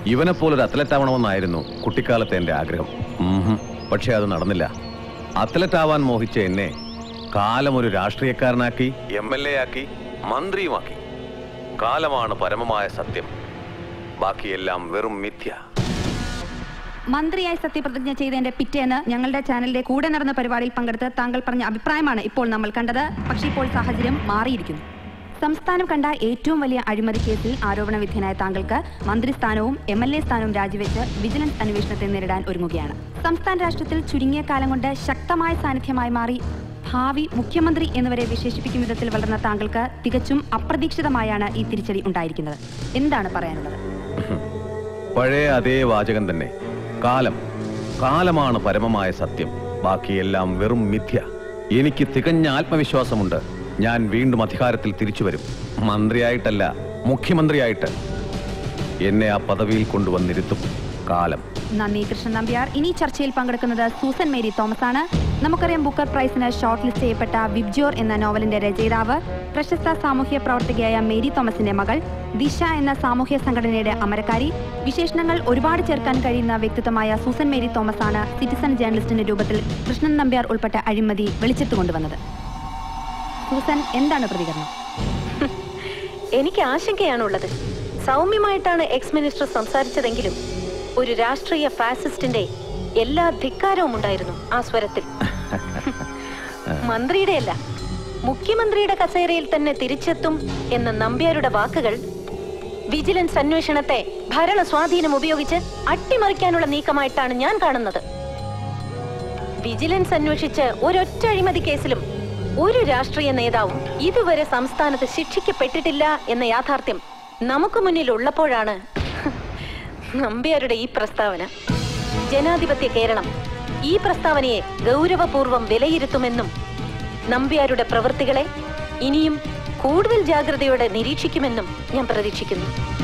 ഇവനെ പോലൊരു അത്ലറ്റ് ആവണമെന്നായിരുന്നു കുട്ടിക്കാലത്തെ എന്റെ ആഗ്രഹം ഉംഹും. പക്ഷേ അത് നടന്നില്ല അത്ലറ്റ് ആവാൻ മോഹിച്ച എന്നെ കാലം ഒരു രാഷ്ട്രീയക്കാരനാക്കി എം എൽ എ ആക്കി മന്ത്രിയുമാക്കി കാലമാണ് പരമമായ സത്യം ബാക്കിയെല്ലാം വെറും മിഥ്യ മന്ത്രിയായി സത്യപ്രതിജ്ഞ ചെയ്തതിന്റെ പിറ്റേന്ന് ഞങ്ങളുടെ ചാനലിന്റെ കൂടെ നടന്ന പരിപാടിയിൽ പങ്കെടുത്ത് താങ്കൾ പറഞ്ഞ അഭിപ്രായമാണ് ഇപ്പോൾ നമ്മൾ കണ്ടത് പക്ഷേ ഇപ്പോൾ സാഹചര്യം മാറിയിരിക്കുന്നു സംസ്ഥാനം കണ്ട ഏറ്റവും വലിയ അഴിമതി കേസിൽ ആരോപണ വിധേയനായ താങ്കൾക്ക് മന്ത്രിസ്ഥാനവും എം എൽ എ സ്ഥാനവും രാജിവെച്ച് വിജിലൻസ് അന്വേഷണത്തെ നേരിടാൻ ഒരുങ്ങുകയാണ് സംസ്ഥാന രാഷ്ട്രത്തിൽ ചുരുങ്ങിയ കാലം കൊണ്ട് ശക്തമായ സാന്നിധ്യമായി മാറി ഭാവി മുഖ്യമന്ത്രി എന്നിവരെ വിശേഷിപ്പിക്കും വിധത്തിൽ വളർന്ന താങ്കൾക്ക് തികച്ചും അപ്രതീക്ഷിതമായാണ് ഈ തിരിച്ചടി ഉണ്ടായിരിക്കുന്നത് എന്താണ് പറയാനുള്ളത് പഴയ അതേ വാചകം തന്നെ കാലം കാലമാണ് പരമമായ സത്യം ബാക്കിയെല്ലാം വെറും മിഥ്യ എനിക്ക് തികഞ്ഞ ആത്മവിശ്വാസമുണ്ട് ഞാൻ വീണ്ടും അധികാരത്തിൽ തിരിച്ചു വരും മന്ത്രിയായിട്ടല്ല മുഖ്യമന്ത്രിയായിട്ട് എന്നെ ആ പദവിയിൽ കൊണ്ടുവന്നിരുത്തും കാലം നന്ദി കൃഷ്ണൻ നമ്പ്യാർ ഇനി ചർച്ചയിൽ പങ്കെടുക്കുന്നത് സൂസൻ മേരി തോമസ് ആണ് നമുക്കറിയാം ബുക്കർ പ്രൈസിന് ഷോർട്ട് ലിസ്റ്റ് ചെയ്യപ്പെട്ട വിബ്ജോർ എന്ന നോവലിന്റെ രചയിതാവ് പ്രശസ്ത സാമൂഹ്യ പ്രവർത്തകയായ മേരി തോമസിന്റെ മകൾ ദിശ എന്ന സാമൂഹ്യ സംഘടനയുടെ അമരക്കാരി വിശേഷണങ്ങൾ ഒരുപാട് ചേർക്കാൻ കഴിയുന്ന വ്യക്തിത്വമായ സൂസൻ മേരി തോമസ് ആണ് സിറ്റിസൺ ജേർണലിസ്റ്റിന്റെ രൂപത്തിൽ കൃഷ്ണൻ നമ്പ്യാർ ഉൾപ്പെട്ട അഴിമതി വെളിച്ചത്ത് കൊണ്ടുവന്നത് സൂസൻ എന്താണ് പ്രതികരണം എനിക്ക് ആശങ്കയാണുള്ളത് സൗമ്യമായിട്ടാണ് എക്സ് മിനിസ്റ്റർ സംസാരിച്ചതെങ്കിലും ഒരു രാഷ്ട്രീയ ഫാസിസ്റ്റിന്റെ എല്ലാ ധിക്കാരവും ഉണ്ടായിരുന്നു ആ സ്വരത്തിൽ മന്ത്രിയുടെയല്ല മുഖ്യമന്ത്രിയുടെ കസേരയിൽ തന്നെ തിരിച്ചെത്തും എന്ന നമ്പ്യാരുടെ വാക്കുകൾ വിജിലൻസ് അന്വേഷണത്തെ ഭരണ സ്വാധീനം ഉപയോഗിച്ച് അട്ടിമറിക്കാനുള്ള നീക്കമായിട്ടാണ് ഞാൻ കാണുന്നത് വിജിലൻസ് അന്വേഷിച്ച് ഒരൊറ്റ അഴിമതി കേസിലും ഒരു രാഷ്ട്രീയ നേതാവും ഇതുവരെ സംസ്ഥാനത്ത് ശിക്ഷിക്കപ്പെട്ടിട്ടില്ല എന്ന യാഥാർത്ഥ്യം നമുക്ക് മുന്നിൽ ഉള്ളപ്പോഴാണ് നമ്പ്യാരുടെ ഈ പ്രസ്താവന ജനാധിപത്യ കേരളം ഈ പ്രസ്താവനയെ ഗൗരവപൂർവ്വം വിലയിരുത്തുമെന്നും നമ്പ്യാരുടെ പ്രവൃത്തികളെ ഇനിയും കൂടുതൽ ജാഗ്രതയോടെ നിരീക്ഷിക്കുമെന്നും ഞാൻ പ്രതീക്ഷിക്കുന്നു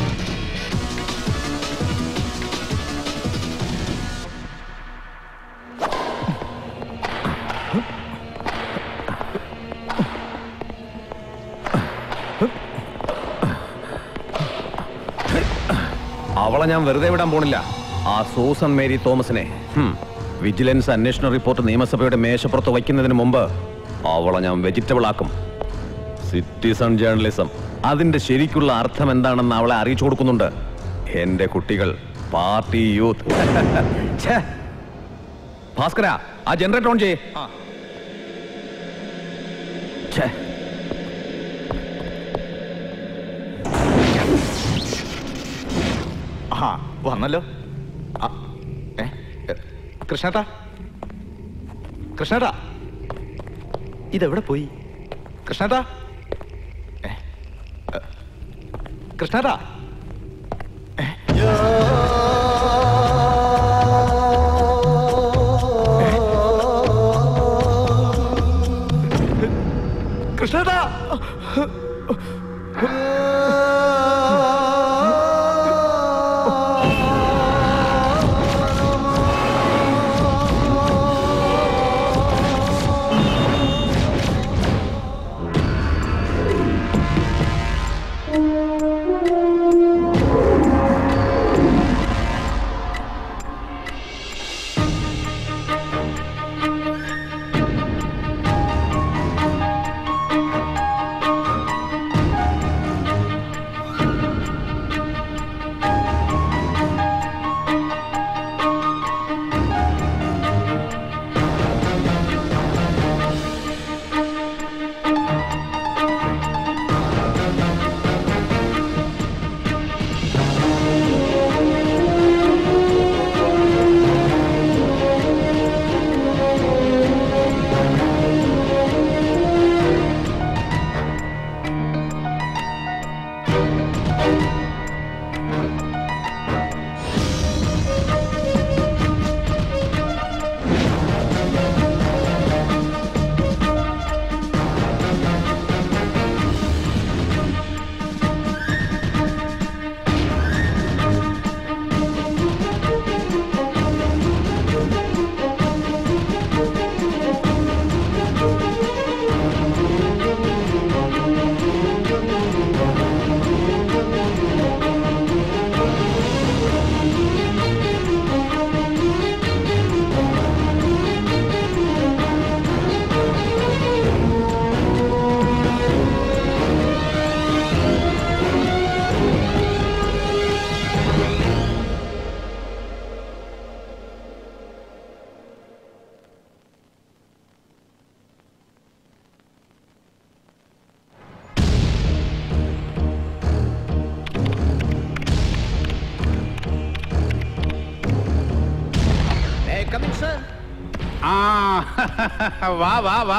അവളെ ഞാൻ വെറുതെ വിടാൻ പോണില്ല ആ സൂസൻ മേരി തോമസിനെ ഹും, വിജിലൻസ് അന്വേഷണ റിപ്പോർട്ട് നിയമസഭയുടെ മേശപ്പുറത്ത് വയ്ക്കുന്നതിന് മുമ്പ് അവളെ ഞാൻ വെജിറ്റബിൾ ആക്കും സിറ്റിസൺ ജേർണലിസം അതിന്റെ ശരിക്കുള്ള അർത്ഥം എന്താണെന്ന് അവളെ അറിയിച്ചു കൊടുക്കുന്നുണ്ട് എന്റെ കുട്ടികൾ പാർട്ടി യൂത്ത് ഛേ. ഭാസ്കര ആ ജനറേറ്റർ ഓൺ ചെയ്യേ ഛേ. ആ വന്നല്ലോ ആ, ഏ, ഏ, കൃഷ്ണേട്ടാ കൃഷ്ണേട്ടാ ഇതെവിടെ പോയി കൃഷ്ണേട്ടാ ഏ, ഏ, കൃഷ്ണേട്ടാ ഏ, കൃഷ്ണേട്ടാ വാ വാ വാ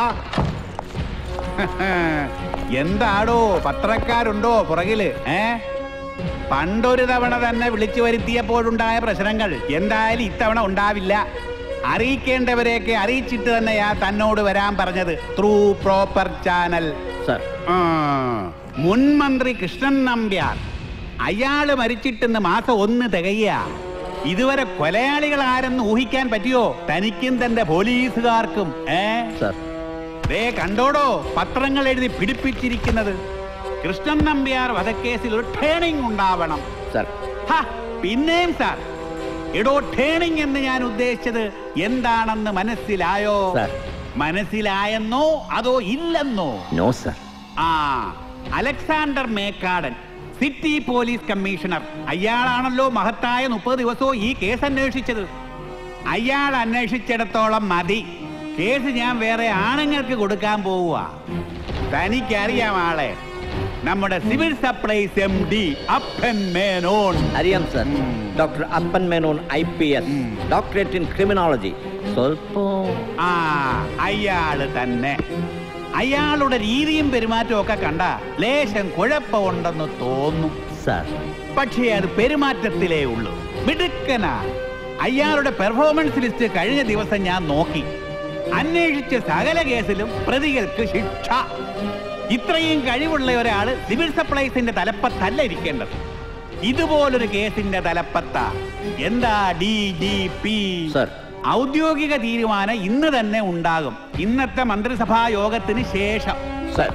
എന്താടോ പത്രക്കാരുണ്ടോ പുറകില് ഏ പണ്ടൊരു തവണ തന്നെ വിളിച്ചു വരുത്തിയപ്പോഴുണ്ടായ പ്രശ്നങ്ങൾ എന്തായാലും ഇത്തവണ ഉണ്ടാവില്ല അറിയിക്കേണ്ടവരെയൊക്കെ അറിയിച്ചിട്ട് തന്നെയാ തന്നോട് വരാൻ പറഞ്ഞത് ത്രൂ പ്രോപ്പർ ചാനൽ സർ മുൻ മന്ത്രി കൃഷ്ണൻ നമ്പ്യാർ അയാള് മരിച്ചിട്ടെന്ന് മാസം ഒന്ന് തികയ്യ ഇതുവരെ കൊലയാളികൾ ആരെന്ന് ഊഹിക്കാൻ പറ്റിയോ തനിക്കും തന്റെ പോലീസുകാർക്കും ഏ സർ ദേ കണ്ടോടോ പത്രങ്ങൾ എഴുതി പിടിപ്പിച്ചിരിക്കുന്നത് കൃഷ്ണൻ നമ്പ്യാർ വധക്കേസിൽ ഒരു ടേണിംഗ് ഉണ്ടാവണം സർ ഹ, പിന്നെയും സാർ എടോ ടേണിംഗ് എന്ന് ഞാൻ ഉദ്ദേശിച്ചത് എന്താണെന്ന് മനസ്സിലായോ സാർ. മനസ്സിലായെന്നോ അതോ ഇല്ലെന്നോ നോ സർ ആ Alexander Mekkadan city police commissioner അയാളാണല്ലോ മഹത്തായ മുപ്പത് ദിവസവും ഈ കേസ് അന്വേഷിച്ചത് അയാൾ അന്വേഷിച്ചിടത്തോളം മതി കേസ് ഞാൻ വേറെ ആണുങ്ങൾക്ക് കൊടുക്കാൻ പോവുക തനിക്കറിയാം ആളെ നമ്മുടെ സിവിൽ സപ്ലൈസ് എം ഡി അപ്പൻ മേനോൻ അറിയാം sir doctor Appan Menon I P S doctorate in criminology സ്വല്പം ആ അയാള് തന്നെ അയാളുടെ രീതിയും പെരുമാറ്റവും ഒക്കെ കണ്ട ലേശം കുഴപ്പമുണ്ടെന്ന് തോന്നും സർ പക്ഷേ അത് പെരുമാറ്റത്തിലേ ഉള്ളൂ മിടുക്കനാ അയാളുടെ പെർഫോമൻസ് ലിസ്റ്റ് കഴിഞ്ഞ ദിവസം ഞാൻ നോക്കി അന്വേഷിച്ച സകല കേസിലും പ്രതികൾക്ക് ശിക്ഷ ഇത്രയും കഴിവുള്ള ഒരാള് സിവിൽ സപ്ലൈസിന്റെ തലപ്പത്തല്ല ഇരിക്കേണ്ടത് ഇതുപോലൊരു കേസിന്റെ തലപ്പത്ത എന്താ ഡി ജി പി സർ. ഔദ്യോഗിക തീരുമാനം ഇന്ന് തന്നെ ഉണ്ടാകും ഇന്നത്തെ മന്ത്രിസഭാ യോഗത്തിന് ശേഷം സർ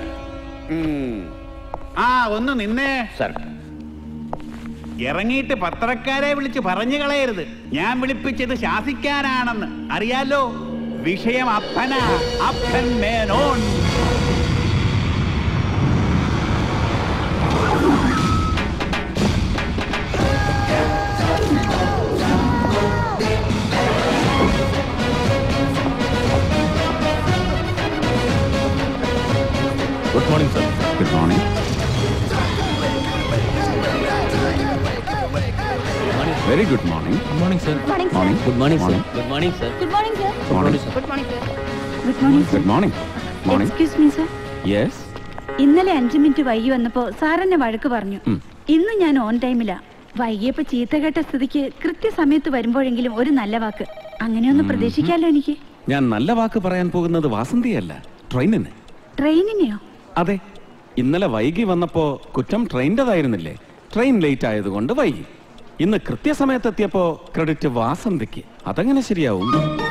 ആ ഒന്ന് നിന്നേ സർ ഇറങ്ങിയിട്ട് പത്രക്കാരെ വിളിച്ച് പറഞ്ഞു കളയരുത് ഞാൻ വിളിപ്പിച്ചത് ശാസിക്കാനാണെന്ന് അറിയാലോ വിഷയം അപ്പനാ Appan Menon good morning sir good morning very good morning morning sir morning good morning sir Morning. Good morning sir good morning sir morning good morning sir good morning good morning morning excuse me sir yes ഇന്നലെ അഞ്ചു minute വൈകി വന്നപ്പോ സാറെന്നെ വഴക്ക് പറഞ്ഞു ഉം. ഇന്ന് ഞാൻ on ടൈമിലാ വൈകിയപ്പോ ചീത്ത കേട്ട സ്ഥിതിക്ക് കൃത്യസമയത്ത് വരുമ്പോഴെങ്കിലും ഒരു നല്ല വാക്ക് അങ്ങനെയൊന്ന് പ്രതീക്ഷിക്കാലോ എനിക്ക് ഞാൻ നല്ല വാക്ക് പറയാൻ പോകുന്നത് വാസന്തിയല്ല ട്രെയിനിന് ട്രെയിനിനെയോ അതെ ഇന്നലെ വൈകി വന്നപ്പോ കുറ്റം ട്രെയിൻ്റെതായിരുന്നില്ലേ ട്രെയിൻ ലേറ്റ് ആയതുകൊണ്ട് വൈകി ഇന്ന് കൃത്യസമയത്തെത്തിയപ്പോ ക്രെഡിറ്റ് വാസന്തിക്ക് അതെങ്ങനെ ശരിയാവും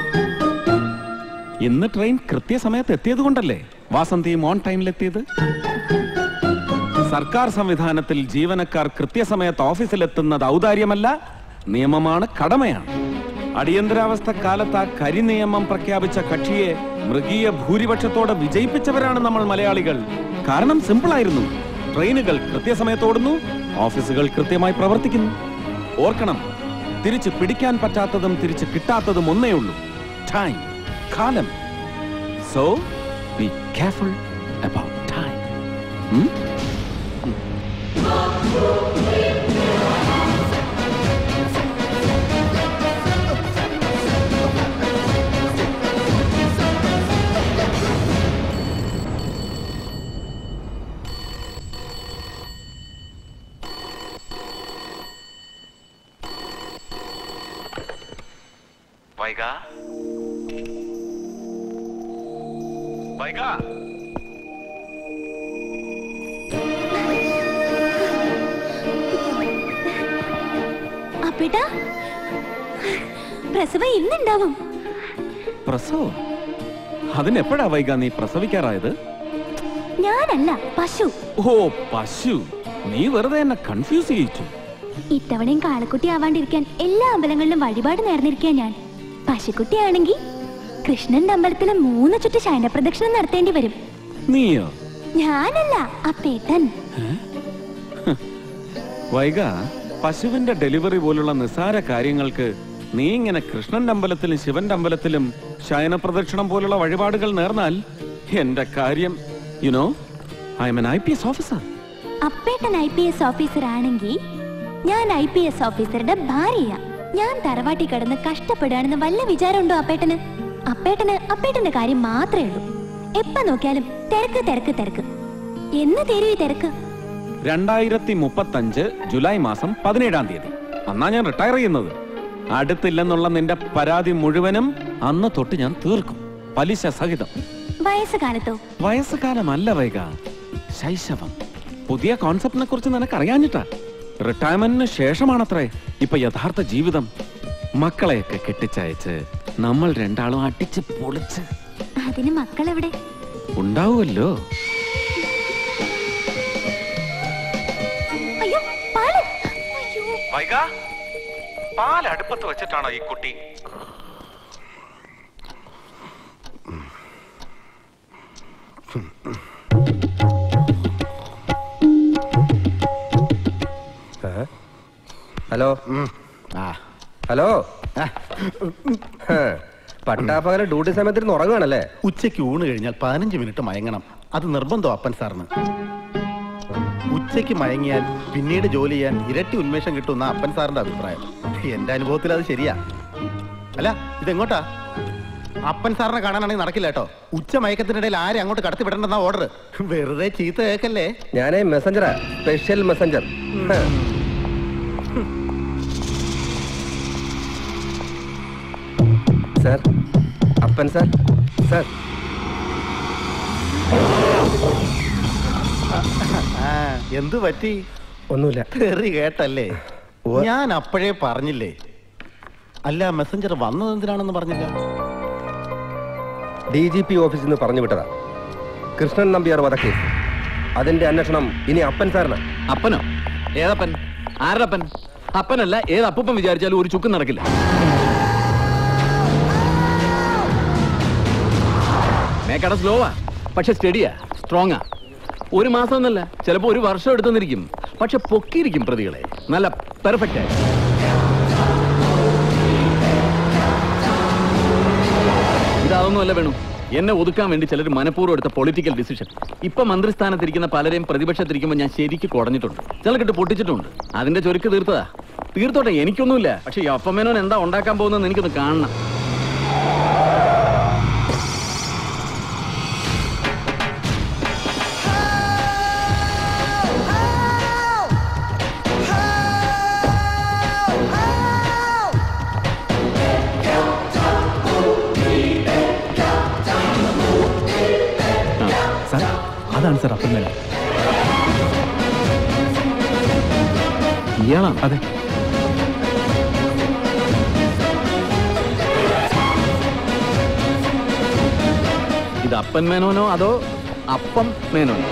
ഇന്ന് ട്രെയിൻ കൃത്യസമയത്ത് എത്തിയത് കൊണ്ടല്ലേ വാസന്തിയും ഓൺ ടൈമിലെത്തിയത് സർക്കാർ സംവിധാനത്തിൽ ജീവനക്കാർ കൃത്യസമയത്ത് ഓഫീസിലെത്തുന്നത് ഔദാര്യമല്ല നിയമമാണ് കടമയാണ് അടിയന്തരാവസ്ഥ കാലത്ത് ആ കരി നിയമം പ്രഖ്യാപിച്ച കക്ഷിയെ മൃഗീയ ഭൂരിപക്ഷത്തോടെ വിജയിപ്പിച്ചവരാണ് നമ്മൾ മലയാളികൾ കാരണം സിമ്പിൾ ആയിരുന്നു ട്രെയിനുകൾ കൃത്യസമയത്ത് ഓടുന്നു ഓഫീസുകൾ കൃത്യമായി പ്രവർത്തിക്കുന്നു ഓർക്കണം തിരിച്ച് പിടിക്കാൻ പറ്റാത്തതും തിരിച്ച് കിട്ടാത്തതും ഒന്നേ ഉള്ളൂ ടൈം കാലം so be careful about time Vaika Vaika അപ്പേട്ടാ പ്രസവം ഇന്നുണ്ടാവും പ്രസവം അതിനെപ്പോഴാ വൈക നീ പ്രസവിക്കാറായത് ഞാനല്ല പശു ഓ പശു നീ വെറുതെ എന്നെ കൺഫ്യൂസ് ചെയ്യിച്ചു ഇത്തവണയും കാളക്കുട്ടി ആവാണ്ടിരിക്കാൻ എല്ലാ അമ്പലങ്ങളിലും വഴിപാട് നേർന്നിരിക്കാൻ ഞാൻ പശുക്കുട്ടിയാണെങ്കിൽ കൃഷ്ണന്റെ അമ്പലത്തിലെ മൂന്ന് ചുറ്റ് ശയനപ്രദക്ഷിണം നടത്തേണ്ടി വരും നീയോ ഞാനല്ല അപ്പേട്ടൻ വൈക പശുവിന്റെ ഡെലിവറി പോലുള്ള നിസ്സാര കാര്യങ്ങൾക്ക് നീ ഇങ്ങനെ കൃഷ്ണന്റെ അമ്പലത്തിലും ശിവന്റെ അമ്പലത്തിലും ശയന പ്രദക്ഷിണം പോലുള്ള വഴിപാടുകൾ നേർന്നാൽ എന്റെ കാര്യം you know I'm an I P S officer അപ്പേട്ടൻ ഐ പി എസ് ഓഫീസർ ആണെങ്കിൽ ഞാൻ ഐ പി എസ് ഓഫീസറുടെ ഭാര്യയാ ഞാൻ തറവാട്ടി കിടന്ന് കഷ്ടപ്പെടുകയാണെന്ന് വല്ല വിചാരമുണ്ടോ അപ്പേട്ടന് അപ്പേട്ടന് അപ്പേട്ടന്റെ കാര്യം മാത്രമേ ഉള്ളൂ എപ്പ നോക്കിയാലും തിരക്ക് തിരക്ക് തിരക്ക് എന്ന് തരും ഈ തിരക്ക് രണ്ടായിരത്തി മുപ്പത്തഞ്ച് ജൂലൈ മാസം പതിനേഴാം തീയതി അന്നാ ഞാൻ റിട്ടയർ ചെയ്യുന്നത് അടുത്തില്ലെന്നുള്ള നിന്റെ പരാതി മുഴുവനും അന്ന് തൊട്ട് ഞാൻ തീർക്കും പലിശ സഹിതം വയസ്സുകാലത്തോ വയസ്സുകാലമല്ല വൈക ശൈശവം പുതിയ കോൺസെപ്റ്റിനെ കുറിച്ച് നിനക്ക് അറിയാഞ്ഞിട്ടാ റിട്ടയർമെന്റിന് ശേഷമാണത്രേ ഇപ്പൊ യഥാർത്ഥ ജീവിതം മക്കളെയൊക്കെ കെട്ടിച്ചയച്ച് നമ്മൾ രണ്ടാളും അടിച്ച് പൊളിച്ച് അതിന് മക്കളെവിടെ ഉണ്ടാവുമല്ലോ അയ്യോ പാല് അയ്യോ വൈക പാൽ അടുപ്പത്ത് വെച്ചിട്ടാണോ ഈ കുട്ടി ഹലോ ഹലോ പട്ടാപ്പകല ഡ്യൂട്ടി സമയത്തിന് ഉറങ്ങുകയാണല്ലേ ഉച്ചയ്ക്ക് ഊണ് കഴിഞ്ഞാൽ പതിനഞ്ച് മിനിറ്റ് മയങ്ങണം അത് നിർബന്ധം അപ്പൻ സാറിന് ഉച്ചയ്ക്ക് മയങ്ങിയാൽ പിന്നീട് ജോലി ചെയ്യാൻ ഇരട്ടി ഉന്മേഷം കിട്ടുന്ന അപ്പൻ സാറിന്റെ അഭിപ്രായം എന്റെ അനുഭവത്തിൽ അത് ശരിയാ അല്ല ഇതെങ്ങോട്ടാ അപ്പൻ സാറിനെ കാണാനാണെങ്കിൽ നടക്കില്ല കേട്ടോ ഉച്ച മയക്കത്തിനിടയിൽ ആരെ അങ്ങോട്ട് കടത്തി വിടണ്ടെന്ന ഓർഡർ വെറുതെ ചീത്ത കേക്കല്ലേ ഞാനേ മെസ്സഞ്ചറാ special messenger sir Appan sir sir ആ എന്തു പറ്റി ഒന്നുമില്ല തെറി കേട്ടല്ലേ ഉവ്വ. ഞാൻ അപ്പോഴേ പറഞ്ഞില്ലേ അല്ല മെസ്സഞ്ചർ വന്നത് എന്തിനാണെന്ന് പറഞ്ഞില്ല ഡി ജി പി ഓഫീസിൽ നിന്ന് പറഞ്ഞു വിട്ടതാ കൃഷ്ണൻ നമ്പ്യാർ വധക്കേസ് അതിന്റെ അന്വേഷണം ഇനി അപ്പൻ സാറിന് അപ്പനോ ഏതപ്പൻ ആരപ്പൻ അപ്പനല്ല ഏത് അപ്പൂപ്പൻ വിചാരിച്ചാലും ഒരു ചുക്കും നടക്കില്ല മേക്കട സ്ലോവാ പക്ഷെ സ്റ്റഡിയാ സ്ട്രോങ്ങാ ഒരു മാസം എന്നല്ല ചിലപ്പോ ഒരു വർഷം എടുത്തെന്നിരിക്കും പക്ഷെ പൊക്കിയിരിക്കും പ്രതികളെ നല്ല പെർഫെക്റ്റ് ഇതൊന്നുമല്ല വേണു എന്നെ ഒതുക്കാൻ വേണ്ടി ചിലർ മനഃപൂർവ്വം എടുത്ത പൊളിറ്റിക്കൽ ഡിസിഷൻ ഇപ്പൊ മന്ത്രിസ്ഥാനത്തിരിക്കുന്ന പലരെയും പ്രതിപക്ഷത്തിരിക്കുമ്പോൾ ഞാൻ ശരിക്ക് കുടഞ്ഞിട്ടുണ്ട് ചിലക്കിട്ട് പൊട്ടിച്ചിട്ടുണ്ട് അതിന്റെ ചൊരുക്ക് തീർത്തതാ തീർത്തോട്ടെ എനിക്കൊന്നുമില്ല പക്ഷെ ഈ അപ്പമേനോൻ എന്താ ഉണ്ടാക്കാൻ പോകുന്നതെന്ന് എനിക്കൊന്ന് കാണണം സാർ അതാണ് സാർ അപ്പം മേനോൻ ഇയാളാണ് അതെ ഇത് അപ്പൻ മേനോനോ അതോ അപ്പം മേനോനോ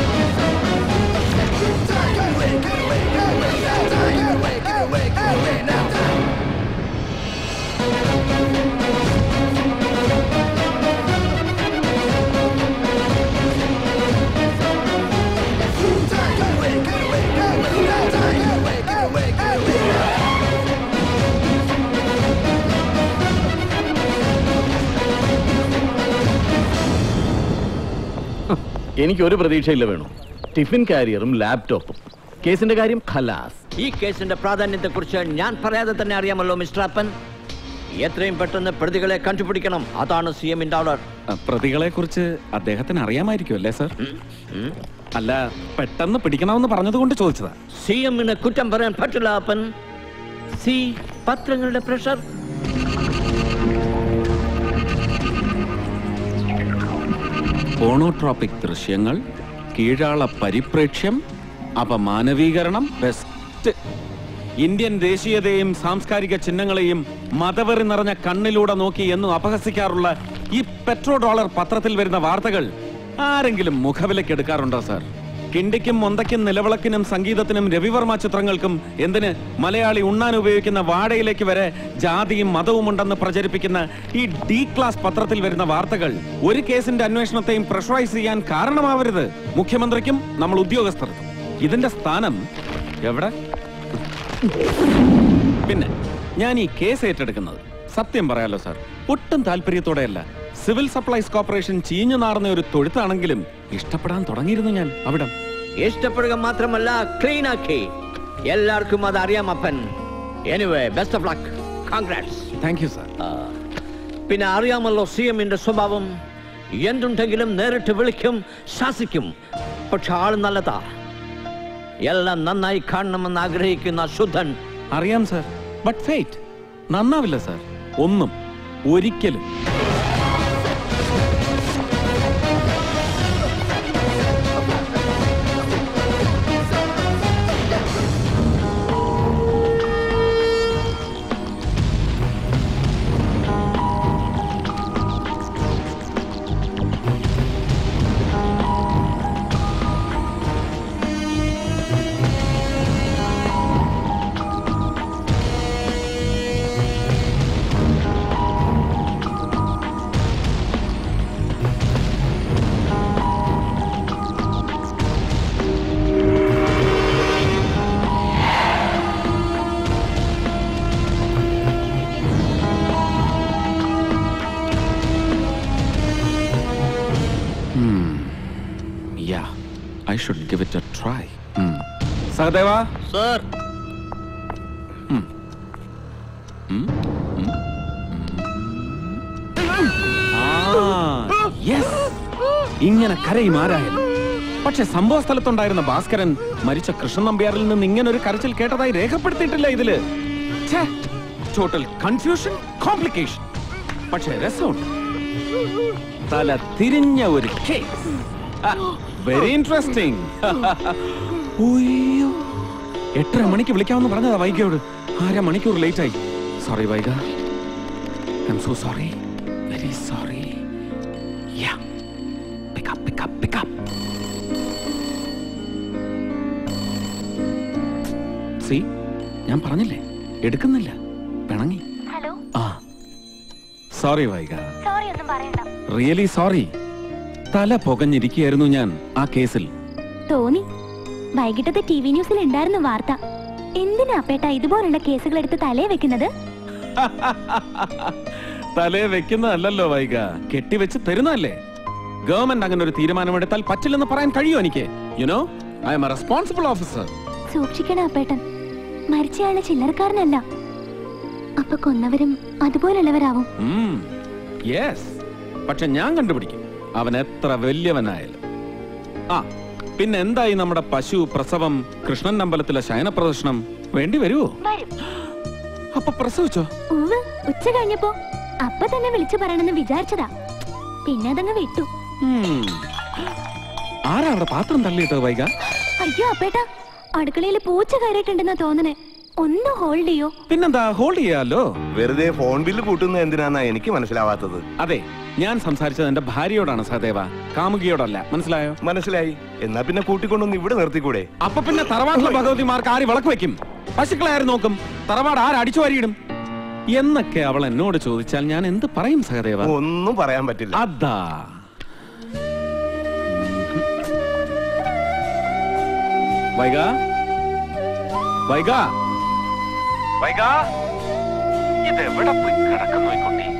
എനിക്കൊരു പ്രതീക്ഷയില്ല വേണു ടിഫിൻ കാരിയറും ലാപ്ടോപ്പും കേസിന്റെ കാര്യം ഖലാസ് ഈ കേസിന്റെ പ്രാധാന്യത്തെക്കുറിച്ച് ഞാൻ പറയാതെ തന്നെ അറിയാമല്ലോ മിസ്റ്റർ അപ്പൻ എത്രയും പെട്ടെന്ന് പ്രതികളെ കണ്ടുപിടിക്കണം അതാണ് സി എമ്മിന്റെ ഓർഡർ പ്രതികളെ കുറിച്ച് അദ്ദേഹത്തിന് അറിയാമായിരിക്കും അല്ലേ സർ അല്ല പെട്ടെന്ന് പിടിക്കണമെന്ന് പറഞ്ഞതുകൊണ്ട് ചോദിച്ചതാ സി എമ്മിന് കുറ്റം പറയാൻ പറ്റില്ല അപ്പൻ സി പത്രങ്ങളുടെ പ്രഷർ പോണോട്രോപിക് ദൃശ്യങ്ങൾ കീഴാള പരിപ്രേക്ഷ്യം അപമാനവീകരണം ബെസ്റ്റ് ഇന്ത്യൻ ദേശീയതയും സാംസ്കാരിക ചിഹ്നങ്ങളെയും മതവെറി നിറഞ്ഞ കണ്ണിലൂടെ നോക്കി എന്നും അപഹസിക്കാറുള്ള ഈ പെട്രോ ഡോളർ പത്രത്തിൽ വരുന്ന വാർത്തകൾ ആരെങ്കിലും മുഖവിലയ്ക്ക് എടുക്കാറുണ്ടോ സാർ കിണ്ടിക്കും മൊന്തയ്ക്കും നിലവിളക്കിനും സംഗീതത്തിനും രവിവർമ്മ ചിത്രങ്ങൾക്കും എന്തിന് മലയാളി ഉണ്ണാൻ ഉപയോഗിക്കുന്ന വാടയിലേക്ക് വരെ ജാതിയും മതവും ഉണ്ടെന്ന് പ്രചരിപ്പിക്കുന്ന ഈ ഡി ക്ലാസ് പത്രത്തിൽ വരുന്ന വാർത്തകൾ ഒരു കേസിന്റെ അന്വേഷണത്തെയും പ്രഷറൈസ് ചെയ്യാൻ കാരണമാവരുത് മുഖ്യമന്ത്രിക്കും നമ്മൾ ഉദ്യോഗസ്ഥർക്കും ഇതിന്റെ സ്ഥാനം എവിടെ പിന്നെ ഞാൻ ഈ കേസ് ഏറ്റെടുക്കുന്നത് സത്യം പറയാലോ സാർ ഒട്ടും താല്പര്യത്തോടെയല്ല സിവിൽ സപ്ലൈസ് കോർപ്പറേഷൻ ചീഞ്ഞു നാറുന്ന ഒരു തൊഴുത്താണെങ്കിലും ഇഷ്ടപ്പെടാൻ തുടങ്ങിയിരുന്നു ഞാൻ അവിടം ഇഷ്ടപ്പെടുക മാത്രമല്ല ക്ലീൻ ആക്കി എല്ലാവർക്കും അത് അറിയാം Appan anyway best of luck congrats thank you sir പിന്നെ അറിയാമല്ലോ സി എമ്മിന്റെ സ്വഭാവം എന്തുണ്ടെങ്കിലും നേരിട്ട് വിളിക്കും ശാസിക്കും പക്ഷെ ആൾ നല്ലതാ എല്ലാം നന്നായി കാണണമെന്ന് ആഗ്രഹിക്കുന്ന ശുദ്ധൻ അറിയാം സർ ബട്ട് ഫേറ്റ് നന്നാവില്ല സർ ഒന്നും ഒരിക്കലും yeah I should give it a try Sahadeva sir yes ഇങ്ങനെ കരയും ആരായാലും പക്ഷെ സംഭവ സ്ഥലത്തുണ്ടായിരുന്ന ഭാസ്കരൻ മരിച്ച കൃഷ്ണൻ നമ്പ്യാറിൽ നിന്ന് ഇങ്ങനെ ഒരു കരച്ചിൽ കേട്ടതായി രേഖപ്പെടുത്തിയിട്ടില്ല ഇതില് ടോട്ടൽ കൺഫ്യൂഷൻ കോംപ്ലിക്കേഷൻ പക്ഷെ രസമുണ്ട് തല തിരിഞ്ഞ ഒരു കേസ് വെരി ഇൻട്രസ്റ്റിംഗ് എട്ടര മണിക്ക് വിളിക്കാമെന്ന് പറഞ്ഞതാ വൈകയോട് അര മണിക്കൂർ ലേറ്റ് ആയി sorry Vaika I'm so sorry very sorry yeah pick up pick up pick up സി ഞാൻ പറഞ്ഞില്ലേ എടുക്കുന്നില്ല പിണങ്ങി ഹലോ ആ സോറി വൈക സോറി ഒന്നും പറയണ്ട റിയലി സോറി തല പുകഞ്ഞിരിക്കുകയായിരുന്നു ഞാൻ ആ കേസിൽ തോന്നി വൈകിട്ടത്തെ ടി വി ന്യൂസിൽ ഉണ്ടായിരുന്നു വാർത്ത എന്തിനാ പേട്ട ഇതുപോലുള്ള കേസുകൾ എടുത്ത് തലേ വെക്കുന്നത് തലേ വെക്കുന്നതല്ലല്ലോ വൈക കെട്ടിവെച്ച് തരുന്നതല്ലേ ഗവൺമെന്റ് അങ്ങനെ ഒരു തീരുമാനമെടുത്താൽ പറ്റില്ലെന്ന് പറയാൻ കഴിയുമോ എനിക്ക് you know I'm a responsible officer സൂക്ഷിക്കണം അപ്പേട്ടൻ മരിച്ചയാള് ചില്ലറക്കാരനല്ല അപ്പൊ കൊന്നവരും അതുപോലുള്ളവരാവും യെസ് പക്ഷെ ഞാൻ കണ്ടുപിടിക്കും അവൻ എത്ര വലിയവനായാലും ആ പിന്നെ എന്തായി നമ്മുടെ പശു പ്രസവം കൃഷ്ണൻ അമ്പലത്തിലെ ശയന പ്രദർശനം വേണ്ടി വരുവോ വരും അപ്പൊ പ്രസവിച്ചോ ഉവ് ഉച്ച കഴിഞ്ഞപ്പോ അപ്പൊ തന്നെ വിളിച്ചു പറയണമെന്ന് വിചാരിച്ചതാ പിന്നെ അതങ്ങ് വിട്ടു ഉം. ആരാ അവിടെ പാത്രം തള്ളിയിട്ടത് വൈക അയ്യോ അപ്പേട്ട അടുക്കളയിൽ പൂച്ച കയറിയിട്ടുണ്ടെന്നാ തോന്നണേ ഒന്ന് ഹോൾഡ് ചെയ്യോ പിന്നെന്താ ഹോൾഡ് ചെയ്യാലോ വെറുതെ ഫോൺ ബില്ല് കൂട്ടുന്നത് എന്തിനാന്നാ എനിക്ക് മനസ്സിലാവാത്തത് അതെ ഞാൻ സംസാരിച്ചത് എന്റെ ഭാര്യയോടാണ് സഹദേവ കാമുകിയോടല്ല മനസ്സിലായോ മനസ്സിലായി എന്നാ പിന്നെ കൂട്ടിക്കൊണ്ടൊന്ന് ഇവിടെ നിർത്തിക്കൂടെ അപ്പൊ പിന്നെ തറവാട്ടിലെ ഭഗവതിമാർക്ക് ആര് വിളക്ക് വെക്കും പശുക്കളെ ആര് നോക്കും തറവാട് ആര് അടിച്ചു വാരിയിടും എന്നൊക്കെ അവൾ എന്നോട് ചോദിച്ചാൽ ഞാൻ എന്ത് പറയും സഹദേവ ഒന്നും പറയാൻ പറ്റില്ല അതാ വൈക വൈക വൈക ഇത് എവിടെ പോയി കിടക്കുന്നു ഈ കുട്ടി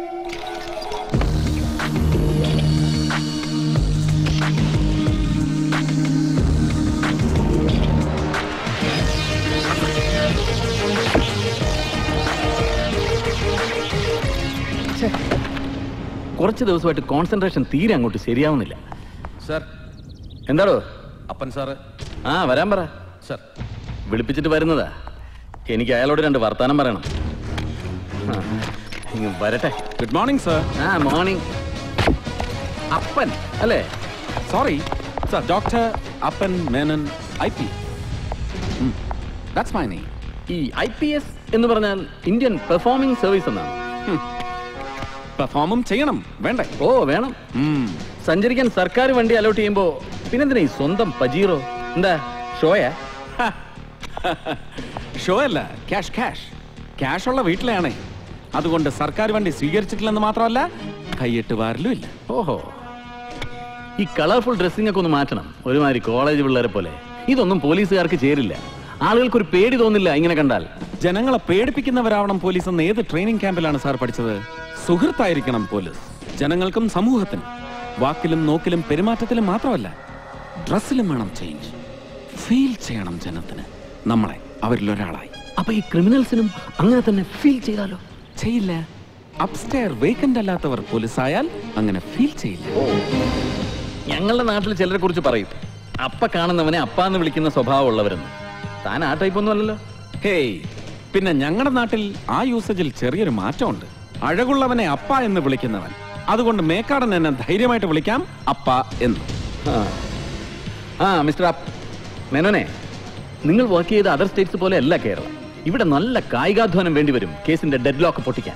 കുറച്ച് ദിവസമായിട്ട് കോൺസെൻട്രേഷൻ തീരെ അങ്ങോട്ട് ശരിയാവുന്നില്ല സർ എന്താടോ അപ്പൻ സാറ് ആ വരാൻ പറ സർ വിളിപ്പിച്ചിട്ട് വരുന്നതാ എനിക്ക് അയാളോട് രണ്ട് വർത്താനം പറയണം ആ, ഇങ്ങ് വരട്ടെ ഗുഡ് മോർണിംഗ് സർ ആ മോർണിംഗ് അപ്പൻ അല്ലേ sorry sir doctor Appan Menon I P that's my name ഈ ഐ പി എസ് എന്ന് പറഞ്ഞാൽ ഇന്ത്യൻ പെർഫോമിംഗ് സർവീസ് എന്നാണ് പെർഫോമും ചെയ്യണം വേണ്ടേ ഓ വേണം സഞ്ചരിക്കാൻ സർക്കാർ വണ്ടി അലോട്ട് ചെയ്യുമ്പോ പിന്നെന്തിനാ ഈ സ്വന്തം പജീറോ എന്താ ഷോയാ ഷോ അല്ല ക്യാഷ് ക്യാഷ് ക്യാഷ് ഉള്ള വീട്ടിലാണേ അതുകൊണ്ട് സർക്കാർ വണ്ടി സ്വീകരിച്ചിട്ടില്ലെന്ന് മാത്രമല്ല കൈയിട്ട് വാരലും ഇല്ല ഓഹോ ഈ കളർഫുൾ ഡ്രസ്സിംഗ് ഒക്കെ ഒന്ന് മാറ്റണം ഒരുമാതിരി കോളേജ് പിള്ളേരെ പോലെ ഇതൊന്നും പോലീസുകാർക്ക് ചേരില്ല ആളുകൾക്ക് ഒരു പേടി തോന്നില്ല ഇങ്ങനെ കണ്ടാൽ ജനങ്ങളെ പേടിപ്പിക്കുന്നവരാവണം പോലീസ് എന്ന് ഏത് ട്രെയിനിങ് ക്യാമ്പിലാണ് സാർ പഠിച്ചത് സുഹൃത്തായിരിക്കണം പോലീസ് ജനങ്ങൾക്കും സമൂഹത്തിനും വാക്കിലും നോക്കിലും പെരുമാറ്റത്തിലും മാത്രമല്ല ഡ്രസ്സിലും വേണം ചേഞ്ച് ഫീൽ ചെയ്യണം ജനത്തിന് നമ്മളെ അവരിൽ ഒരാളായി അപ്പൊ ഈ ക്രിമിനൽസിനും അങ്ങനെ തന്നെ ഫീൽ ചെയ്താലോ ചെയ്യില്ല അപ്സ്റ്റെയർ വേക്കന്റ് അല്ലാത്തവർ പോലീസായാൽ അങ്ങനെ ഫീൽ ചെയ്യില്ല ഞങ്ങളുടെ നാട്ടിൽ ചിലരെ കുറിച്ച് പറയും അപ്പ കാണുന്നവനെ അപ്പ എന്ന് വിളിക്കുന്ന സ്വഭാവമുള്ളവരെന്ന് താൻ ആ ടൈപ്പ് ഒന്നും അല്ലല്ലോ ഹേയ് പിന്നെ ഞങ്ങളുടെ നാട്ടിൽ ആ യൂസേജിൽ ചെറിയൊരു മാറ്റമുണ്ട് അഴകുള്ളവനെ അപ്പ എന്ന് വിളിക്കുന്നവൻ അതുകൊണ്ട് മേക്കാടൻ എന്നെ ധൈര്യമായിട്ട് വിളിക്കാം അപ്പ എന്ന് ആ. ആ മിസ്റ്റർ അപ്പ് മേനോനെ നിങ്ങൾ വർക്ക് ചെയ്ത അതർ സ്റ്റേറ്റ്സ് പോലെ അല്ല കേരളം ഇവിടെ നല്ല കായികാധ്വാനം വേണ്ടി വരും കേസിന്റെ ഡെഡ് ലോക്ക് പൊട്ടിക്കാൻ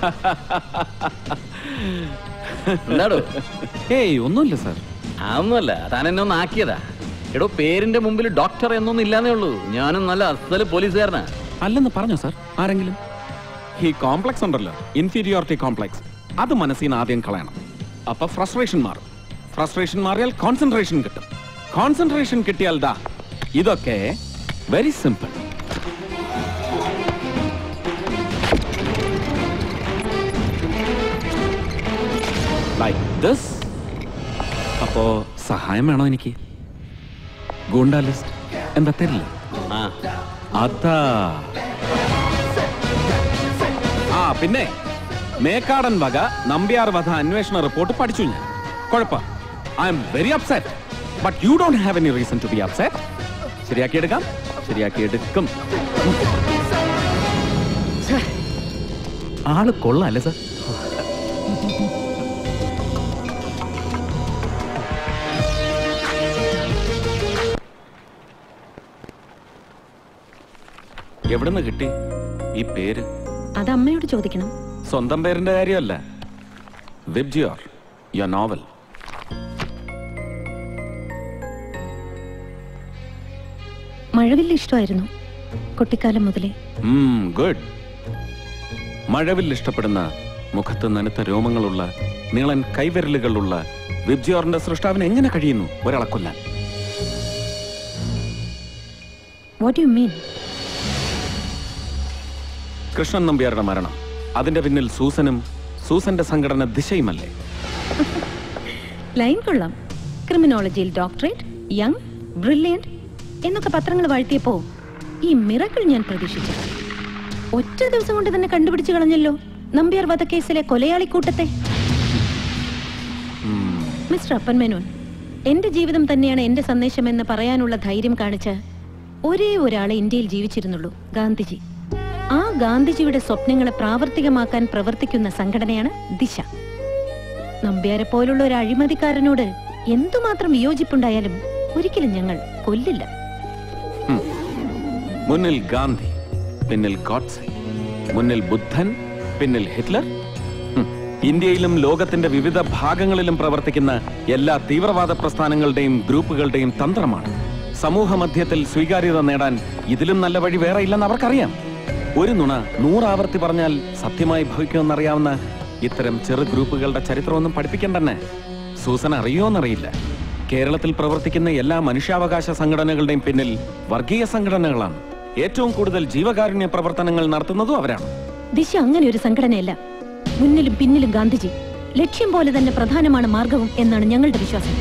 എന്താടോ ഏയ് ഒന്നുമില്ല സാർ അതൊന്നുമല്ല താൻ എന്നെ ഒന്ന് ആക്കിയതാ എടോ പേരിന്റെ മുമ്പിൽ ഡോക്ടർ എന്നൊന്നും ഇല്ലാന്നേ ഉള്ളൂ ഞാനും നല്ല അസല് പോലീസുകാരനാ അല്ലെന്ന് പറഞ്ഞോ സാർ ആരെങ്കിലും ഈ കോംപ്ലക്സ് ഉണ്ടല്ലോ ഇൻഫീരിയോറിറ്റി കോംപ്ലക്സ് അത് മനസ്സിൽ നിന്ന് ആദ്യം കളയണം അപ്പൊ ഫ്രസ്ട്രേഷൻ മാറും ഫ്രസ്ട്രേഷൻ മാറിയാൽ കോൺസെൻട്രേഷൻ കിട്ടും കോൺസെൻട്രേഷൻ കിട്ടിയാൽ ദാ ഇതൊക്കെ വെരി സിമ്പിൾ ലൈക്ക് ദിസ് അപ്പോ സഹായം വേണോ എനിക്ക് ഗൂണ്ടാ ലിസ്റ്റ് എന്താ തരില്ല ആ അതാ ആ പിന്നെ മേക്കാടൻ വക നമ്പ്യാർ വധ അന്വേഷണ റിപ്പോർട്ട് പഠിച്ചു ഞാൻ കുഴപ്പ I'm very upset but you don't have any reason to be upset ശരിയാക്കിയെടുക്കാം ശരിയാക്കിയെടുക്കും ആള് കൊള്ളാല്ലേ സാർ എവിടുന്ന് കിട്ടി ഈ പേര് അത് അമ്മയോട് ചോദിക്കണം സ്വന്തം പേരിന്റെ കാര്യമല്ല വിബ്ജിയോർ യുവർ നോവൽ മഴവില്ല ഇഷ്ടമായിരുന്നു കുട്ടിക്കാലം മുതലേ ഗുഡ് മഴവിൽ ഇഷ്ടപ്പെടുന്ന മുഖത്ത് നനുത്ത രോമങ്ങളുള്ള നീളൻ കൈവിരലുകളുള്ള വിബ്ജിയോറിന്റെ സൃഷ്ടാവിന് എങ്ങനെ കഴിയുന്നു ഒരാളെ കൊല്ലാൻ വാട്ട് യു മീൻ കൃഷ്ണൻ നമ്പ്യാരുടെ മരണം അതിന്റെ പിന്നിൽ സൂസനും സൂസന്റെ സംഘടന ദിശയുമല്ലേ ലൈൻ കൊള്ളാം ക്രിമിനോളജിയിൽ ഡോക്ടറേറ്റ് യങ് ബ്രില്യന്റ് എന്നൊക്കെ പത്രങ്ങൾ വാഴ്ത്തിയപ്പോ ഈ മിറക്കിൾ ഞാൻ പ്രതീക്ഷിച്ചു ഒറ്റ ദിവസം കൊണ്ട് തന്നെ കണ്ടുപിടിച്ചു കളഞ്ഞല്ലോ നമ്പ്യാർ വധക്കേസിലെ കൊലയാളിക്കൂട്ടത്തെ മിസ്റ്റർ അപ്പൻ മേനോൻ എന്റെ ജീവിതം തന്നെയാണ് എന്റെ സന്ദേശം എന്ന് പറയാനുള്ള ധൈര്യം കാണിച്ച് ഒരേ ഒരാളെ ഇന്ത്യയിൽ ജീവിച്ചിരുന്നുള്ളൂ ഗാന്ധിജി ആ ഗാന്ധിജിയുടെ സ്വപ്നങ്ങളെ പ്രാവർത്തികമാക്കാൻ പ്രവർത്തിക്കുന്ന സംഘടനയാണ് ദിശ നമ്പ്യാരെ പോലുള്ള ഒരു അഴിമതിക്കാരനോട് എന്തുമാത്രം വിയോജിപ്പുണ്ടായാലും ഒരിക്കലും ഞങ്ങൾ കൊല്ലില്ല മുന്നിൽ ഗാന്ധി പിന്നിൽ ഗോഡ്സെ മുന്നിൽ ബുദ്ധൻ പിന്നിൽ ഹിറ്റ്ലർ ഹും. ഇന്ത്യയിലും ലോകത്തിന്റെ വിവിധ ഭാഗങ്ങളിലും പ്രവർത്തിക്കുന്ന എല്ലാ തീവ്രവാദ പ്രസ്ഥാനങ്ങളുടെയും ഗ്രൂപ്പുകളുടെയും തന്ത്രമാണ് സമൂഹ മധ്യത്തിൽ സ്വീകാര്യത നേടാൻ ഇതിലും നല്ല വഴി വേറെ ഇല്ലെന്ന് അവർക്കറിയാം ഒരു നുണ നൂറാവർത്തി പറഞ്ഞാൽ സത്യമായി ഭവിക്കുമെന്നറിയാവുന്ന ഇത്തരം ചെറു ഗ്രൂപ്പുകളുടെ ചരിത്രമൊന്നും പഠിപ്പിക്കണ്ടെന്നെ സൂസൻ അറിയോന്നറിയില്ല കേരളത്തിൽ പ്രവർത്തിക്കുന്ന എല്ലാ മനുഷ്യാവകാശ സംഘടനകളുടെയും പിന്നിൽ വർഗീയ സംഘടനകളാണ് ഏറ്റവും കൂടുതൽ ജീവകാരുണ്യ പ്രവർത്തനങ്ങൾ നടത്തുന്നതും അവരാണ് ദിശ അങ്ങനെ ഒരു സംഘടനയല്ല മുന്നിലും പിന്നിലും ഗാന്ധിജി ലക്ഷ്യം പോലെ തന്നെ പ്രധാനമാണ് മാർഗവും എന്നാണ് ഞങ്ങളുടെ വിശ്വാസം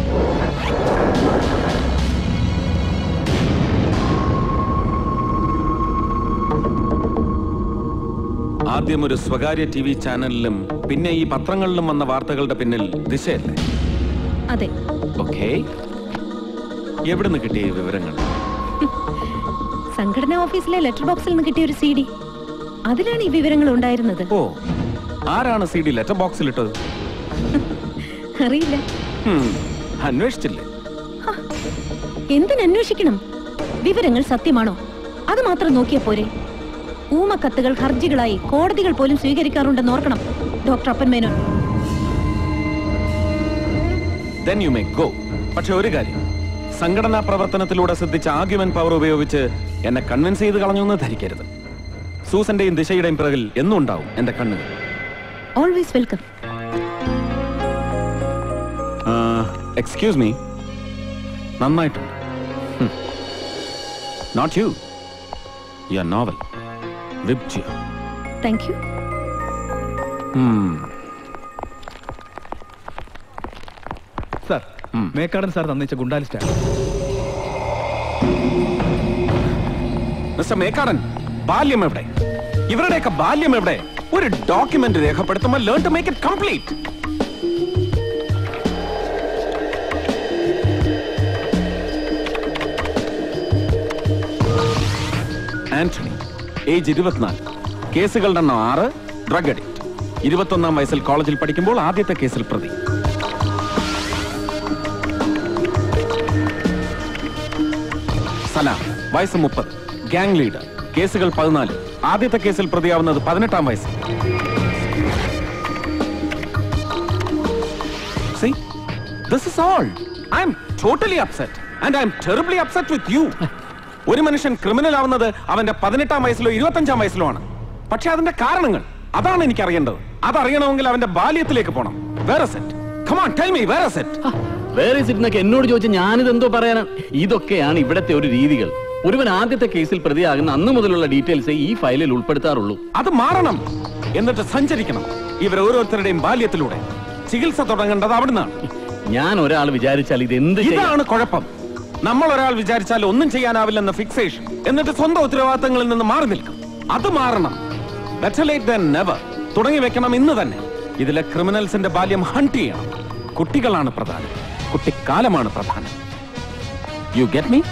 ആദ്യം ഒരു സ്വകാര്യ ടി വി ചാനലിലും പിന്നെ ഈ പത്രങ്ങളിലും വന്ന വാർത്തകളുടെ പിന്നിൽ ദിശയല്ലേ അതെ ഓക്കേ എവിടുന്ന് കിട്ടിയ ഈ വിവരങ്ങൾ സംഘടനാ ഓഫീസിലെ ലെറ്റർ ബോക്സിൽ നിന്ന് കിട്ടിയ ഒരു സി ഡി അതിലാണ് ഈ വിവരങ്ങൾ ഉണ്ടായിരുന്നത് ഓ ആരാണ് സി ഡി ലെറ്റർ ബോക്സിലിട്ടത് അറിയില്ല ഹും, അന്വേഷിച്ചില്ലേ എന്തിനന്വേഷിക്കണം വിവരങ്ങൾ സത്യമാണോ അത് മാത്രം നോക്കിയാ പോരെ ഊമക്കത്തുകൾ ഹർജികളായി കോടതികൾ പോലും സ്വീകരിക്കാറുണ്ടെന്ന് ഓർക്കണം doctor Appan Menon then you may go പക്ഷെ ഒരു കാര്യം സംഘടനാ പ്രവർത്തനത്തിലൂടെ സിദ്ധിച്ച ആർഗ്യുമെന്റ് പവർ ഉപയോഗിച്ച് എന്നെ കൺവിൻസ് ചെയ്ത് കളഞ്ഞു എന്ന് ധരിക്കരുത് സൂസന്റെയും ദിശയുടെയും പിറകിൽ എന്നും ഉണ്ടാവും എന്റെ കണ്ണുകൾ ഓൾവേസ് വെൽക്കം എക്സ്ക്യൂസ് മീ നന്നായിട്ടുണ്ട് നോട്ട് യു യുവർ നോവൽ വിബ്ജിയ thank you sir Mekkadan sir തന്നിച്ച ഗുണ്ടാലിസ്റ്റാണ് മിസ്റ്റർ മേക്കാടൻ ബാല്യം എവിടെ ഇവരുടെയൊക്കെ ബാല്യം എവിടെ ഒരു ഡോക്യുമെന്റ് രേഖപ്പെടുത്തുമ്പോൾ learn to make it complete Antony age ഇരുപത്തിനാല് കേസുകളുടെ എണ്ണം ആറ് ഡ്രഗ് അഡിക്റ്റ് ഇരുപത്തൊന്നാം വയസ്സിൽ കോളേജിൽ പഠിക്കുമ്പോൾ ആദ്യത്തെ കേസിൽ പ്രതി സലാം വയസ്സ് മുപ്പത് ഗാങ് ലീഡർ കേസുകൾ പതിനാല് ആദ്യത്തെ കേസിൽ പ്രതിയാവുന്നത് പതിനെട്ടാം വയസ്സിൽ See, this is all. I'm totally upset. And I'm terribly upset with you. ഒരു മനുഷ്യൻ ക്രിമിനൽ ആവുന്നത് അവന്റെ പതിനെട്ടാം വയസ്സിലോ ഇരുപത്തഞ്ചാം വയസ്സിലോ ആണ് പക്ഷെ അതിന്റെ കാരണങ്ങൾ അതാണ് എനിക്ക് അറിയേണ്ടത് അതറിയണമെങ്കിൽ അവന്റെ ബാല്യത്തിലേക്ക് പോണം വേറെ സെറ്റ് കമാൺ ടെൽ മീ വേറെ സെറ്റ് വേറെ സിറ്റിനൊക്കെ എന്നോട് ചോദിച്ച ഞാനിത് എന്തോ പറയാനാണ് ഇതൊക്കെയാണ് ഇവിടത്തെ ഒരു രീതികൾ ഒരുവൻ ആദ്യത്തെ കേസിൽ പ്രതിയാകുന്ന അന്ന് മുതലുള്ള ഡീറ്റെയിൽസ് ഈ ഫയലിൽ ഉൾപ്പെടുത്താറുള്ളൂ അത് മാറണം എന്നിട്ട് സഞ്ചരിക്കണം ഇവർ ഓരോരുത്തരുടെയും ബാല്യത്തിലൂടെ ചികിത്സ തുടങ്ങേണ്ടത് അവിടുന്നാണ് ഞാൻ ഒരാൾ വിചാരിച്ചാൽ ഇത് എന്ത് ചെയ്യും? ഇതാണ് കുഴപ്പം നമ്മൾ ഒരാൾ വിചാരിച്ചാൽ ഒന്നും ചെയ്യാനാവില്ലെന്ന ഫിക്സേഷൻ എന്നിട്ട് സ്വന്തം ഉത്തരവാദിത്തങ്ങളിൽ നിന്ന് മാറി നിൽക്കും അത് മാറണം ബെറ്റർ ലേറ്റ് ദൻ നെവർ തുടങ്ങി വെക്കണം ഇന്ന് തന്നെ ഇതിലെ ക്രിമിനൽസിന്റെ ബാല്യം ഹണ്ട് ചെയ്യണം കുട്ടികളാണ് പ്രധാനം കുട്ടിക്കാലമാണ് പ്രധാനം യു ഗെറ്റ് മീ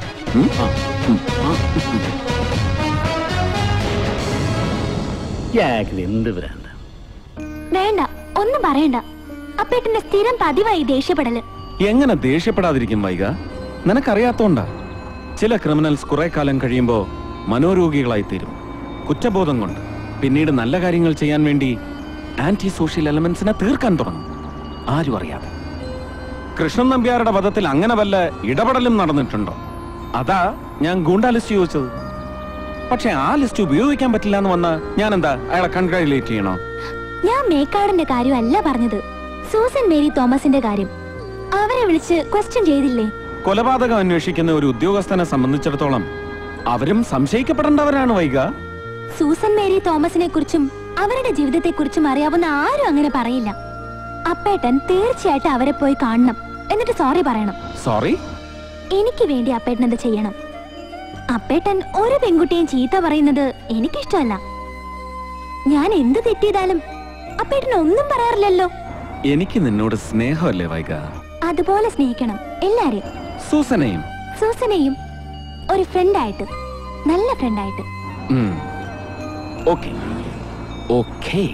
ഇയാൾക്ക് എന്ത് ഭ്രാന്ത് വേണ്ട ഒന്നും പറയണ്ട അപ്പേട്ടന്റെ സ്ഥിരം പതിവായി ദേഷ്യപ്പെടല് എങ്ങനെ ദേഷ്യപ്പെടാതിരിക്കും വൈക നിനക്കറിയാത്തോണ്ടാ ചില ക്രിമിനൽസ് കുറെ കാലം കഴിയുമ്പോ മനോരോഗികളായി തീരും കുറ്റബോധം കൊണ്ട് പിന്നീട് നല്ല കാര്യങ്ങൾ ചെയ്യാൻ വേണ്ടി ആന്റി സോഷ്യൽ എലമെന്റ്സിനെ തീർക്കാൻ തുടങ്ങും ആരും അറിയാതെ കൃഷ്ണൻ നമ്പ്യാരുടെ വധത്തിൽ അങ്ങനെ വല്ല ഇടപെടലും നടന്നിട്ടുണ്ടോ അതാ ഞാൻ ഗൂണ്ടാ ലിസ്റ്റ് ചോദിച്ചത് പക്ഷെ ആ ലിസ്റ്റ് ഉപയോഗിക്കാൻ പറ്റില്ല എന്ന് വന്ന ഞാൻ എന്താ അയാളെ കൺഗ്രാജുലേറ്റ് ചെയ്യണോ ഞാൻ മേക്കാടിന്റെ കാര്യമല്ല പറഞ്ഞത് സൂസൻ മേരി തോമസിന്റെ കാര്യം അവരെ വിളിച്ച് ക്വസ്റ്റ്യൻ ചെയ്തില്ലേ കൊലപാതകം അന്വേഷിക്കുന്ന ഒരു ഉദ്യോഗസ്ഥനെ സംബന്ധിച്ചിടത്തോളം അവരും സംശയിക്കപ്പെടേണ്ടവരാണ് വൈക സൂസൻ മേരി തോമസിനെ കുറിച്ചും അവരുടെ ജീവിതത്തെ കുറിച്ചും അറിയാവുന്ന ആരും അങ്ങനെ പറയില്ല അപ്പേട്ടൻ തീർച്ചയായിട്ടും അവരെ പോയി കാണണം എന്നിട്ട് സോറി പറയണം സോറി എനിക്ക് വേണ്ടി അപ്പേട്ടൻ അത് ചെയ്യണം അപ്പേട്ടൻ ഒരു പെൺകുട്ടിയും ചീത്ത പറയുന്നത് എനിക്കിഷ്ടമല്ല ഞാൻ എന്ത് തെറ്റിയതാലും അപ്പേട്ടൻ ഒന്നും പറയാറില്ലല്ലോ എനിക്ക് നിന്നോട് സ്നേഹമല്ലേ വൈക അതുപോലെ സ്നേഹിക്കണം എല്ലാരെയും സൂസനെയും സൂസനെയും ഒരു ഫ്രണ്ടായിട്ട് നല്ല ഫ്രണ്ടായിട്ട് ഓക്കെ ഓക്കെ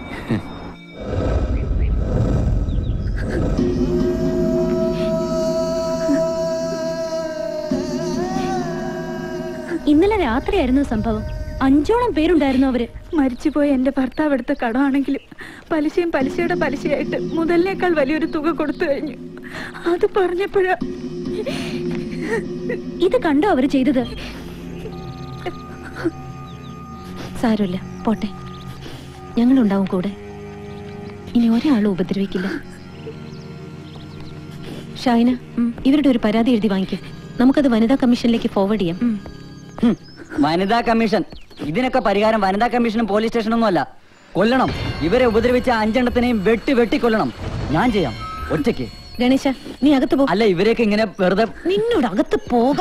ഇന്നലെ രാത്രിയായിരുന്നു സംഭവം അഞ്ചോളം പേരുണ്ടായിരുന്നു അവര് മരിച്ചുപോയ എന്റെ ഭർത്താവ് എടുത്ത കടമാണെങ്കിലും പലിശയും പലിശയുടെ പലിശയായിട്ട് മുതലിനേക്കാൾ വലിയൊരു തുക കൊടുത്തു കഴിഞ്ഞു അത് പറഞ്ഞപ്പോഴാ ഇത് കണ്ടോ അവര് ചെയ്തത് സാരമില്ല പോട്ടെ ഞങ്ങളുണ്ടാവും കൂടെ ഇനി ഒരാളും ഉപദ്രവിക്കില്ല ഷൈന ഇവരുടെ ഒരു പരാതി എഴുതി വാങ്ങിക്കും നമുക്കത് വനിതാ കമ്മീഷനിലേക്ക് ഫോർവേഡ് ചെയ്യാം വനിതാ കമ്മീഷൻ ഇതിനൊക്കെ പരിഹാരം വനിതാ കമ്മീഷനും പോലീസ് സ്റ്റേഷനൊന്നും അല്ല കൊല്ലണം ഇവരെ ഉപദ്രവിച്ച അഞ്ചെണ്ണത്തിനെയും വെട്ടി വെട്ടി കൊല്ലണം ഞാൻ ചെയ്യാം ഒറ്റയ്ക്ക് ഗണേശ നീ അകത്ത് പോ അല്ല ഇവരെയൊക്കെ ഇങ്ങനെ വെറുതെ നിന്നോട് അകത്ത് പോക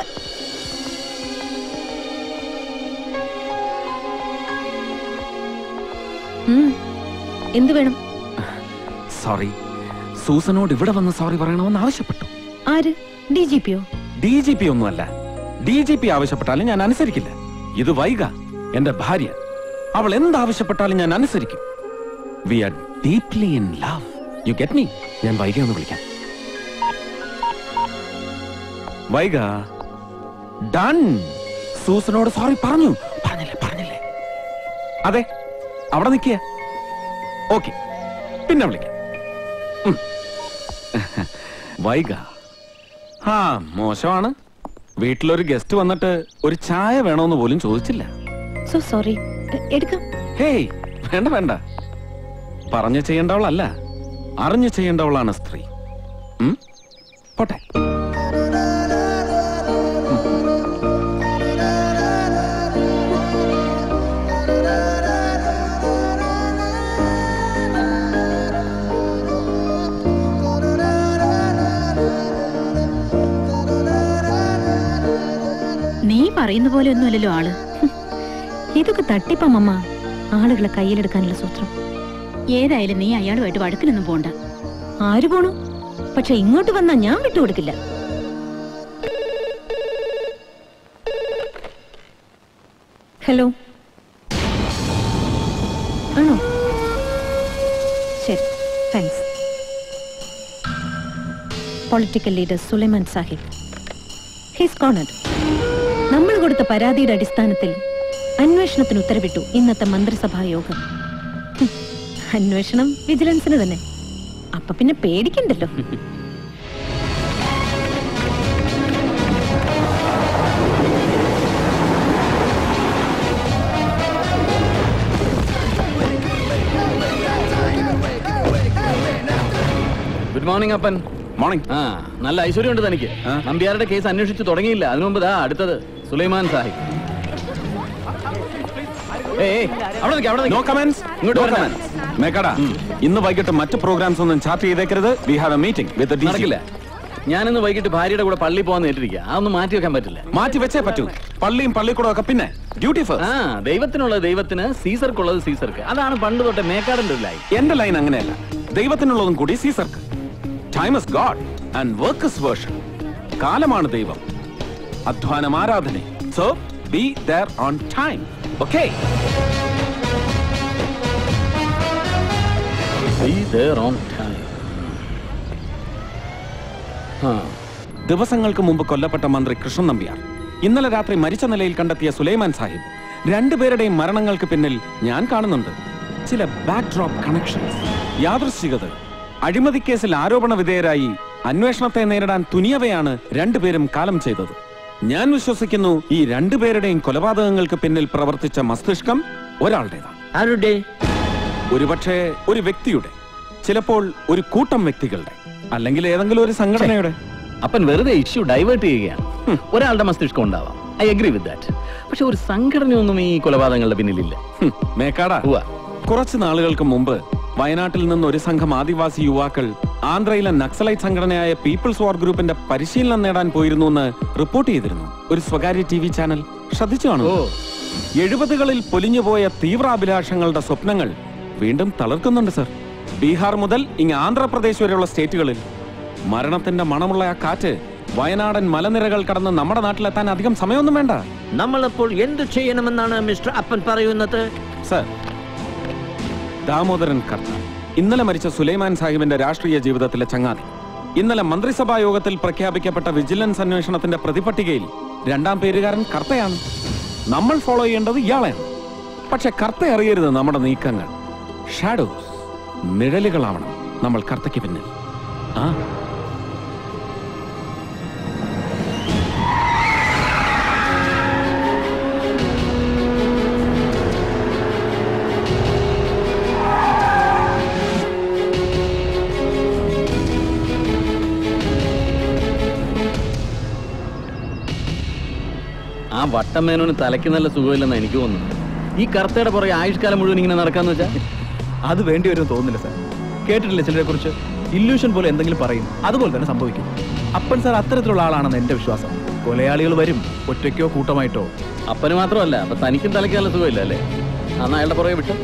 ഉം. എന്ത് വേണം സോറി സൂസനോട് ഇവിടെ വന്ന് സോറി പറയണമെന്ന് ആവശ്യപ്പെട്ടു ആര് ഡി ജി പിയോ ഡി ജി പി ഒന്നുമല്ല ഡി ജി പി ആവശ്യപ്പെട്ടാലും ഞാൻ അനുസരിക്കില്ല ഇത് വൈക എന്റെ ഭാര്യ അവൾ എന്താവശ്യപ്പെട്ടാലും ഞാൻ അനുസരിക്കും we are deeply in love you get me ഞാൻ വൈക ഒന്ന് വിളിക്കാം വൈക ഡൺ സൂസനോട് സോറി പറഞ്ഞു പറഞ്ഞില്ലേ പറഞ്ഞില്ലേ അതെ അവിടെ നിൽക്കുക ഓക്കെ പിന്നെ വിളിക്കാം ഉം. വൈക ആ മോശമാണ് വീട്ടിലൊരു ഗസ്റ്റ് വന്നിട്ട് ഒരു ചായ വേണോന്ന് പോലും ചോദിച്ചില്ല സോ സോറി എടുക്കാം ഹേയ് വേണ്ട വേണ്ട പറഞ്ഞു ചെയ്യേണ്ടവളല്ല അറിഞ്ഞു ചെയ്യേണ്ടവളാണ് സ്ത്രീ ഉം? പോട്ടെ നീ പറയുന്ന പോലെ ഒന്നുമല്ലല്ലോ ആള് ഹും. ഇതൊക്കെ തട്ടിപ്പമ്മ ആളുകളെ കയ്യിലെടുക്കാനുള്ള സൂത്രം ഏതായാലും നീ അയാളുമായിട്ട് വഴക്കിനൊന്നും പോണ്ട ആര് പോണു പക്ഷെ ഇങ്ങോട്ട് വന്നാ ഞാൻ വിട്ടുകൊടുക്കില്ല ഹലോ ആണോ ശരി thanks political leader Sulaiman Sahib his കോണഡ് നമ്മൾ കൊടുത്ത പരാതിയുടെ അടിസ്ഥാനത്തിൽ അന്വേഷണത്തിന് ഉത്തരവിട്ടു ഇന്നത്തെ മന്ത്രിസഭാ യോഗം ഹും, അന്വേഷണം വിജിലൻസിന് തന്നെ അപ്പൊ പിന്നെ പേടിക്കണ്ടല്ലോ ഗുഡ് മോർണിംഗ് അപ്പൻ മോർണിംഗ് ആ നല്ല ഐശ്വര്യമുണ്ട് തനിക്ക് നമ്പ്യാരുടെ കേസ് അന്വേഷിച്ച് തുടങ്ങിയില്ല അതിനു മുമ്പ് ദാ അടുത്തത് സുലൈമാൻ സാഹിബ് ഏയ്, ഏയ്, അവിടെ നിൽക്ക്, അവിടെ നിൽക്ക്. നോ കമന്റ്സ് ഇങ്ങോട്ട് നോ വരണ്ട. കമന്റ്സ് മേക്കട ഇന്ന് വൈകിട്ട് മറ്റ് പ്രോഗ്രാംസ് ഒന്നും ചാർട്ട് ചെയ്തേക്കരുത് we have a meeting with നടക്കില്ല ഞാനിന്ന് വൈകിട്ട് ഭാര്യയുടെ കൂടെ പള്ളി പോകാൻ നേരിട്ടിരിക്കുക അതൊന്നും മാറ്റി വെക്കാൻ പറ്റില്ല മാറ്റി വെച്ചേ പറ്റൂ പള്ളിയും പള്ളിക്കൂടം ഒക്കെ പിന്നെ ഡ്യൂട്ടി ആ ദൈവത്തിനുള്ളത് ദൈവത്തിന് സീസർക്കുള്ളത് സീസർക്ക് അതാണ് പണ്ട് തൊട്ടേ മേക്കാടന്റെ ഒരു ലൈൻ എന്റെ ലൈൻ അങ്ങനെയല്ല ദൈവത്തിനുള്ളതും കൂടി സീസർക്ക് time is God and work is worship കാലമാണ് ദൈവം അധ്വാനം ആരാധന so be there on time okay Be there on time. ദിവസങ്ങൾക്ക് മുമ്പ് കൊല്ലപ്പെട്ട മന്ത്രി കൃഷ്ണൻ നമ്പ്യാർ ഇന്നലെ രാത്രി മരിച്ച നിലയിൽ കണ്ടെത്തിയ സുലൈമാൻ സാഹിബ് രണ്ടുപേരുടെയും മരണങ്ങൾക്ക് പിന്നിൽ ഞാൻ കാണുന്നുണ്ട് ചില ബാക്ക് ഡ്രോപ്പ് കണക്ഷൻസ് യാദൃശ്ചികത അഴിമതി കേസിൽ ആരോപണ വിധേയരായി അന്വേഷണത്തെ നേരിടാൻ തുനിയവയാണ് രണ്ടുപേരും കാലം ചെയ്തത് ഞാൻ വിശ്വസിക്കുന്നു ഈ രണ്ടുപേരുടെയും കൊലപാതകങ്ങൾക്ക് പിന്നിൽ പ്രവർത്തിച്ച മസ്തിഷ്കം ഒരാളുടേതാണ് ആരുടെ ഒരുപക്ഷെ ഒരു വ്യക്തിയുടെ ചിലപ്പോൾ ഒരു കൂട്ടം വ്യക്തികളുടെ അല്ലെങ്കിൽ ഏതെങ്കിലും ഒരു സംഘടനയുടെ അപ്പൻ വെറുതെ ഇഷ്യൂ ഡൈവേർട്ട് ചെയ്യുകയാണ് ഹും, ഒരാളുടെ മസ്തിഷ്കം ഉണ്ടാവാം ഐ അഗ്രി വിത്ത് ദാറ്റ് പക്ഷെ ഒരു സംഘടനയൊന്നും ഈ കൊലപാതകങ്ങളുടെ പിന്നിലില്ല ഹും, മേക്കാടാ കുറച്ചു നാളുകൾക്ക് മുമ്പ് വയനാട്ടിൽ നിന്ന് ഒരു സംഘം ആദിവാസി യുവാക്കൾ ആന്ധ്രയിലെ നക്സലൈറ്റ് സംഘടനയായ പീപ്പിൾസ് വാർ ഗ്രൂപ്പിന്റെ പരിശീലനം നേടാൻ പോയിരുന്നു എന്ന് റിപ്പോർട്ട് ചെയ്തിരുന്നു ഒരു സ്വകാര്യ ടി വി ചാനൽ ശ്രദ്ധിച്ചു കാണും എഴുപതുകളിൽ പൊലിഞ്ഞുപോയ തീവ്രാഭിലാഷങ്ങളുടെ സ്വപ്നങ്ങൾ വീണ്ടും തളർക്കുന്നുണ്ട് സർ ബീഹാർ മുതൽ ഇങ്ങ് ആന്ധ്രാപ്രദേശ് വരെയുള്ള സ്റ്റേറ്റുകളിൽ മരണത്തിന്റെ മണമുള്ള ആ കാറ്റ് വയനാടൻ മലനിരകൾ കടന്ന് നമ്മുടെ നാട്ടിലെത്താൻ അധികം സമയമൊന്നും വേണ്ട നമ്മളപ്പോൾ എന്ത് ചെയ്യണമെന്നാണ് മിസ്റ്റർ അപ്പൻ പറയുന്നത് സർ ദാമോദരൻ കർത്ത ഇന്നലെ മരിച്ച സുലൈമാൻ സാഹിബിന്റെ രാഷ്ട്രീയ ജീവിതത്തിലെ ചങ്ങാതി ഇന്നലെ മന്ത്രിസഭാ യോഗത്തിൽ പ്രഖ്യാപിക്കപ്പെട്ട വിജിലൻസ് അന്വേഷണത്തിന്റെ പ്രതിപട്ടികയിൽ രണ്ടാം പേരുകാരൻ കർത്തയാണ് നമ്മൾ ഫോളോ ചെയ്യേണ്ടത് ഇയാളെയാണ് പക്ഷെ കർത്ത അറിയരുത് നമ്മുടെ നീക്കങ്ങൾ ഷാഡോസ് നിഴലുകളാവണം നമ്മൾ കർത്തയ്ക്ക് പിന്നിൽ ആ ആ വട്ടമേനോന് തലയ്ക്ക് നല്ല സുഖമില്ലെന്ന് എനിക്ക് തോന്നുന്നു ഈ കർത്തയുടെ പുറകെ ആയുഷ്കാലം മുഴുവൻ ഇങ്ങനെ നടക്കാന്ന് വെച്ചാ അത് വേണ്ടി വരും തോന്നുന്നില്ല സാർ കേട്ടിട്ടില്ല ചിലരെ കുറിച്ച് ഇല്യൂഷൻ പോലെ എന്തെങ്കിലും പറയും അതുപോലെ തന്നെ സംഭവിക്കും അപ്പൻ സാർ അത്തരത്തിലുള്ള ആളാണെന്ന് എന്റെ വിശ്വാസം കൊലയാളികൾ വരും ഒറ്റയ്ക്കോ കൂട്ടമായിട്ടോ അപ്പന് മാത്രമല്ല അപ്പൊ തനിക്കും തലയ്ക്ക് നല്ല സുഖമില്ല അല്ലേ അന്ന് അയാളുടെ പുറകെ വിട്ടു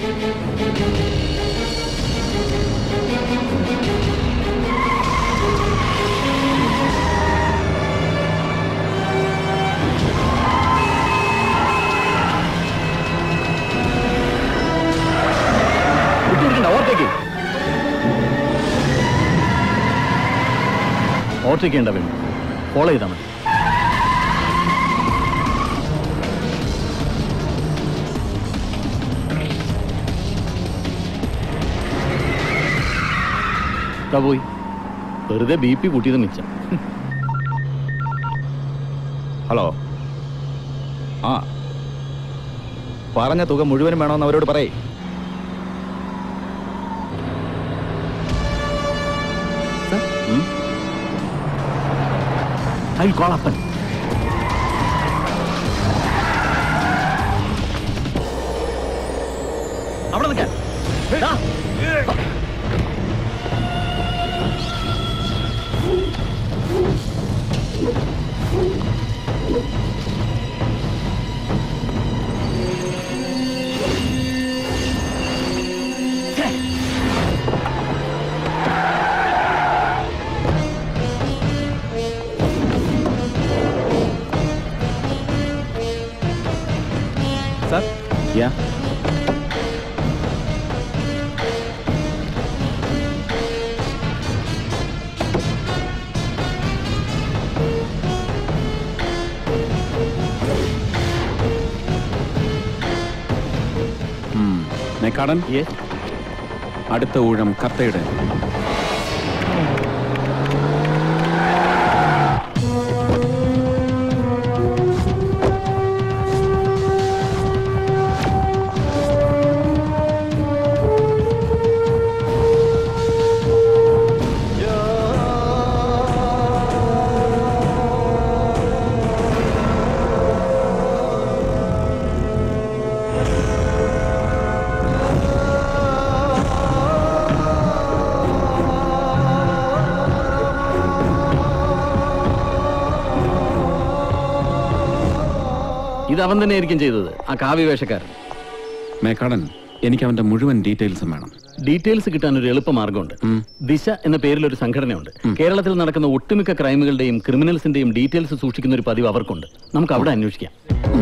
ഓവർടേക്ക് ഓവർടേക്ക് ചെയ്യേണ്ട വേണം ഫോളോ ചെയ്താൽ മതി ദാ പോയി വെറുതെ ബി പി കൂട്ടിയത് മിച്ചം ഹലോ ആ പറഞ്ഞ തുക മുഴുവനും വേണമെന്ന് അവരോട് പറയേ ഐ കോൾ അപ്പൻ അവിടെ നിൽക്കാൻ ദാ. സാർ യാ മേക്കാടൻ അടുത്ത ഊഴം കത്തയുടെ ഇത് അവൻ തന്നെയായിരിക്കും ചെയ്തത് ആ കാവ്യ വേഷക്കാരൻ മേക്കാടൻ എനിക്ക് അവന്റെ മുഴുവൻ ഡീറ്റെയിൽസും വേണം ഡീറ്റെയിൽസ് കിട്ടാൻ ഒരു എളുപ്പ മാർഗമുണ്ട് ദിശ എന്ന പേരിൽ ഒരു സംഘടനയുണ്ട് കേരളത്തിൽ നടക്കുന്ന ഒട്ടുമിക്ക ക്രൈമുകളുടെയും ക്രിമിനൽസിന്റെയും ഡീറ്റെയിൽസ് സൂക്ഷിക്കുന്ന ഒരു പതിവ് അവർക്കുണ്ട് നമുക്ക് അവിടെ അന്വേഷിക്കാം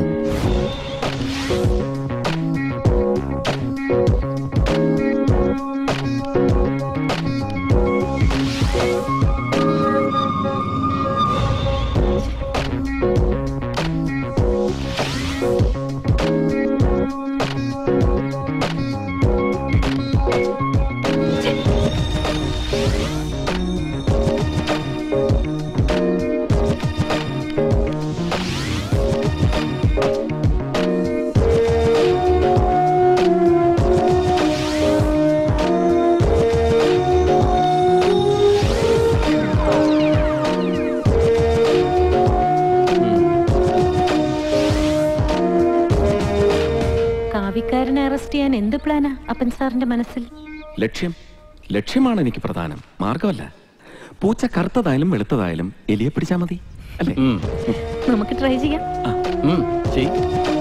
കാവിക്കാരനെ അറസ്റ്റ് ചെയ്യാൻ എന്ത് പ്ലാനാ അപ്പൻ സാറിന്റെ മനസ്സിൽ ലക്ഷ്യം ലക്ഷ്യമാണ് എനിക്ക് പ്രധാനം മാർഗമല്ല പൂച്ച കറുത്തതായാലും വെളുത്തതായാലും എലിയെ പിടിച്ചാ മതി അല്ലേ നമുക്ക് ട്രൈ ചെയ്യാം ചെയ്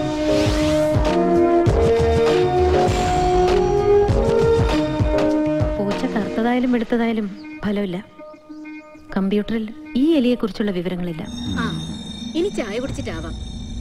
പൂച്ച കറുത്തതായാലും വെളുത്തതായാലും ഫലമില്ല കമ്പ്യൂട്ടറിൽ ഈ എലിയെക്കുറിച്ചുള്ള വിവരങ്ങളില്ല ആ ഇനി ചായ കുടിച്ചിട്ടാവാം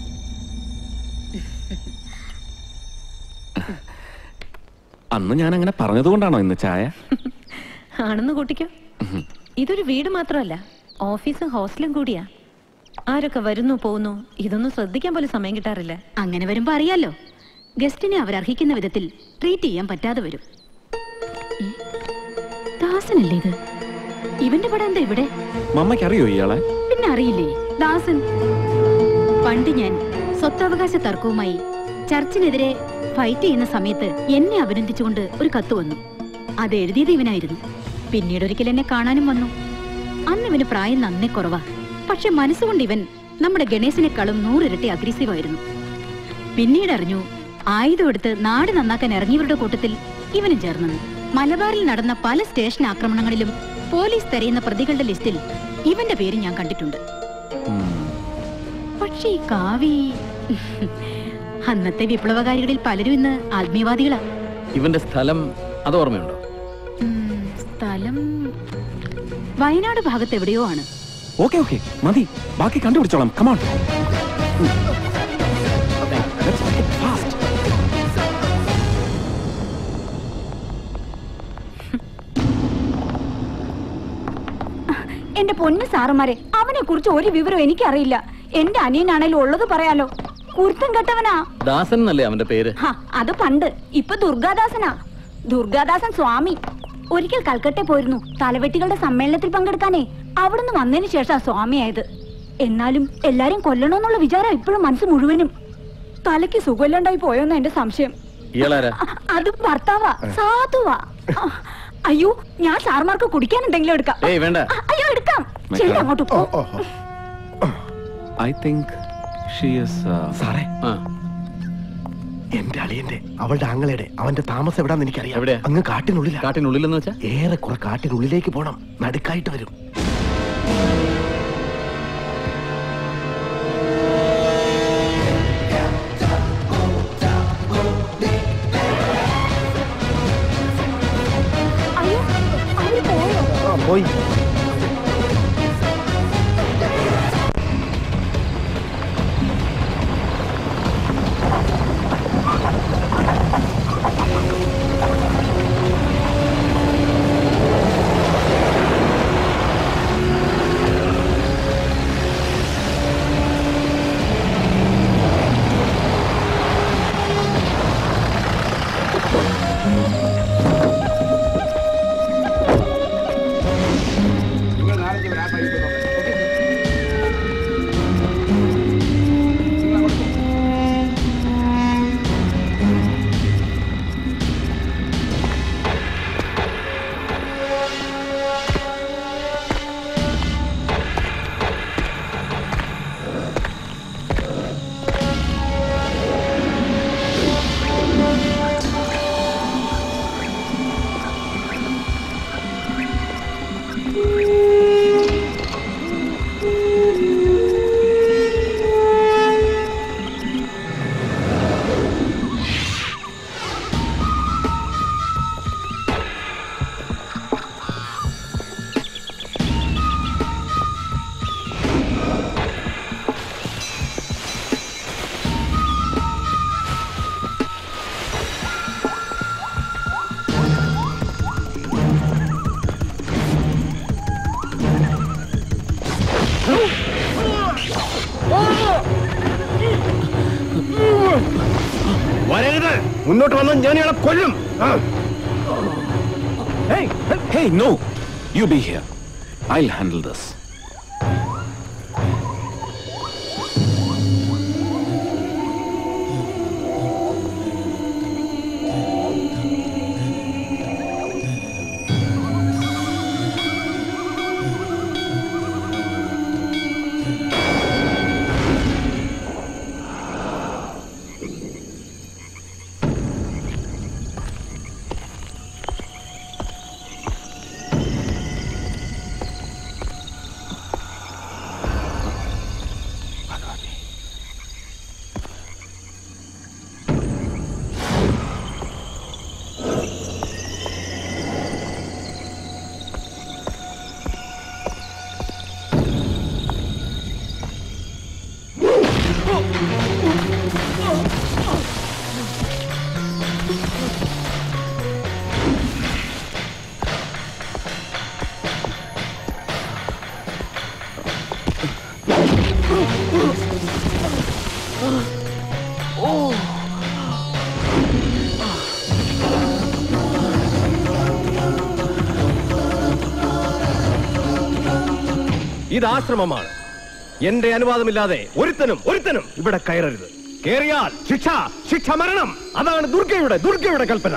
അന്ന് ഞാൻ അങ്ങനെ പറഞ്ഞതുകൊണ്ടാണോ ഇന്ന് ചായ ആണെന്ന് കൂട്ടിക്കോ ഇതൊരു വീട് മാത്രമല്ല ഓഫീസും ഹോസ്റ്റലും കൂടിയാ ആരൊക്കെ വരുന്നു പോകുന്നു ഇതൊന്നും ശ്രദ്ധിക്കാൻ പോലും സമയം കിട്ടാറില്ല അങ്ങനെ വരുമ്പോ അറിയാലോ ഗസ്റ്റിനെ അവർ അർഹിക്കുന്ന വിധത്തിൽ ട്രീറ്റ് ചെയ്യാൻ പറ്റാതെ വരും ഏ? ദാസനല്ലേ ഇത് ഇവന്റെ പടം എന്താ ഇവിടെ മമ്മയ്ക്ക് അറിയോ ഇയാളെ പിന്നെ അറിയില്ലേ ദാസൻ പണ്ട് ഞാൻ സ്വത്തവകാശ തർക്കവുമായി ചർച്ചിനെതിരെ ഫൈറ്റ് ചെയ്യുന്ന സമയത്ത് എന്നെ അഭിനന്ദിച്ചുകൊണ്ട് ഒരു കത്ത് വന്നു അത് എഴുതിയത് ഇവനായിരുന്നു പിന്നീട് ഒരിക്കൽ എന്നെ കാണാനും വന്നു അന്ന് ഇവന് പ്രായം നന്നേ കുറവാ പക്ഷെ മനസ്സുകൊണ്ട് ഇവൻ നമ്മുടെ ഗണേശിനെക്കാളും നൂറിരട്ടി അഗ്രസീവ് ആയിരുന്നു പിന്നീട് അറിഞ്ഞു ആയുധം എടുത്ത് നാട് നന്നാക്കാൻ ഇറങ്ങിയവരുടെ കൂട്ടത്തിൽ ഇവനും ചേർന്നെന്ന് മലബാറിൽ നടന്ന പല സ്റ്റേഷൻ ആക്രമണങ്ങളിലും പോലീസ് തെരയുന്ന പ്രതികളുടെ ലിസ്റ്റിൽ ഇവന്റെ പേര് ഞാൻ കണ്ടിട്ടുണ്ട് പക്ഷേ ഈ കാവി അന്നത്തെ വിപ്ലവകാരികളിൽ പലരും ഇന്ന് ആത്മീയവാദികളാ ഇവന്റെ സ്ഥലം അത് ഓർമ്മയുണ്ടോ ഉം, സ്ഥലം വയനാട് ഭാഗത്ത് എവിടെയോ ആണ് ഓക്കെ ഓക്കെ മതി ബാക്കി കണ്ടുപിടിച്ചോളാം കമാൺ എന്റെ പൊന്നു സാറുമാരെ അവനെ കുറിച്ച് ഒരു വിവരം എനിക്കറിയില്ല എന്റെ അനിയനാണേലും ഉള്ളത് പറയാലോ കുരുത്തം കെട്ടവനാ ദാസൻ എന്നല്ലേ അവന്റെ പേര് ഹ, അത് പണ്ട് ഇപ്പൊ ദുർഗാദാസനാ ദുർഗാദാസൻ സ്വാമി ഒരിക്കൽ കൽക്കട്ടെ പോയിരുന്നു തലവെട്ടികളുടെ സമ്മേളനത്തിൽ പങ്കെടുക്കാനേ അവിടുന്ന് വന്നതിന് ശേഷം സ്വാമിയായത് എന്നാലും എല്ലാരും കൊല്ലണോന്നുള്ള വിചാരം ഇപ്പോഴും മനസ്സ് മുഴുവനും തലയ്ക്ക് സുഖമില്ലാണ്ടായി പോയോന്ന് എന്റെ സംശയം ഇയാളാരാ അത് ഭർത്താവാ സാധുവാ ആ, അയ്യോ ഞാൻ സാർമാർക്ക് കുടിക്കാൻ എന്തെങ്കിലും എടുക്കാം ഏയ് വേണ്ട ആ, അയ്യോ എടുക്കാം ശരി അങ്ങോട്ട് പോ ഐ തിങ്ക് സാറേ എന്റെ അളിയന്റെ അവളുടെ ആങ്ങളയുടെ അവന്റെ താമസം എവിടാന്ന് എനിക്കറിയാം എവിടെയാ? അങ്ങ് കാട്ടിനുള്ളിൽ കാട്ടിനുള്ളിൽ എന്ന് വെച്ചാ ഏറെ കുറെ കാട്ടിനുള്ളിലേക്ക് പോണം നടുക്കായിട്ട് വരും അയ്യോ അവര് പോയോ ആ, പോയി വരരുത് മുന്നോട്ട് വന്ന ഞാൻ ഇയാളെ കൊല്ലും ആ. Hey, hey, no! You be here. I'll handle this. ഇത് ആശ്രമമാണ് എന്റെ അനുവാദമില്ലാതെ ഒരുത്തനും ഒരുത്തനും ഇവിടെ കയറരുത് കേറിയാൽ ശിക്ഷ ശിക്ഷ മരണം അതാണ് ദുർഗയുടെ ദുർഗയുടെ കൽപ്പന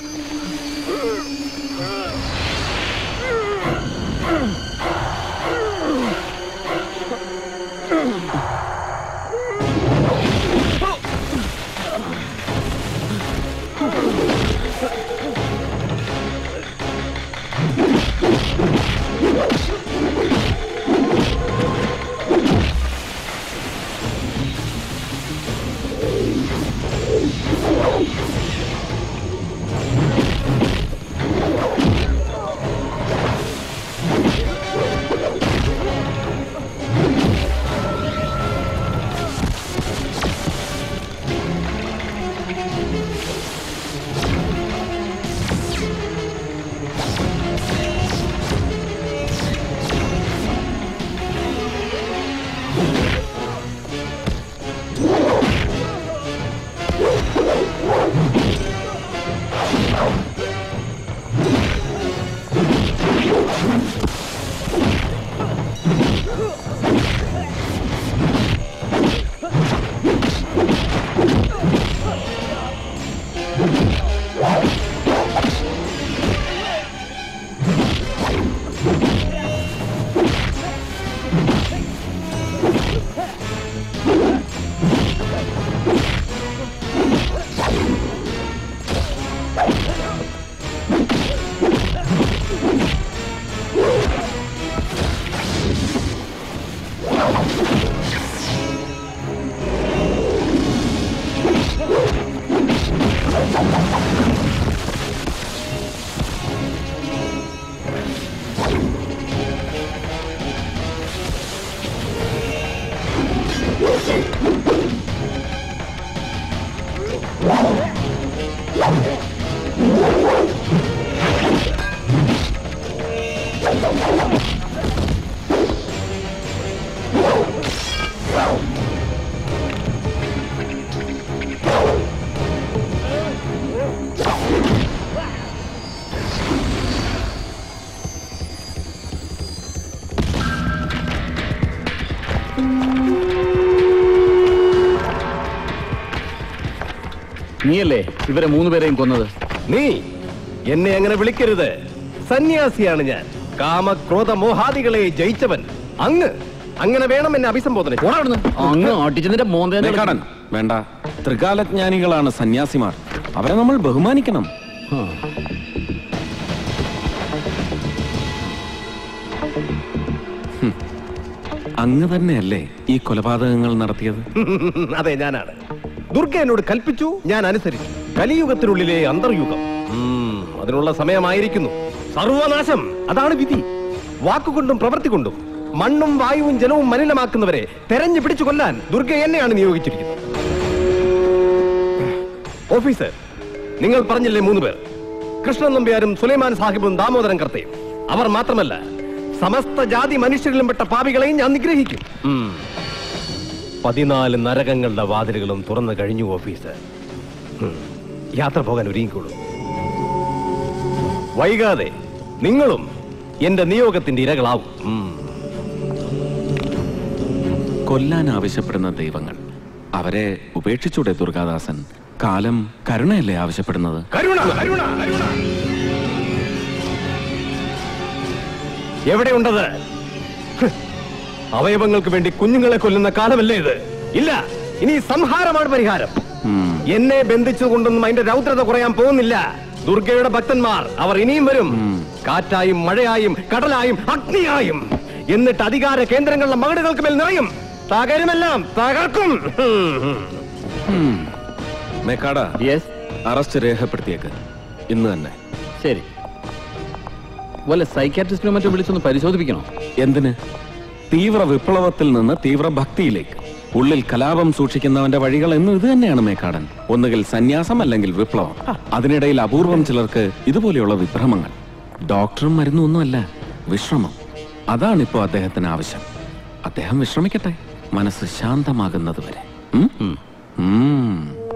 നീയല്ലേ ഇവരെ മൂന്നുപേരെയും കൊന്നത് നീ എന്നെ അങ്ങനെ വിളിക്കരുത് സന്യാസിയാണ് ഞാൻ കാമക്രോധ മോഹാദികളെ ജയിച്ചവൻ അങ്ങ് അങ്ങനെ വേണം എന്നെ അഭിസംബോധന ചെയ്യാൻ. അങ്ങ് അടിച്ചതിന്റെ മോന്തേനെ ലേഖാടൻ വേണ്ട ത്രികാലജ്ഞാനികളാണ് സന്യാസിമാർ അവരെ നമ്മൾ ബഹുമാനിക്കണം ഹും. അങ്ങ് തന്നെയല്ലേ ഈ കൊലപാതകങ്ങൾ നടത്തിയത് അതെ ഞാനാണ് ദുർഗ എന്നോട് കൽപ്പിച്ചു ഞാൻ അനുസരിച്ചു കലിയുഗത്തിനുള്ളിലെ അന്തർയുഗം ഉം, അതിനുള്ള സമയമായിരിക്കുന്നു സർവനാശം അതാണ് വിധി വാക്കുകൊണ്ടും പ്രവൃത്തി കൊണ്ടും മണ്ണും വായുവും ജലവും മലിനമാക്കുന്നവരെ തെരഞ്ഞു പിടിച്ചു കൊല്ലാൻ ദുർഗ എന്നെയാണ് നിയോഗിച്ചിരിക്കുന്നത് ഓഫീസർ നിങ്ങൾ പറഞ്ഞില്ലേ മൂന്ന് പേർ കൃഷ്ണൻ നമ്പ്യാരും സുലൈമാൻ സാഹിബും ദാമോദരൻ കർത്തയും അവർ മാത്രമല്ല സമസ്ത ജാതി മനുഷ്യരിലും പെട്ട പാപികളെയും ഞാൻ നിഗ്രഹിക്കും ഉം. പതിനാല് നരകങ്ങളുടെ വാതിലുകളും തുറന്നു കഴിഞ്ഞു ഓഫീസർ ഉം. യാത്ര പോകാൻ ഒരുങ്ങിക്കോളൂ വൈകാതെ നിങ്ങളും എന്റെ നിയോഗത്തിന്റെ ഇരകളാവും ഉം. കൊല്ലാൻ ആവശ്യപ്പെടുന്ന ദൈവങ്ങൾ അവരെ ഉപേക്ഷിച്ചൂടെ ദുർഗാദാസൻ കാലം കരുണയല്ലേ ആവശ്യപ്പെടുന്നത് കരുണ കരുണ കരുണ എവിടെയുണ്ടത് ഹ്. അവയവങ്ങൾക്ക് വേണ്ടി കുഞ്ഞുങ്ങളെ കൊല്ലുന്ന കാലമല്ലേ ഇത് ഇല്ല ഇനി സംഹാരമാണ് പരിഹാരം എന്നെ ബന്ധിച്ചുകൊണ്ടൊന്നും അതിന്റെ രൗദ്രത കുറയാൻ പോകുന്നില്ല ദുർഗയുടെ ഭക്തന്മാർ അവർ ഇനിയും വരും കാറ്റായും മഴയായും കടലായും അഗ്നിയായും എന്നിട്ട് അധികാര കേന്ദ്രങ്ങളുടെ മകടുകൾക്ക് മേൽ നിറയും തകരുമെല്ലാം തകർക്കും ഹും. മേക്കാട അറസ്റ്റ് രേഖപ്പെടുത്തിയേക്ക് ഇന്ന് തന്നെ ശരി വല്ല സൈക്കാട്രിസ്റ്റിനോ മറ്റോ വിളിച്ചൊന്ന് പരിശോധിപ്പിക്കണോ എന്തിന് തീവ്ര വിപ്ലവത്തിൽ നിന്ന് തീവ്ര ഭക്തിയിലേക്ക് ഉള്ളിൽ കലാപം സൂക്ഷിക്കുന്നവന്റെ വഴികൾ എന്നും ഇത് തന്നെയാണ് മേക്കാടൻ ഒന്നുകിൽ സന്യാസം അല്ലെങ്കിൽ വിപ്ലവം അതിനിടയിൽ അപൂർവം ചിലർക്ക് ഇതുപോലെയുള്ള വിഭ്രമങ്ങൾ ഡോക്ടറും മരുന്നും ഒന്നുമല്ല വിശ്രമം അതാണ് ഇപ്പോൾ അദ്ദേഹത്തിന് ആവശ്യം അദ്ദേഹം വിശ്രമിക്കട്ടെ മനസ്സ് ശാന്തമാകുന്നത് വരെ ഉം? ഉം.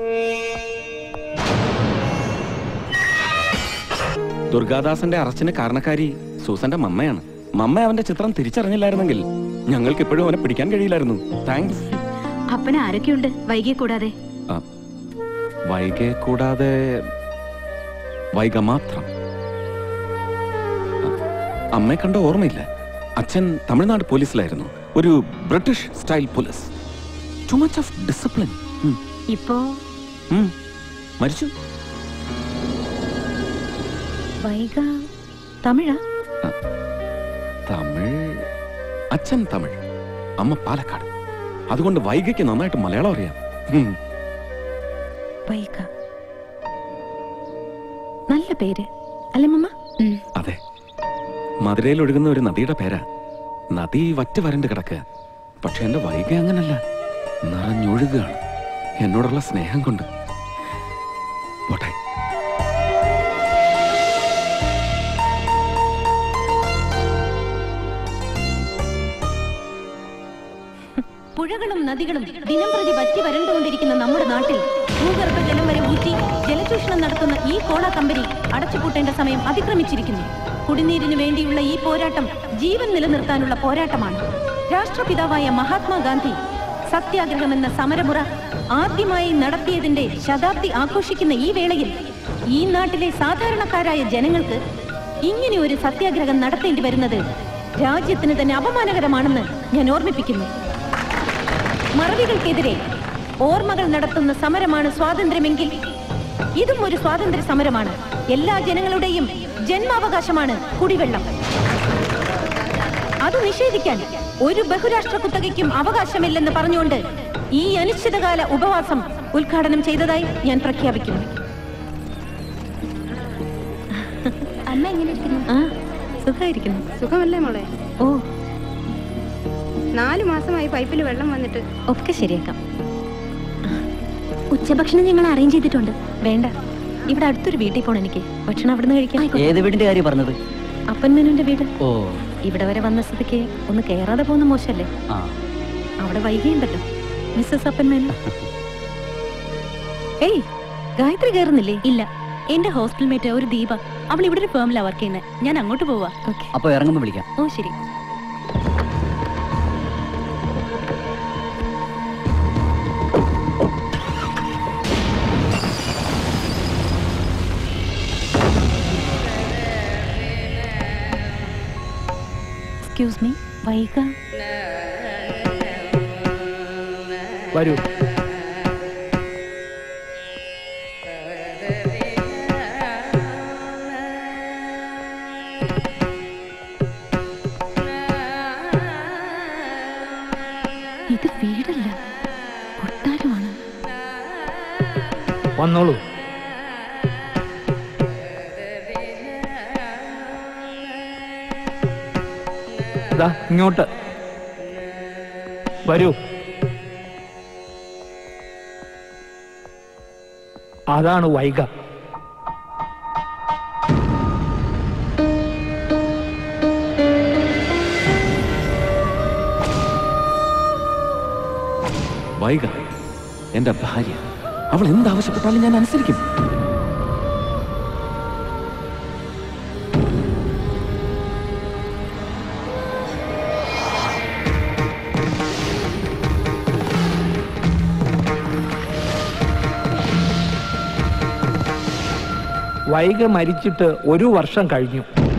ദുർഗാദാസന്റെ അറസ്റ്റിന് കാരണക്കാരി സൂസന്റെ മമ്മയാണ് മമ്മ അവന്റെ ചിത്രം തിരിച്ചറിഞ്ഞില്ലായിരുന്നെങ്കിൽ ഞങ്ങൾക്ക് ഇപ്പോഴും അവനെ പിടിക്കാൻ കഴിയില്ലായിരുന്നു താങ്ക്സ് അപ്പന ആരൊക്കെയുണ്ട് വൈകിയെ കൂടാതെ വൈകെ കൂടാതെ വൈക മാത്രം അമ്മയെ കണ്ട ഓർമ്മയില്ല അച്ഛൻ തമിഴ്നാട് പോലീസിലായിരുന്നു ഒരു British style police too much of discipline ഇപ്പോ മരിച്ചു വൈക തമിഴാ തമിഴ് അച്ഛൻ തമിഴ് അമ്മ പാലക്കാട് അതുകൊണ്ട് വൈകയ്ക്ക് നന്നായിട്ട് മലയാളം അറിയാം ഉം. വൈക നല്ല പേര് അല്ലേ മമ്മ അതെ മധുരയിൽ ഒഴുകുന്ന ഒരു നദിയുടെ പേരാ നദി വറ്റ് വരണ്ട് കിടക്കുക പക്ഷെ എന്റെ വൈക അങ്ങനല്ല നിറഞ്ഞൊഴുകുകയാണ് എന്നോടുള്ള സ്നേഹം കൊണ്ട് പോട്ടെ പുഴകളും നദികളും ദിനം പ്രതി വറ്റി വരണ്ടുകൊണ്ടിരിക്കുന്ന നമ്മുടെ നാട്ടിൽ ഭൂഗർഭ ജലം വരെ ഊറ്റി ജലചൂഷണം നടത്തുന്ന ഈ കോള കമ്പനി അടച്ചുപൂട്ടേണ്ട സമയം അതിക്രമിച്ചിരിക്കുന്നു കുടിനീരിന് വേണ്ടിയുള്ള ഈ പോരാട്ടം ജീവൻ നിലനിർത്താനുള്ള പോരാട്ടമാണ് രാഷ്ട്രപിതാവായ മഹാത്മാഗാന്ധി സത്യാഗ്രഹം എന്ന സമരമുറ ആദ്യമായി നടത്തിയതിന്റെ ശതാബ്ദി ആഘോഷിക്കുന്ന ഈ വേളയിൽ ഈ നാട്ടിലെ സാധാരണക്കാരായ ജനങ്ങൾക്ക് ഇങ്ങനെ ഒരു സത്യാഗ്രഹം നടത്തേണ്ടി വരുന്നത് രാജ്യത്തിന് തന്നെ അപമാനകരമാണെന്ന് ഞാൻ ഓർമ്മിപ്പിക്കുന്നു മറവികൾക്കെതിരെ ഓർമ്മകൾ നടത്തുന്ന സമരമാണ് സ്വാതന്ത്ര്യമെങ്കിൽ ഇതും ഒരു സ്വാതന്ത്ര്യ സമരമാണ് എല്ലാ ജനങ്ങളുടെയും ജന്മാവകാശമാണ് കുടിവെള്ളം അത് നിഷേധിക്കാൻ ഒരു ബഹുരാഷ്ട്ര കുത്തകയ്ക്കും അവകാശമില്ലെന്ന് പറഞ്ഞുകൊണ്ട് ഈ അനിശ്ചിതകാല ഉപവാസം ഉദ്ഘാടനം ചെയ്തതായി ഞാൻ പ്രഖ്യാപിക്കുന്നു അമ്മ എങ്ങനെ ഇരിക്കുന്നു ആ സുഖമായിരിക്കുന്നു സുഖമല്ലേ മോളെ ഓ നാലു മാസമായി പൈപ്പിൽ വെള്ളം വന്നിട്ട് ഒക്കെ ശരിയാക്കാം ഉച്ചഭക്ഷണം ഞങ്ങൾ അറേഞ്ച് ചെയ്തിട്ടുണ്ട് വേണ്ട ഇവിടെ അടുത്തൊരു വീട്ടിൽ പോണം എനിക്ക് ഭക്ഷണം അവിടുന്ന് കഴിക്കാം ഏത് വീടിന്റെ കാര്യം പറഞ്ഞത് അപ്പൻ മേനുന്റെ വീട് ഓ ഇവിടെ വരെ വന്ന സ്ഥിതിക്ക് ഒന്ന് കയറാതെ പോകുന്ന മോശല്ലേ ആ അവിടെ വൈകിയുണ്ടല്ലോ മിസ്സസ് അപ്പൻ മേനു ഏയ് ഗായത്രി കയറുന്നില്ലേ ഇല്ല എന്റെ ഹോസ്റ്റൽ മേറ്റ് ഒരു ദീപ അവൾ ഇവിടെ ഒരു ഫേമിലാ വർക്ക് ചെയ്യുന്നത് ഞാൻ അങ്ങോട്ട് പോവാ അപ്പൊ ഇറങ്ങുമ്പോ വിളിക്കാം ഓ ശരി എക്സ്ക്യൂസ് മീ വൈക വരൂ ഇത് വീടല്ല കൊട്ടാരമാണ് വന്നോളൂ ദാ ഇങ്ങോട്ട് വരൂ അതാണ് വൈക വൈക എന്റെ ഭാര്യ അവൾ എന്താവശ്യപ്പെട്ടാലും ഞാൻ അനുസരിക്കും വൈക മരിച്ചിട്ട് ഒരു വർഷം കഴിഞ്ഞു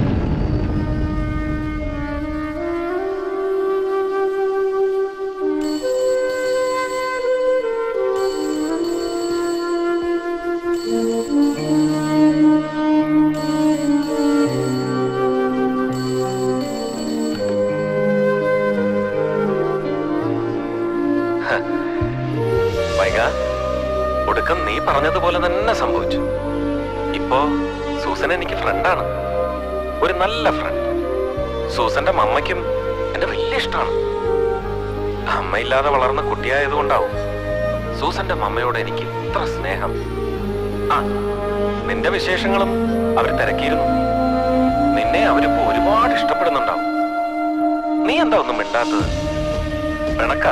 വൈക ഒടുക്കം നീ പറഞ്ഞതുപോലെ തന്നെ സംഭവിച്ചു ഇപ്പോ സൂസൻ എനിക്ക് ഫ്രണ്ടാണ് ഒരു നല്ല ഫ്രണ്ട് സൂസന്റെ മമ്മയ്ക്കും എന്റെ വലിയ ഇഷ്ടമാണ് അമ്മയില്ലാതെ വളർന്ന കുട്ടിയായതുകൊണ്ടാവും സൂസന്റെ മമ്മയോട് എനിക്ക് ഇത്ര സ്നേഹം ആ നിന്റെ വിശേഷങ്ങളും അവർ തിരക്കിയിരുന്നു നിന്നെ അവരിപ്പോ ഒരുപാട് ഇഷ്ടപ്പെടുന്നുണ്ടാവും നീ എന്താ ഒന്നും മിണ്ടാത്തത് പിണക്ക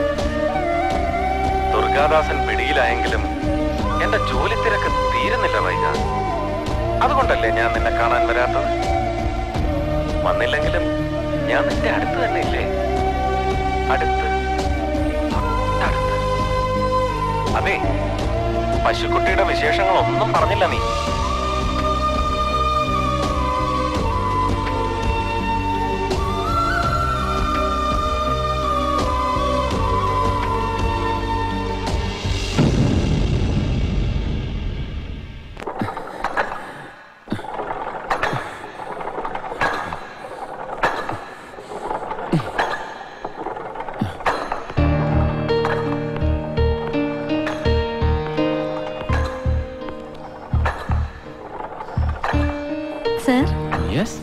ദുർഗാദാസൻ പിടിയിലായെങ്കിലും എന്റെ ജോലി തിരക്ക് തീരുന്നില്ല വൈക അതുകൊണ്ടല്ലേ ഞാൻ നിന്നെ കാണാൻ വരാത്തത് വന്നില്ലെങ്കിലും ഞാൻ നിന്റെ അടുത്ത് തന്നെ ഇല്ലേ അടുത്ത് തൊട്ടടുത്ത്. അതെ പശുക്കുട്ടിയുടെ വിശേഷങ്ങളൊന്നും പറഞ്ഞില്ല നീ സർ യെസ്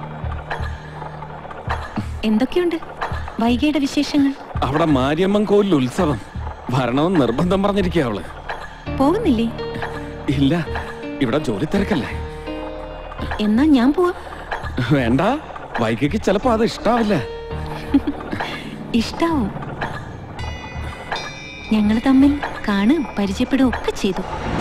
എന്തൊക്കെയുണ്ട് വൈകിയുടെ വിശേഷങ്ങൾ അവിടെ മാരിയമ്മൻ കോവിൽ ഉത്സവം വരണമെന്ന് നിർബന്ധം പറഞ്ഞിരിക്കുക അവള് പോകുന്നില്ലേ ഇല്ല ഇവിടെ ജോലി തിരക്കല്ലേ എന്നാ ഞാൻ പോവാം വേണ്ട വൈകിക്ക് ചിലപ്പോ അത് ഇഷ്ടാവില്ല ഇഷ്ടാവും ഞങ്ങൾ തമ്മിൽ കാണും പരിചയപ്പെടുകയും ഒക്കെ ചെയ്തു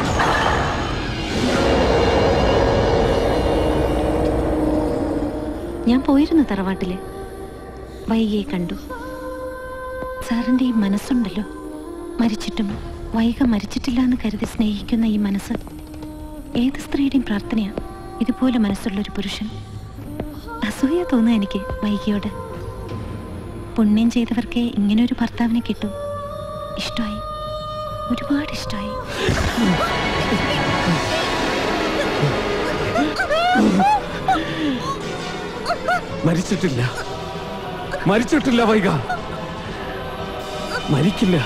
ഞാൻ പോയിരുന്നു തറവാട്ടില് വൈകിയെ കണ്ടു സാറിന്റെ ഈ മനസ്സുണ്ടല്ലോ മരിച്ചിട്ടും വൈക മരിച്ചിട്ടില്ല എന്ന് കരുതി സ്നേഹിക്കുന്ന ഈ മനസ്സ് ഏത് സ്ത്രീയുടെയും പ്രാർത്ഥനയാ ഇതുപോലെ മനസ്സുള്ളൊരു പുരുഷൻ അസൂയ തോന്നുക എനിക്ക് വൈകിയോട് പുണ്യം ചെയ്തവർക്കേ ഇങ്ങനൊരു ഭർത്താവിനെ കിട്ടൂ ഇഷ്ടമായി ഒരുപാട് ഇഷ്ടമായി മരിച്ചിട്ടില്ല മരിച്ചിട്ടില്ല വൈക മരിക്കില്ല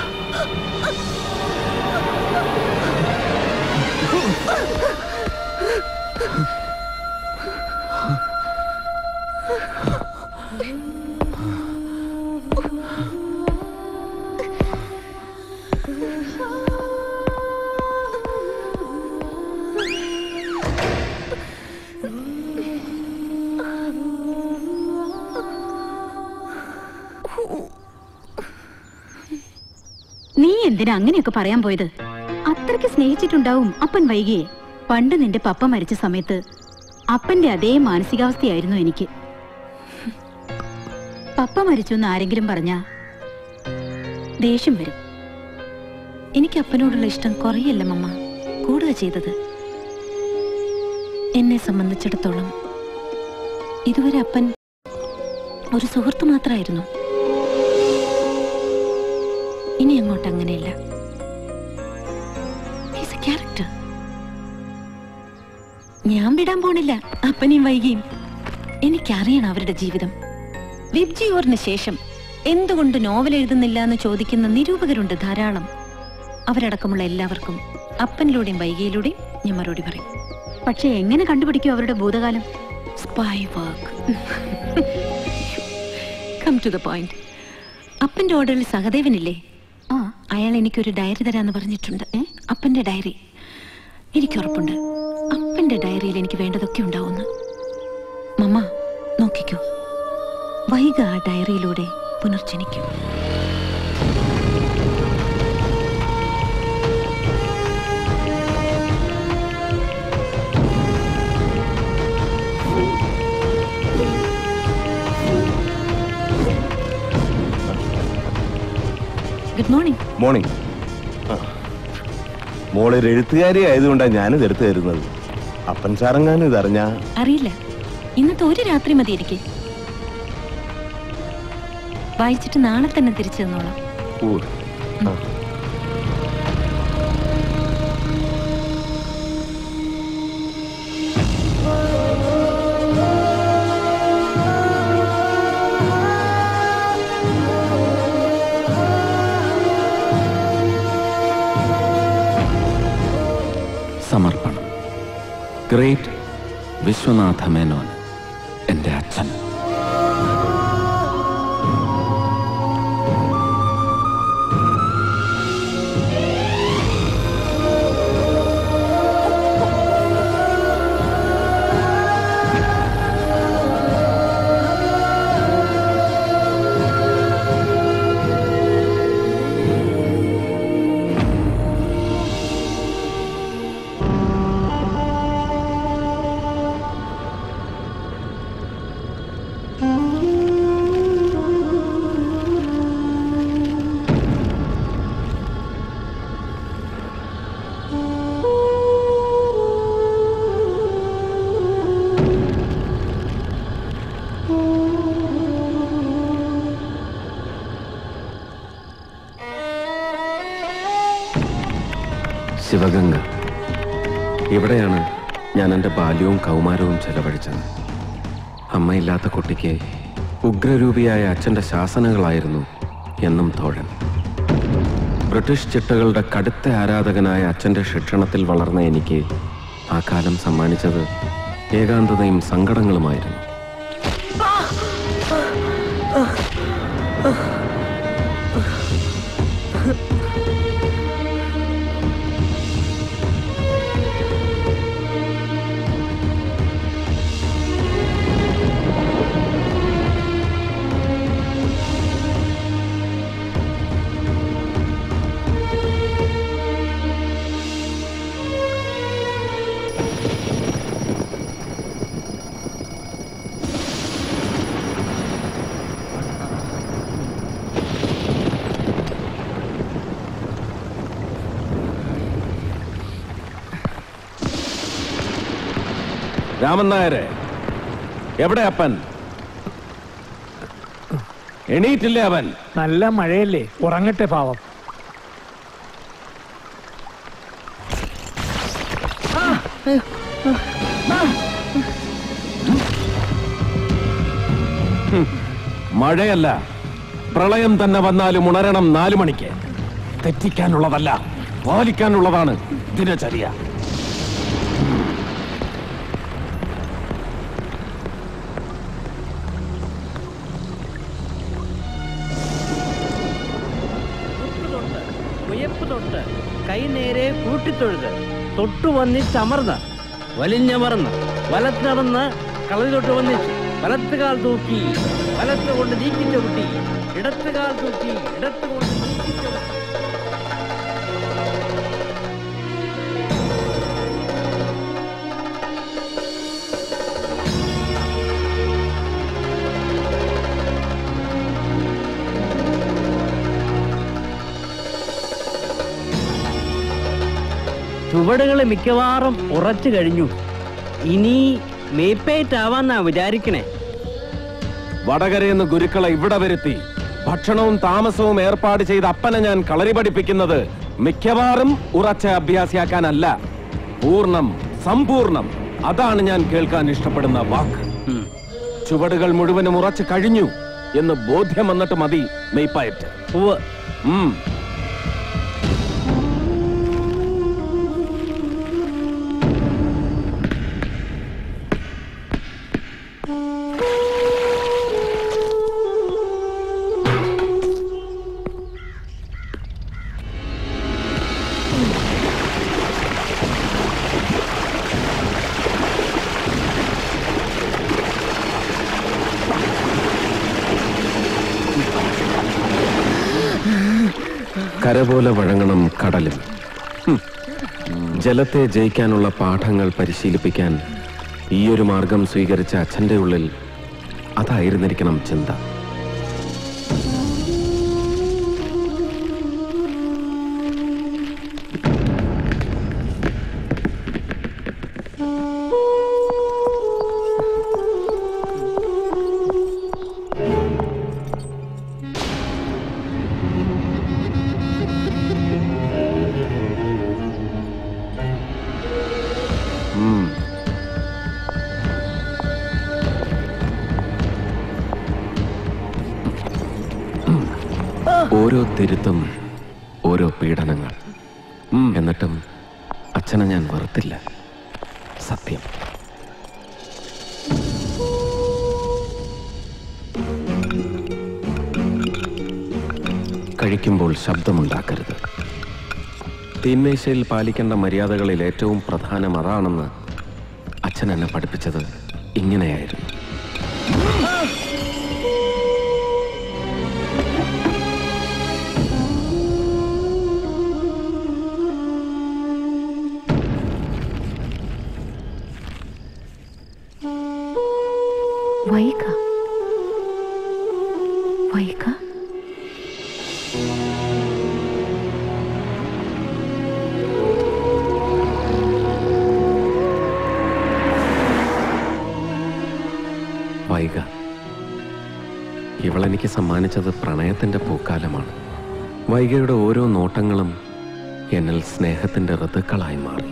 നീ എന്തിനാ അങ്ങനെയൊക്കെ പറയാൻ പോയത് അത്രയ്ക്ക് സ്നേഹിച്ചിട്ടുണ്ടാവും അപ്പൻ വൈകിയെ പണ്ട് നിന്റെ പപ്പ മരിച്ച സമയത്ത് അപ്പന്റെ അതേ മാനസികാവസ്ഥയായിരുന്നു എനിക്ക് പപ്പ മരിച്ചു എന്ന് ആരെങ്കിലും പറഞ്ഞാ ദേഷ്യം വരും എനിക്ക് അപ്പനോടുള്ള ഇഷ്ടം കുറയല്ല മമ്മ കൂടുക ചെയ്തത് എന്നെ സംബന്ധിച്ചിടത്തോളം ഇതുവരെ അപ്പൻ ഒരു സുഹൃത്ത് മാത്രമായിരുന്നു ഇനി അങ്ങോട്ട് അങ്ങനെയല്ല ക്യാരക്ടർ ഞാൻ വിടാൻ പോണില്ല അപ്പനെയും വൈകിയും എനിക്കറിയണം അവരുടെ ജീവിതം വിബ്ജിയോറിന് ശേഷം എന്തുകൊണ്ട് നോവൽ എഴുതുന്നില്ല എന്ന് ചോദിക്കുന്ന നിരൂപകരുണ്ട് ധാരാളം അവരടക്കമുള്ള എല്ലാവർക്കും അപ്പനിലൂടെയും വൈകിയിലൂടെയും ഞാൻ മറുപടി പറയും പക്ഷെ എങ്ങനെ കണ്ടുപിടിക്കും അവരുടെ ഭൂതകാലം spy work come to the point അപ്പന്റെ ഓർഡറിൽ സഹദേവനില്ലേ ആ അയാൾ എനിക്കൊരു ഡയറി തരാന്ന് പറഞ്ഞിട്ടുണ്ട് ഏ? അപ്പന്റെ ഡയറി എനിക്ക് ഉറപ്പുണ്ട് അപ്പന്റെ ഡയറിയിൽ എനിക്ക് വേണ്ടതൊക്കെ ഉണ്ടാവുന്നു മമ്മ നോക്കിക്കോ വൈക ആ ഡയറിയിലൂടെ പുനർജനിക്കും ഗുഡ് മോർണിംഗ് മോർണിംഗ് മോളൊരു എഴുത്തുകാരി ആയതുകൊണ്ടാണ് ഞാനിത് എടുത്തു തരുന്നത് അപ്പൻ സാറങ്ങാനും ഇതറിഞ്ഞാ അറിയില്ല ഇന്നത്തെ ഒരു രാത്രി മതി എനിക്ക് വായിച്ചിട്ട് നാളെ തന്നെ തിരിച്ചു തന്നോളാം ഓ ആ. സമർപ്പണം ഗ്രേറ്റ് വിശ്വനാഥ മേനോൻ എൻ്റെ അച്ഛൻ ശിവഗംഗ ഇവിടെയാണ് ഞാൻ എൻ്റെ ബാല്യവും കൗമാരവും ചെലവഴിച്ചത് അമ്മയില്ലാത്ത കുട്ടിക്ക് ഉഗ്രരൂപിയായ അച്ഛൻ്റെ ശാസനകളായിരുന്നു എന്നും തോഴൻ ബ്രിട്ടീഷ് ചിട്ടകളുടെ കടുത്ത ആരാധകനായ അച്ഛൻ്റെ ശിക്ഷണത്തിൽ വളർന്ന എനിക്ക് ആ കാലം സമ്മാനിച്ചത് ഏകാന്തതയും സങ്കടങ്ങളുമായിരുന്നു രാമൻ നായരെ എവിടെ അപ്പൻ എണീറ്റില്ലേ അവൻ നല്ല മഴയല്ലേ ഉറങ്ങട്ടെ പാവം ഹും, മഴയല്ല പ്രളയം തന്നെ വന്നാലും ഉണരണം നാലു മണിക്ക് തെറ്റിക്കാനുള്ളതല്ല പാലിക്കാനുള്ളതാണ് ദിനചര്യ ഉയപ്പ് തൊട്ട് കൈ നേരെ കൂട്ടിത്തൊഴുത് തൊട്ടു വന്നിച്ചമർന്ന് വലിഞ്ഞമർന്ന് വലത്ത് നടന്ന് കളരി തൊട്ട് വന്നിച്ച് വലത്ത് കാൽ തൂക്കി വലത്ത് കൊണ്ട് നീക്കി ചവിട്ടി ഇടത്ത് കാൽ തൂക്കി ഇടത്ത് കൊണ്ട് നീക്കി ചവിട്ടി ചുവടുകൾ മിക്കവാറും ഉറച്ചു കഴിഞ്ഞു ഇനി മേപ്പേറ്റാവാന്നാ വിചാരിക്കണേ വടകരയെന്ന് ഗുരുക്കളെ ഇവിടെ വരുത്തി ഭക്ഷണവും താമസവും ഏർപ്പാട് ചെയ്ത് അപ്പനെ ഞാൻ കളരി പഠിപ്പിക്കുന്നത് മിക്കവാറും ഉറച്ച അഭ്യാസിയാക്കാനല്ല പൂർണ്ണം സമ്പൂർണം അതാണ് ഞാൻ കേൾക്കാൻ ഇഷ്ടപ്പെടുന്ന വാക്ക് ചുവടുകൾ മുഴുവനും ഉറച്ചു കഴിഞ്ഞു എന്ന് ബോധ്യം വന്നിട്ട് മതി മെയ്പ്പയറ്റ് ഉം കര പോലെ വഴങ്ങണം കടലും ഹും. ജലത്തെ ജയിക്കാനുള്ള പാഠങ്ങൾ പരിശീലിപ്പിക്കാൻ ഈയൊരു മാർഗം സ്വീകരിച്ച അച്ഛൻ്റെ ഉള്ളിൽ അതായിരുന്നിരിക്കണം ചിന്ത ഓരോ തിരുത്തും ഓരോ പീഡനങ്ങൾ എന്നിട്ടും അച്ഛനെ ഞാൻ വെറുത്തില്ല സത്യം കഴിക്കുമ്പോൾ ശബ്ദമുണ്ടാക്കരുത് തീന്മേശയിൽ പാലിക്കേണ്ട മര്യാദകളിൽ ഏറ്റവും പ്രധാനം അതാണെന്ന് അച്ഛൻ എന്നെ പഠിപ്പിച്ചത് ഇങ്ങനെയായിരുന്നു വൈക വൈക വൈക ഇവളെനിക്ക് സമ്മാനിച്ചത് പ്രണയത്തിന്റെ പൂക്കാലമാണ് വൈകയുടെ ഓരോ നോട്ടങ്ങളും എന്നിൽ സ്നേഹത്തിന്റെ ഋതുക്കളായി മാറി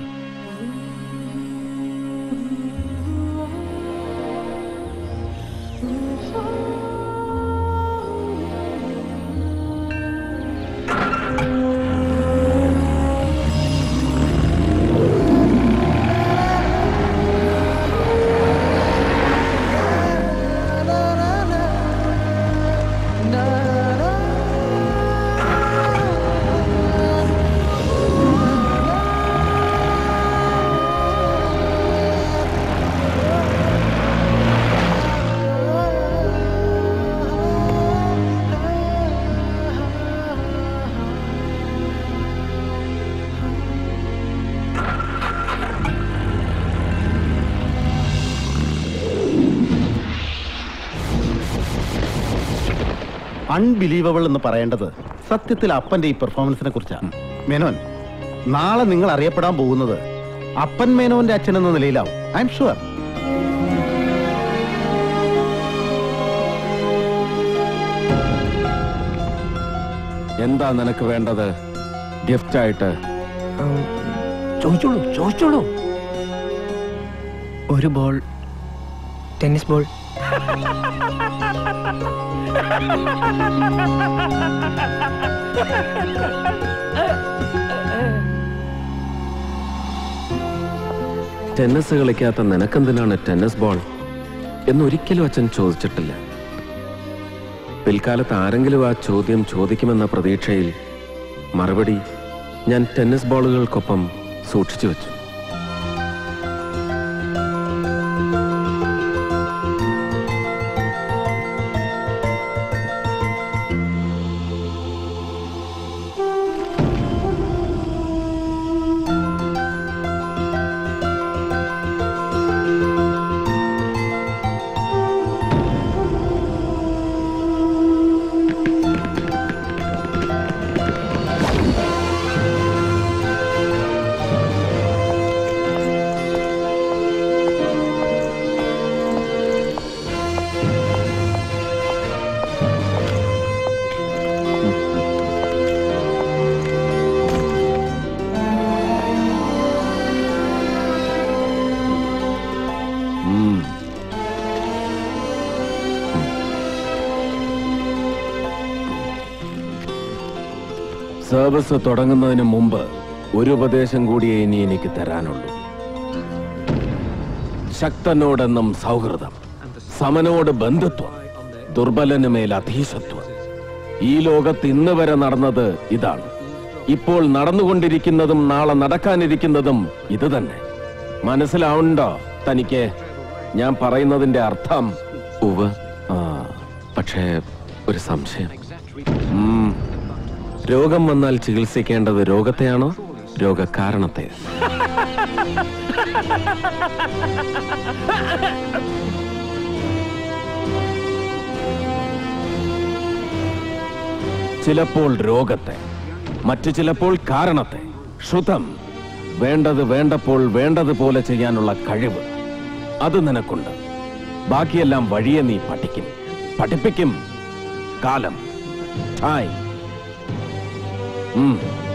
അൺബിലീവബിൾ എന്ന് പറയേണ്ടത് സത്യത്തിൽ അപ്പന്റെ ഈ പെർഫോമൻസിനെ കുറിച്ചാണ് മേനോൻ നാളെ നിങ്ങൾ അറിയപ്പെടാൻ പോകുന്നത് അപ്പൻ മേനോന്റെ അച്ഛൻ എന്ന നിലയിലാവും ഐ എം ഷുവർ എന്താ നിനക്ക് വേണ്ടത് ഗിഫ്റ്റായിട്ട് ചോദിച്ചോളൂ ചോദിച്ചോളൂ ഒരു ബോൾ ടെന്നീസ് ബോൾ ടെന്നീസ് കളിക്കാത്ത നിനക്കെന്തിനാണ് ടെന്നീസ് ബോൾ എന്നൊരിക്കലും അച്ഛൻ ചോദിച്ചിട്ടില്ല പിൽക്കാലത്ത് ആരെങ്കിലും ആ ചോദ്യം ചോദിക്കുമെന്ന പ്രതീക്ഷയിൽ മറുപടി ഞാൻ ടെന്നീസ് ബോളുകൾക്കൊപ്പം സൂക്ഷിച്ചു വെച്ചു ഉം. സർവീസ് തുടങ്ങുന്നതിന് മുമ്പ് ഒരു ഉപദേശം കൂടിയേ ഇനി എനിക്ക് തരാനുള്ളൂ ശക്തനോടെന്നും സൗഹൃദം സമനോട് ബന്ധുത്വം ദുർബലന് മേൽ അധീശത്വം ഈ ലോകത്ത് ഇന്ന് വരെ നടന്നത് ഇതാണ് ഇപ്പോൾ നടന്നുകൊണ്ടിരിക്കുന്നതും നാളെ നടക്കാനിരിക്കുന്നതും ഇത് തന്നെ മനസ്സിലാവുണ്ടോ തനിക്ക് ഞാൻ പറയുന്നതിന്റെ അർത്ഥം ഉവ് ആ പക്ഷേ ഒരു സംശയം ഉം. രോഗം വന്നാൽ ചികിത്സിക്കേണ്ടത് രോഗത്തെയാണോ രോഗകാരണത്തെ ചിലപ്പോൾ രോഗത്തെ മറ്റു ചിലപ്പോൾ കാരണത്തെ ശ്രുതം വേണ്ടത് വേണ്ടപ്പോൾ വേണ്ടതുപോലെ ചെയ്യാനുള്ള കഴിവ് അത് നിനക്കുണ്ട് ബാക്കിയെല്ലാം വഴിയെ നീ പഠിക്കും പഠിപ്പിക്കും കാലം ഹായ് ഉം.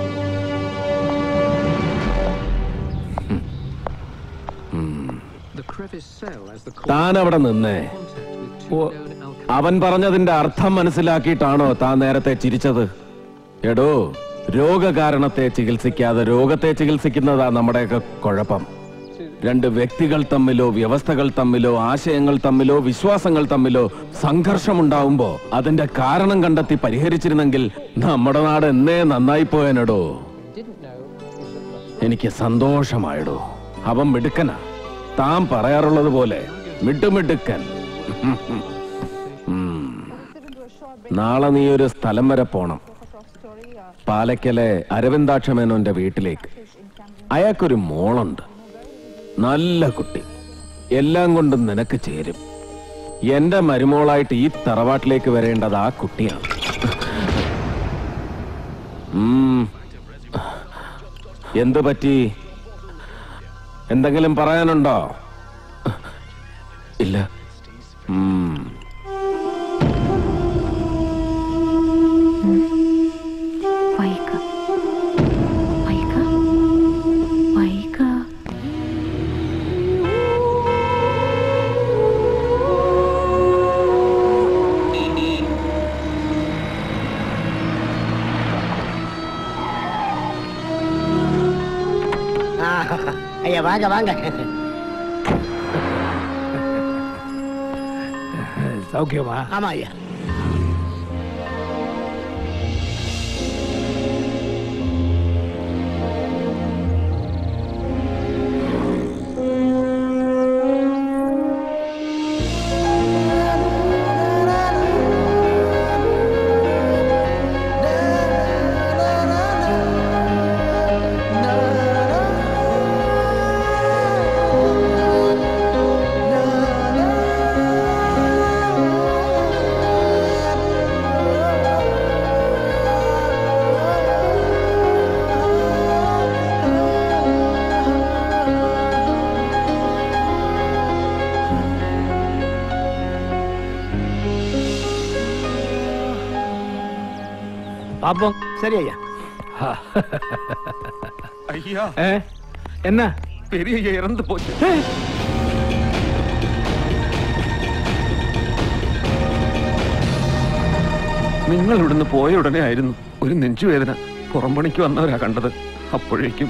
ഉം. താൻ അവിടെ നിന്നേ അവൻ പറഞ്ഞതിന്റെ അർത്ഥം മനസ്സിലാക്കിയിട്ടാണോ താൻ നേരത്തെ ചിരിച്ചത് എടോ രോഗകാരണത്തെ ചികിത്സിക്കാതെ രോഗത്തെ ചികിത്സിക്കുന്നതാ നമ്മുടെയൊക്കെ കുഴപ്പം രണ്ട് വ്യക്തികൾ തമ്മിലോ വ്യവസ്ഥകൾ തമ്മിലോ ആശയങ്ങൾ തമ്മിലോ വിശ്വാസങ്ങൾ തമ്മിലോ സംഘർഷമുണ്ടാവുമ്പോ അതിന്റെ കാരണം കണ്ടെത്തി പരിഹരിച്ചിരുന്നെങ്കിൽ നമ്മുടെ നാട് എന്നേ നന്നായി പോയനടോ എനിക്ക് സന്തോഷമായടോ അവൻ മിടുക്കനാ താൻ പറയാറുള്ളത് പോലെ മിടുമിടുക്കൻ ഉം. നാളെ നീ ഒരു സ്ഥലം വരെ പോണം പാലക്കലെ അരവിന്ദാക്ഷമേനോന്റെ വീട്ടിലേക്ക് അയാൾക്കൊരു മോളുണ്ട് നല്ല കുട്ടി എല്ലാം കൊണ്ടും നിനക്ക് ചേരും എന്റെ മരുമോളായിട്ട് ഈ തറവാട്ടിലേക്ക് വരേണ്ടത് ആ കുട്ടിയാണ് ഉം. എന്തു പറ്റി എന്തെങ്കിലും പറയാനുണ്ടോ ഇല്ല ഉം. വൈക വൈക വൈക ஆ, ஐயா வாங்க வாங்க சௌக்கியமா ஆமா ஐயா பாப்போம் சரி ஐயா ஐயா என்ன பெரிய இறந்து போச்சு നിങ്ങൾ ഇവിടുന്ന് പോയ ഉടനെ ആയിരുന്നു ഒരു നെഞ്ചുവേദന പുറംപണിക്ക് വന്നവരാ കണ്ടത് അപ്പോഴേക്കും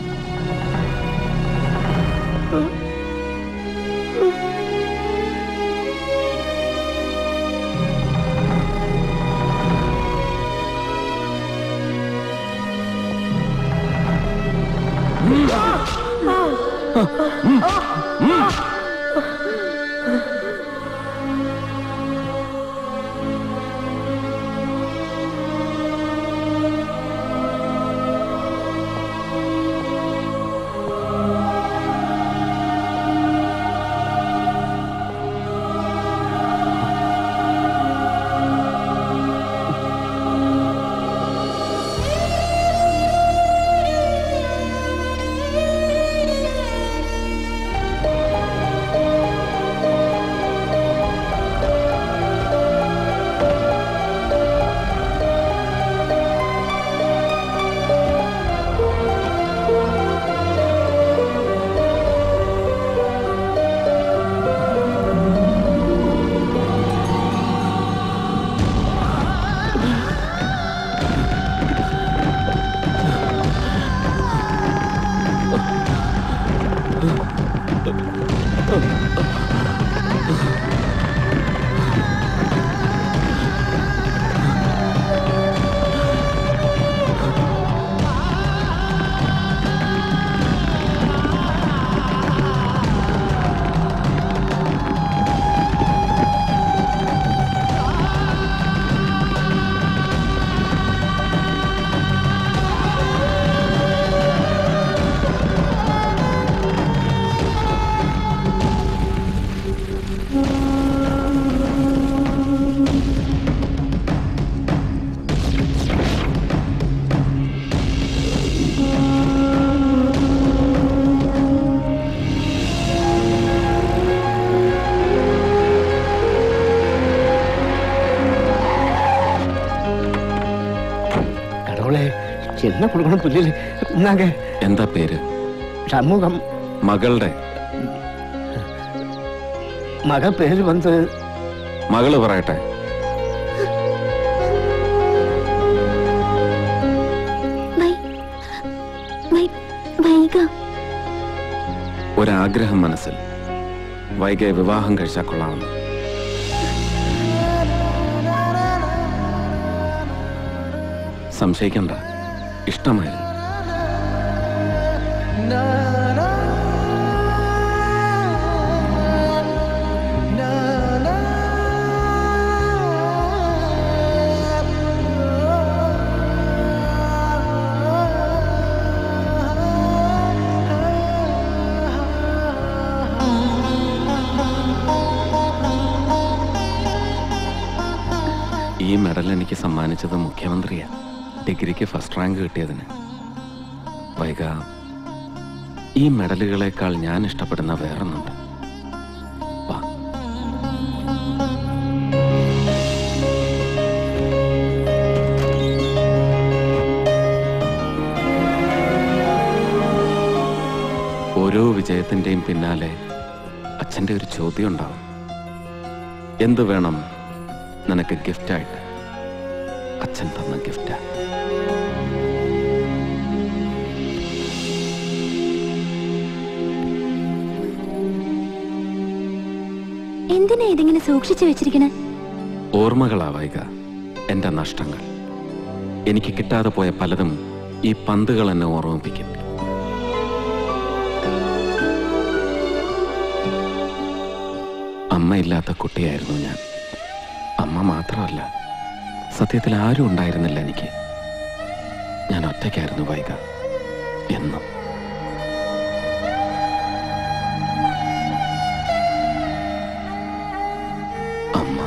கடவுளே என்ன கொடுக்கணும் புரியல நாங்க എന്താ പേര് சமூகம் മകളുടെ மக பேர் வந்து മകള് പറയട്ടെ ദുർഗ ഒരാഗ്രഹം മനസ്സിൽ വൈകെ വിവാഹം കഴിച്ചാൽ കൊള്ളാമെന്ന് സംശയിക്കണ്ട ഇഷ്ടമായിരുന്നു ഈ മെഡൽ എനിക്ക് സമ്മാനിച്ചത് മുഖ്യമന്ത്രിയാ ഡിഗ്രിക്ക് ഫസ്റ്റ് റാങ്ക് കിട്ടിയതിന് വൈക ഈ മെഡലുകളെക്കാൾ ഞാൻ ഇഷ്ടപ്പെടുന്ന വേറൊന്നുണ്ട് വാ. ഓരോ വിജയത്തിന്റെയും പിന്നാലെ അച്ഛന്റെ ഒരു ചോദ്യം ഉണ്ടാവും എന്തു വേണം നിനക്ക് ഗിഫ്റ്റായിട്ട് അച്ഛൻ തന്ന ഗിഫ്റ്റ് എന്തിനാ ഇതിങ്ങനെ സൂക്ഷിച്ചു വെച്ചിരിക്കണേ ഓർമ്മകളാ വൈക എന്റെ നഷ്ടങ്ങൾ എനിക്ക് കിട്ടാതെ പോയ പലതും ഈ പന്തുകൾ എന്നെ ഓർമ്മിപ്പിക്കും അമ്മയില്ലാത്ത കുട്ടിയായിരുന്നു ഞാൻ അമ്മ മാത്രമല്ല സത്യത്തിൽ ആരും ഉണ്ടായിരുന്നില്ല എനിക്ക് ഞാൻ ഒറ്റയ്ക്കായിരുന്നു വൈക എന്നും അമ്മ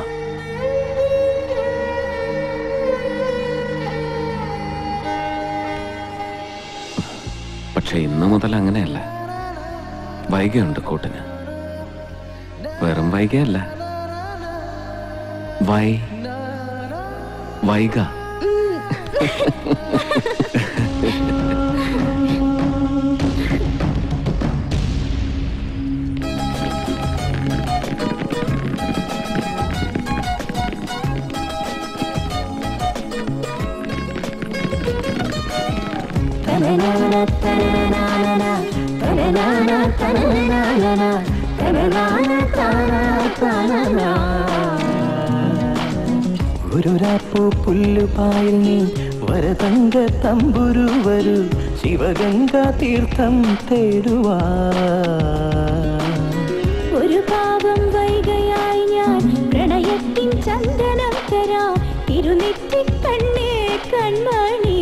പക്ഷെ ഇന്നു മുതൽ അങ്ങനെയല്ല വൈകയുണ്ട് കൂട്ടിന് വെറും വൈകയല്ല വൈ വൈക ഒരു രാപ്പു പുല്ലുപായിൽ നീ വരതങ്ക തമ്പുരു വരൂ ശിവഗംഗാ തീർത്ഥം തേടുവാ ഒരു പാപം വൈകയായി ഞാൻ പ്രണയത്തിൻ ചന്ദനം തരാം തിരുനെറ്റി കണ്ണേ കൺമണി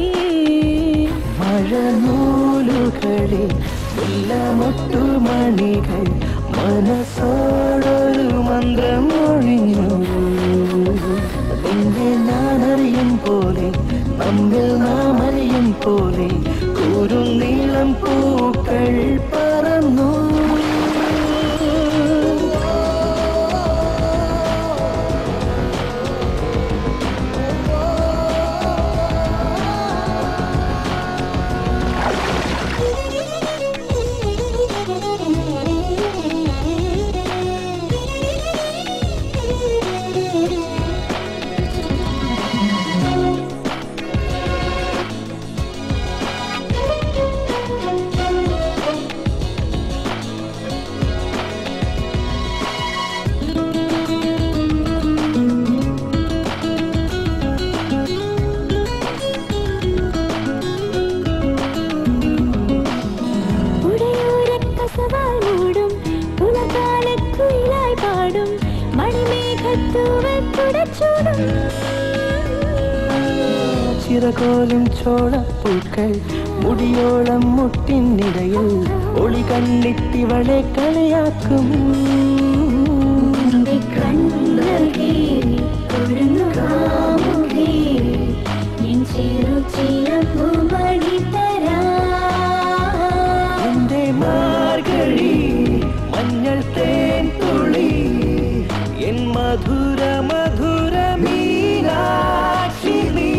മഴനൂലുകളിൽ മുട്ടുമണികൾ മനസ്സോടൊരു മന്ത്രം ഒഴിഞ്ഞു നിന്നെ ഞാനറിയും പോലെ നമ്മിൽ നാം അറിയും പോലെ കൂരും നീളം പൂക്കൾ പറന്നു ഉടയോരക്കസവാൽ മൂടും പുലകാലക്കുയിലായി പാടും മണിമേഘത്തൂവൽ തുടച്ചൂടും ചിറകോലും ചോളപ്പൂക്കൾ മുടിയോളം മുട്ടിനിടയിൽ ഒളി കണ്ണിട്ടിവളെ കളിയാക്കും എന്റെ മാർഗഴി മഞ്ഞൾ തേൻ തുളി എൻ മധുര മധുര മീനാക്ഷി നീ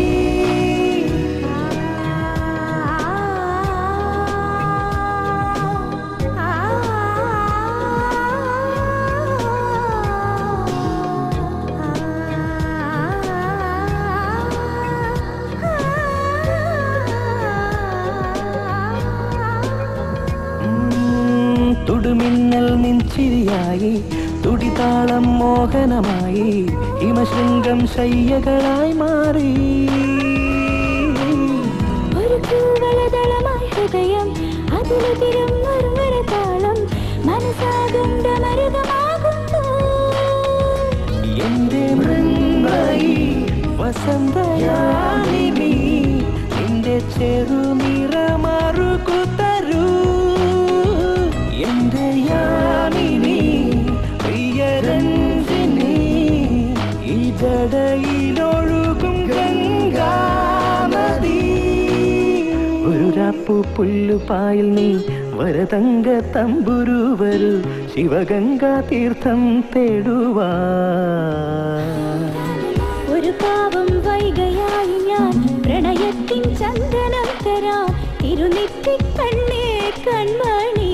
ആ തുടുമിന്നൽ നിൻചിരിയായി തുടിതാളം മോഹനമായി ഹിമശൃംഗം ശയ്യകളായി മാറി ഒരു കൂവളതളമായി ഹൃദയം അതിലെതിരും മറുമര താളം മനസ്സാകും മരുതമാകുന്നു എന്റെ മൃന്മയി വസന്തയാമിനി നിന്റെ ചെറുനിറമറുകു തരൂ എന്റെ യാമിനി പ്രിയരഞ്ജിനി ഈ ജടയിലൊഴുകും ഗംഗാനദി ഒരു രാപ്പു പുല്ലുപായിൽ നീ വരതങ്ക തമ്പുരു വരൂ ശിവഗംഗാ തീർത്ഥം തേടുവാ ഒരു പാവം വൈകയായി ഞാൻ പ്രണയത്തിൻ ചന്ദനം തരാം തിരുനെറ്റി കണ്ണേ കൺമണി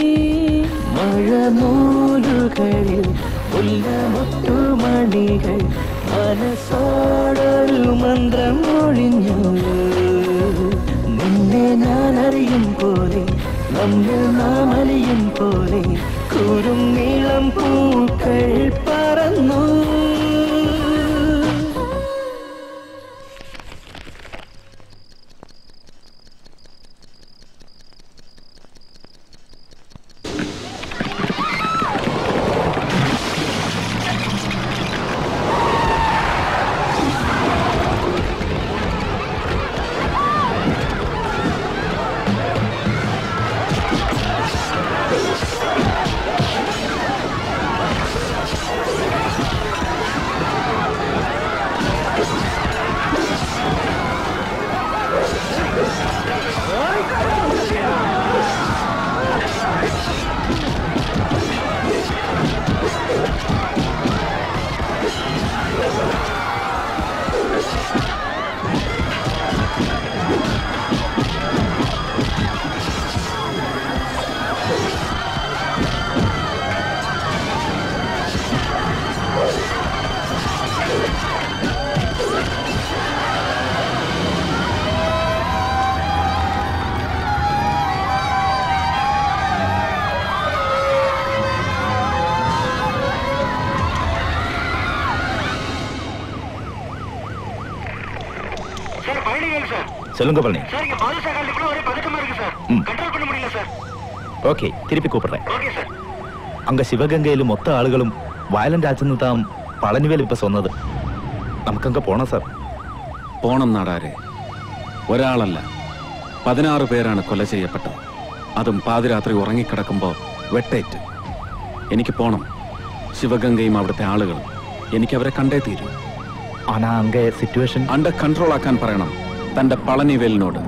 മഴനൂലുകളിൽ മുല്ലമുത്തുമണികൾ മനസ്സോടൊരു മന്ത്രം ഒഴിഞ്ഞു നിന്നെ ഞാൻ അറിയും പോലെ നമ്മൾ നാം അലിയും പോലെ കൂറും നീളം പൂക്കൾ പറന്നു சொல்லுங்க பழனி சார் இங்க பாதுஷா காலத்துக்குள்ள ஒரே பதட்டமா இருக்கு சார் ம். கண்ட்ரோல் பண்ண முடியல சார் ஓகே திருப்பி கூப்பிடுறேன் ஓகே சார் அங்க சிவகங்கையில் மொத்த ஆளுகளும் വയലന്റ് ആച്ചെന്ന് താൻ പളനിവേൽ ഇപ്പൊ സ്വന്നത് നമുക്കങ്ങ് പോണം സാർ പോണം നാടാരെ ഒരാളല്ല പതിനാറ് പേരാണ് കൊല ചെയ്യപ്പെട്ടത് അതും പാതിരാത്രി ഉറങ്ങിക്കിടക്കുമ്പോൾ വെട്ടേറ്റ് എനിക്ക് പോണം ശിവഗംഗയും അവിടുത്തെ ആളുകളും എനിക്ക് അവരെ കണ്ടേ തീരൂ ആനാ അങ്ക സിറ്റുവേഷൻ അണ്ടർ കൺട്രോൾ ആക്കാൻ പറയണം തന്റെ പളനിവേലിനോട്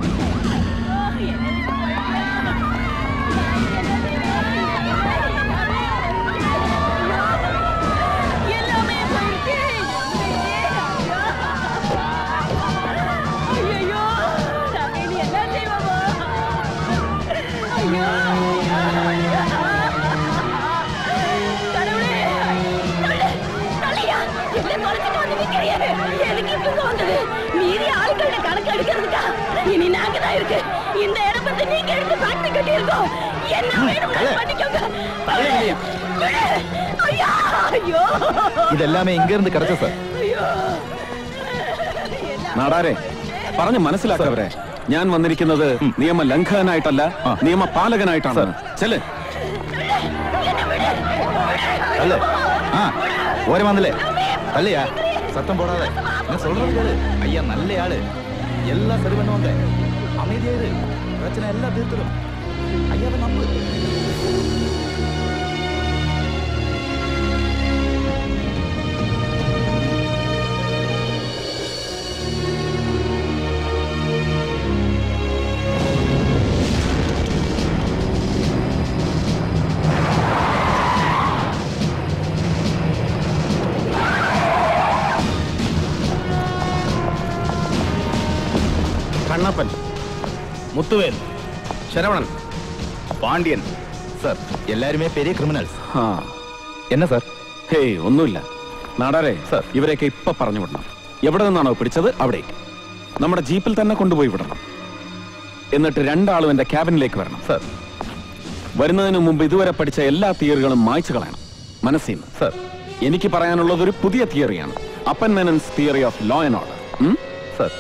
எனக்கு இப்ப வந்தது மீறி ஆட்களோட கணக்கு எடுக்கிறதுக்கா இனி நாங்க தான் இருக்கு இந்த இடம் பத்தி நீங்க எடுத்து பார்த்து கட்டி இருக்கோம் என்ன வேணும் பண்ணிக்கோங்க விடு. ஐயா, ஐயோ ഇതെല്ലാമേ ഇങ്ങിருந்து കിടച്ച സാർ നാടാരെ പറഞ്ഞ് മനസ്സിലാക്കവരെ ഞാൻ വന്നിരിക്കുന്നത് നിയമ ലംഘകനായിട്ടല്ല നിയമപാലകനായിട്ടാണ് ചെല് அல்ல ஆ ஓரே வந்தலே அல்லையா சத்தம் போடாத நான் சொல்றது கேளு ஐயா நல்ல ஆளு எல்லாம் சரி பண்ணுவாங்க அமைதியா இரு பிரச்சனை எல்லாம் தீர்த்துடும் ஐயாவை நம்பு കണ്ണപ്പൻ മുത്തുവേൽ ശരവണൻ പാണ്ഡ്യൻ സാർ എല്ലാരുമേ പെരിയ ക്രിമിനൽസ് എന്നാ സാർ ഹേയ് ഒന്നുമില്ല നാടാരെ സാർ ഇവരെയൊക്കെ ഇപ്പൊ പറഞ്ഞു വിടണം എവിടെ നിന്നാണോ പിടിച്ചത് അവിടേക്ക് നമ്മുടെ ജീപ്പിൽ തന്നെ കൊണ്ടുപോയി വിടണം എന്നിട്ട് രണ്ടാളും എന്റെ ക്യാബിനിലേക്ക് വരണം സാർ വരുന്നതിന് മുമ്പ് ഇതുവരെ പഠിച്ച എല്ലാ തിയറികളും മായ്ച്ചു കളയണം മനസ്സിൽ നിന്ന് സർ എനിക്ക് പറയാനുള്ളത് ഒരു പുതിയ തിയറിയാണ് Appan Menon's theory of law and order sir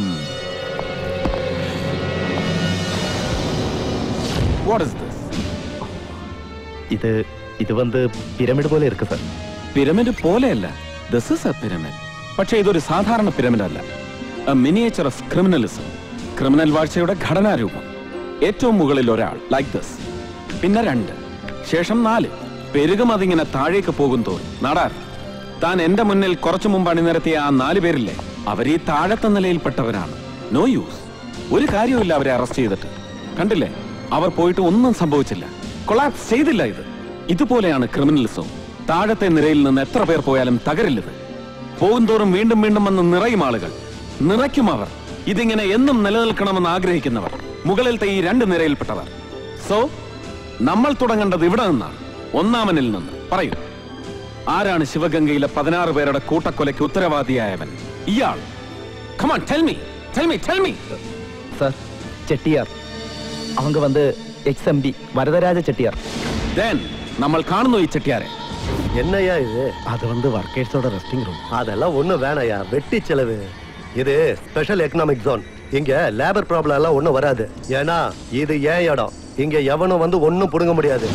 what is this ഇത് ഇത് വന്ന് പിരമിഡ് പോലെ ഇருக்கு സാർ പിരമിഡ് പോലെയല്ല ദിസ് ഇസ് എ പിരമിഡ് പക്ഷേ ഇതൊരു സാധാരണ പിരമിഡ് അല്ല മിനിയേച്ചർ ഓഫ് ക്രിമിനലിസം ക്രിമിനൽ വാഴ്ചയുടെ ഘടനാരൂപം ഏറ്റവും മുകളിൽ ഒരാൾ ലൈക്ക് ദിസ് പിന്നെ രണ്ട് ശേഷം നാല് പെരുകും അതിങ്ങനെ താഴേക്ക് പോകും തോറും നാടാർ താൻ എന്റെ മുന്നിൽ കുറച്ചു മുമ്പ് അണിനിരത്തിയ ആ നാല് പേരില്ലേ അവർ ഈ താഴത്തെ നിലയിൽപ്പെട്ടവരാണ് നോ യൂസ് ഒരു കാര്യവുമില്ല അവരെ അറസ്റ്റ് ചെയ്തിട്ട് കണ്ടില്ലേ അവർ പോയിട്ട് ഒന്നും സംഭവിച്ചില്ല കൊളാപ്സ് ചെയ്തില്ല ഇത് ഇതുപോലെയാണ് ക്രിമിനലിസവും താഴത്തെ നിരയിൽ നിന്ന് എത്ര പേർ പോയാലും തകരില്ലത് പോകുന്തോറും വീണ്ടും വീണ്ടും വന്ന് നിറയും ആളുകൾ നിറയ്ക്കും അവർ ഇതിങ്ങനെ എന്നും നിലനിൽക്കണമെന്ന് ആഗ്രഹിക്കുന്നവർ മുകളിലത്തെ ഈ രണ്ട് നിരയിൽപ്പെട്ടവർ സോ നമ്മൾ തുടങ്ങേണ്ടത് ഇവിടെ നിന്നാണ് ഒന്നാമനിൽ നിന്ന് പറയൂ ആരാണ് ശിവഗംഗയിലെ പതിനാറ് പേരുടെ കൂട്ടക്കൊലയ്ക്ക് ഉത്തരവാദിയായവൻ ഇയാൾ come on tell me tell me tell me sir Chettiar அவங்க வந்து எக்ஸ்எம்பி வரதராஜ செட்டியார் then നമ്മൾ കാണുന്നു ഈ ചെട്ടിയാരെ என்னையா இது அது வந்து ஒர்க்கர்ஸோட ரெஸ்டிங் ரூம் அதெல்லாம் ஒண்ணும் வேணாயா வெட்டி செலவு இது ஸ்பெஷல் எக்கனாமிக் ஜோன் இங்க லேபர் ப்ராப்ளம் எல்லாம் ஒண்ணும் வராது ஏன்னா இது ஏன் இடம் இங்க எவனும் வந்து ஒண்ணும் புடுங்க முடியாது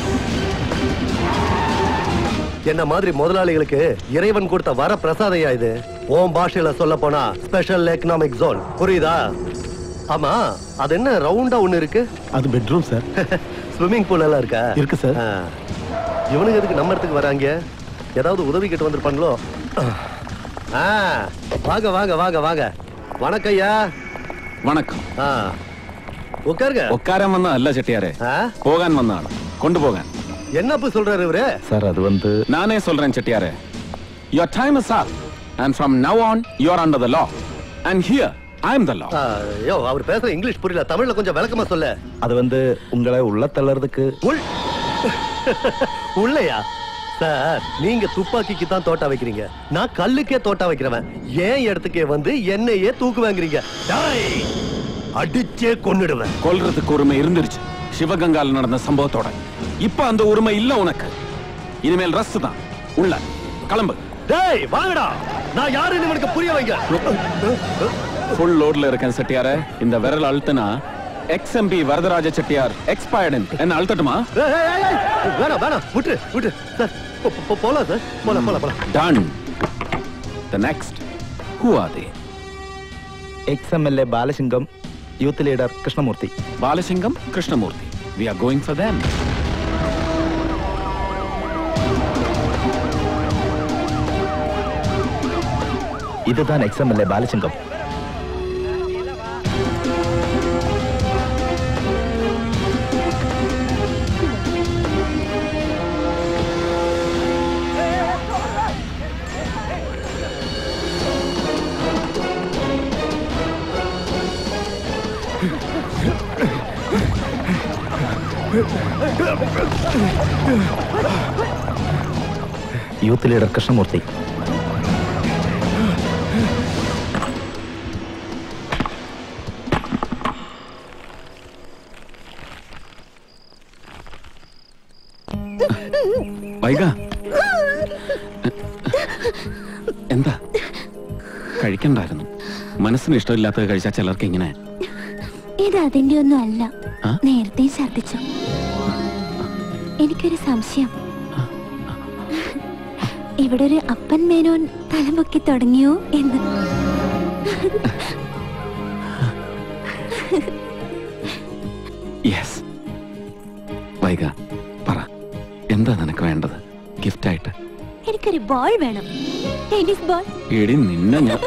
என்ன மாதிரி முதலாளிகளுக்கு இறைவன் கொடுத்த வர பிரசாதையா இது ஓம் பாஷையில சொல்ல போனா ஸ்பெஷல் எக்கனாமிக் ஜோன் புரியுதா ஆமா அது என்ன ரவுண்டா ஒண்ணு இருக்கு அது பெட்ரூம் சார் ஸ்விம்மிங் பூல் எல்லாம் இருக்கா இருக்கு சார் இவனுக்கு எதுக்கு நம்ம இடத்துக்கு வராங்க ஏதாவது உதவி கேட்டு வந்திருப்பாங்களோ ஆ வாங்க வாங்க வாங்க வாங்க வணக்கம் ஐயா വണക്കം ஆ உட்காருங்க ഒക്കാരൻ വന്നതല്ല ചെട്ടിയാരെ പോകാൻ വന്നതാണ് കൊണ്ടുപോകാൻ என்னப்பு சொல்றாரு இவரு சார் அது வந்து நானே சொல்றேன் செட்டியாரே your time is up and from now on you are under the law and here I am the law ஆ, ஐயோ அவர் பேசுற இங்கிலீஷ் புரியல தமிழ்ல கொஞ்சம் விளக்கமா சொல்ல அது வந்து உங்களை உள்ள தள்ளறதுக்கு உள் உள்ளையா சார் நீங்க துப்பாக்கிக்கு தான் தோட்டா வைக்கிறீங்க நான் கல்லுக்கே தோட்டா வைக்கிறவன் ஏன் இடத்துக்கே வந்து என்னையே தூக்கு வாங்குறீங்க டேய், அடிச்சே கொன்னுடுவேன் கொல்றதுக்கு உரிமை இருந்துருச்சு சிவகங்கால நடந்த சம்பவத்தோட இப்ப அந்த உரிமை இல்ல உனக்கு இனிமேல் ரஸ்ட் தான் உள்ள கிளம்பு டேய் வாங்கடா நான் யாருன்னு உனக்கு புரிய வைங்க ஃபுல் லோட்ல இருக்கேன் செட்டியார இந்த விரல் அழுத்தினா எக்ஸ்எம்பி வரதராஜ செட்டியார் எக்ஸ்பயர்டன் என்ன அழுத்தட்டுமா ஏய், ஏய், ஏய், ஏய், வேணாம் வேணாம் விட்டு விட்டு சார் போ- போ- போலாம் சார் போலாம் போலாம் போலாம் done the next who are they ex MLA Balasingam youth leader Krishnamurthy Balasingam Krishnamurthy we are going for them இதுதான் ex MLA Balasingam youth leader Krishnamurthy Vaika എന്താ കഴിക്കണ്ടായിരുന്നു മനസ്സിന് ഇഷ്ടമില്ലാത്തത് കഴിച്ചാൽ ചിലർക്ക് ഇങ്ങനെ ഇത് അതിന്റെ ഒന്നും അല്ല ആ? നേരത്തെ ഛർദിച്ചു എനിക്കൊരു സംശയം ഇവിടെ ഒരു അപ്പൻ മേനോൻ തലമുക്കി തുടങ്ങിയോ എന്ന് യെസ് വൈക പറ എന്താ നിനക്ക് വേണ്ടത് ഗിഫ്റ്റ് ആയിട്ട് എനിക്കൊരു ബോൾ വേണം ടെന്നീസ് ബോൾ എടി നിന്നെ ഞാൻ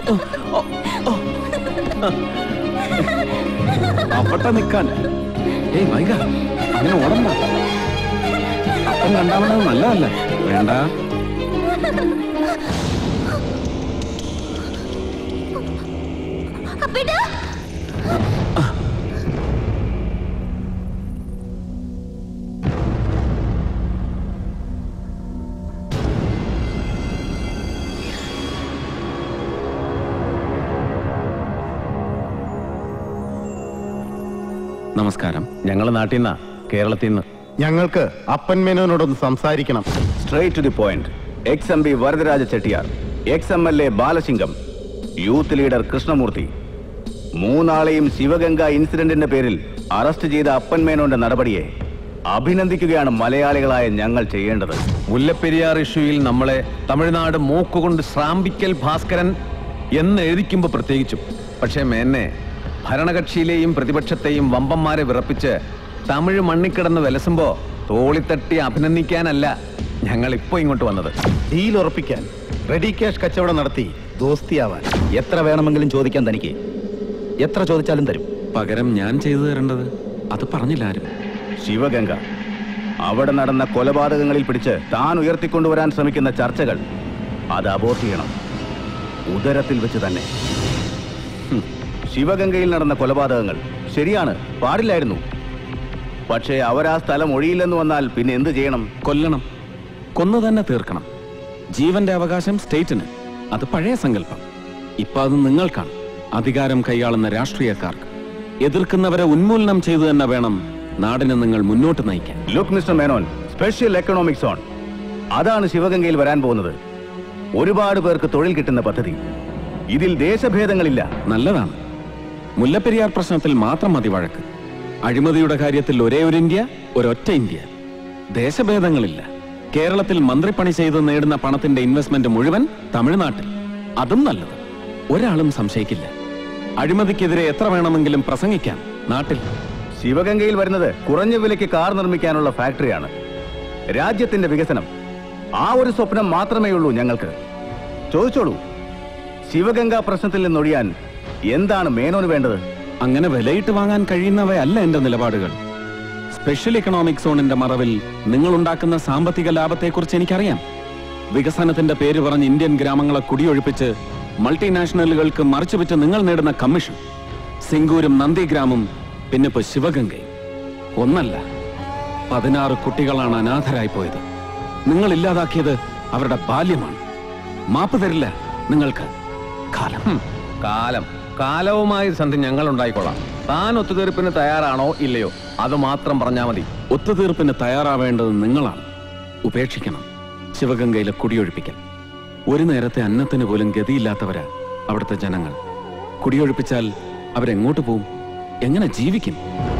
അവിടെ നിൽക്കാൻ ഏയ് വൈക അങ്ങനെ ഓടണ്ട അപ്പം രണ്ടാമത് നല്ലതല്ല വേണ്ട അപ്പേട്ടാ നമസ്കാരം ഞങ്ങൾ നാട്ടിൽ നിന്നാ കേരളത്തിൽ നിന്ന് ഞങ്ങൾക്ക് അപ്പൻ മേനോനോടൊന്ന് സംസാരിക്കണം straight to the point ex M P Varadaraja Chettiar ex M L A Balasingam youth leader Krishnamurthy മൂന്നാളെയും ശിവഗംഗ ഇൻസിഡന്റിന്റെ പേരിൽ അറസ്റ്റ് ചെയ്ത അപ്പൻ മേനോന്റെ നടപടിയെ അഭിനന്ദിക്കുകയാണ് മലയാളികളായ ഞങ്ങൾ ചെയ്യേണ്ടത് മുല്ലപ്പെരിയാർ ഇഷ്യൂയിൽ നമ്മളെ തമിഴ്നാട് മൂക്കുകൊണ്ട് ശ്രാമ്പിക്കൽ ഭാസ്കരൻ എന്ന് എഴുതിക്കുമ്പോൾ പ്രത്യേകിച്ചും പക്ഷേ മേന്നെ ഭരണകക്ഷിയിലെയും പ്രതിപക്ഷത്തെയും വമ്പന്മാരെ വിറപ്പിച്ച് തമിഴ് മണ്ണിക്കിടന്ന് വിലസുമ്പോ തോളിത്തട്ടി അഭിനന്ദിക്കാനല്ല ഞങ്ങൾ ഇപ്പോ ഇങ്ങോട്ട് വന്നത് ഡീൽ ഉറപ്പിക്കാൻ റെഡി ക്യാഷ് കച്ചവടം നടത്തി ദോസ്തിയാവാൻ എത്ര വേണമെങ്കിലും ചോദിക്കാൻ തനിക്ക് എത്ര ചോദിച്ചാലും തരും പകരം ഞാൻ ചെയ്തു തരേണ്ടത് അത് പറഞ്ഞില്ല ആരും ശിവഗംഗ അവിടെ നടന്ന കൊലപാതകങ്ങളിൽ പിടിച്ച് താൻ ഉയർത്തിക്കൊണ്ടുവരാൻ ശ്രമിക്കുന്ന ചർച്ചകൾ അത് അബോർട്ട് ചെയ്യണം ഉദരത്തിൽ വെച്ച് തന്നെ ഹും, ശിവഗംഗയിൽ നടന്ന കൊലപാതകങ്ങൾ ശരിയാണ് പാടില്ലായിരുന്നു പക്ഷേ അവരാ സ്ഥലം ഒഴിയില്ലെന്ന് വന്നാൽ പിന്നെ എന്ത് ചെയ്യണം കൊല്ലണം കൊന്നു തന്നെ തീർക്കണം ജീവന്റെ അവകാശം സ്റ്റേറ്റിന് അത് പഴയ സങ്കല്പം ഇപ്പൊ അത് നിങ്ങൾക്കാണ് അധികാരം കൈയാളുന്ന രാഷ്ട്രീയക്കാർക്ക് എതിർക്കുന്നവരെ ഉന്മൂലനം ചെയ്തു തന്നെ വേണം നാടിനെ നിങ്ങൾ മുന്നോട്ട് നയിക്കാൻ look mister Menon special economic zone അതാണ് ശിവഗംഗയിൽ വരാൻ പോകുന്നത് ഒരുപാട് പേർക്ക് തൊഴിൽ കിട്ടുന്ന പദ്ധതി ഇതിൽ ദേശഭേദങ്ങളില്ല നല്ലതാണ് മുല്ലപ്പെരിയാർ പ്രശ്നത്തിൽ മാത്രം മതി വഴക്ക് അഴിമതിയുടെ കാര്യത്തിൽ ഒരേ ഒരു ഇന്ത്യ ഒരൊറ്റ ഇന്ത്യ ദേശഭേദങ്ങളില്ല കേരളത്തിൽ മന്ത്രിപ്പണി ചെയ്ത് നേടുന്ന പണത്തിന്റെ ഇൻവെസ്റ്റ്മെന്റ് മുഴുവൻ തമിഴ്നാട്ടിൽ അതും നല്ലത് ഒരാളും സംശയിക്കില്ല അഴിമതിക്കെതിരെ എത്ര വേണമെങ്കിലും പ്രസംഗിക്കാം നാട്ടിൽ ശിവഗംഗയിൽ വരുന്നത് കുറഞ്ഞ വിലയ്ക്ക് കാർ നിർമ്മിക്കാനുള്ള ഫാക്ടറിയാണ് രാജ്യത്തിന്റെ വികസനം ആ ഒരു സ്വപ്നം മാത്രമേ ഉള്ളൂ ഞങ്ങൾക്ക് ചോദിച്ചോളൂ ശിവഗംഗ പ്രശ്നത്തിൽ നിന്നൊഴിയാൻ എന്താണ് മേനോന് വേണ്ടത് അങ്ങനെ വിലയിട്ട് വാങ്ങാൻ കഴിയുന്നവയല്ല എന്റെ നിലപാടുകൾ സ്പെഷ്യൽ ഇക്കണോമിക് സോണിന്റെ മറവിൽ നിങ്ങൾ ഉണ്ടാക്കുന്ന സാമ്പത്തിക ലാഭത്തെക്കുറിച്ച് എനിക്കറിയാം വികസനത്തിന്റെ പേര് പറഞ്ഞ് ഇന്ത്യൻ ഗ്രാമങ്ങളെ കുടിയൊഴിപ്പിച്ച് മൾട്ടിനാഷണലുകൾക്ക് മറിച്ചുവിറ്റ് നിങ്ങൾ നേടുന്ന കമ്മീഷൻ സിംഗൂരും നന്ദിഗ്രാമും പിന്നെ ഇപ്പൊ ശിവഗംഗയും ഒന്നല്ല പതിനാറ് കുട്ടികളാണ് അനാഥരായി പോയത് നിങ്ങൾ ഇല്ലാതാക്കിയത് അവരുടെ ബാല്യമാണ് മാപ്പ് തരില്ല നിങ്ങൾക്ക് കാലം ഹും, കാലം കാലവുമായി സന്ധി ഞങ്ങൾ ഉണ്ടായിക്കൊള്ളാം താൻ ഒത്തുതീർപ്പിന് തയ്യാറാണോ ഇല്ലയോ അത് മാത്രം പറഞ്ഞാൽ മതി ഒത്തുതീർപ്പിന് തയ്യാറാവേണ്ടത് നിങ്ങളാണ് ഉപേക്ഷിക്കണം ശിവഗംഗയിലെ കുടിയൊഴിപ്പിക്കൽ ഒരു നേരത്തെ അന്നത്തിന് പോലും ഗതിയില്ലാത്തവരാ അവിടുത്തെ ജനങ്ങൾ കുടിയൊഴിപ്പിച്ചാൽ അവരെങ്ങോട്ട് പോവും എങ്ങനെ ജീവിക്കും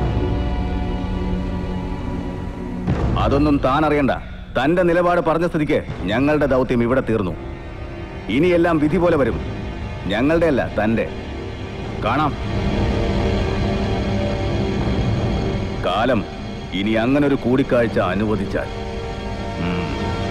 അതൊന്നും താൻ അറിയണ്ട തന്റെ നിലപാട് പറഞ്ഞ സ്ഥിതിക്ക് ഞങ്ങളുടെ ദൗത്യം ഇവിടെ തീർന്നു ഇനിയെല്ലാം വിധി പോലെ വരും ഞങ്ങളുടെ അല്ല തന്റെ കാണാം കാലം ഇനി അങ്ങനൊരു കൂടിക്കാഴ്ച അനുവദിച്ചാൽ ഉം.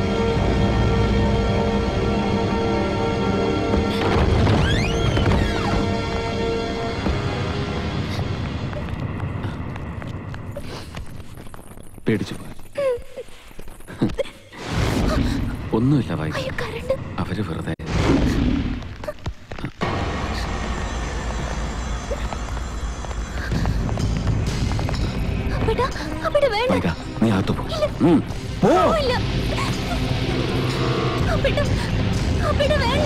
പേടിച്ചു പോയി ഒന്നുമില്ല വൈ അവര് വെറുതെ അപ്പേട്ടാ അവിടെ വേണ്ട വൈക നീ അകത്തു പോ ഉം. പോ ഇല്ല അപ്പേട്ടാ അപ്പേട്ടാ വേണ്ട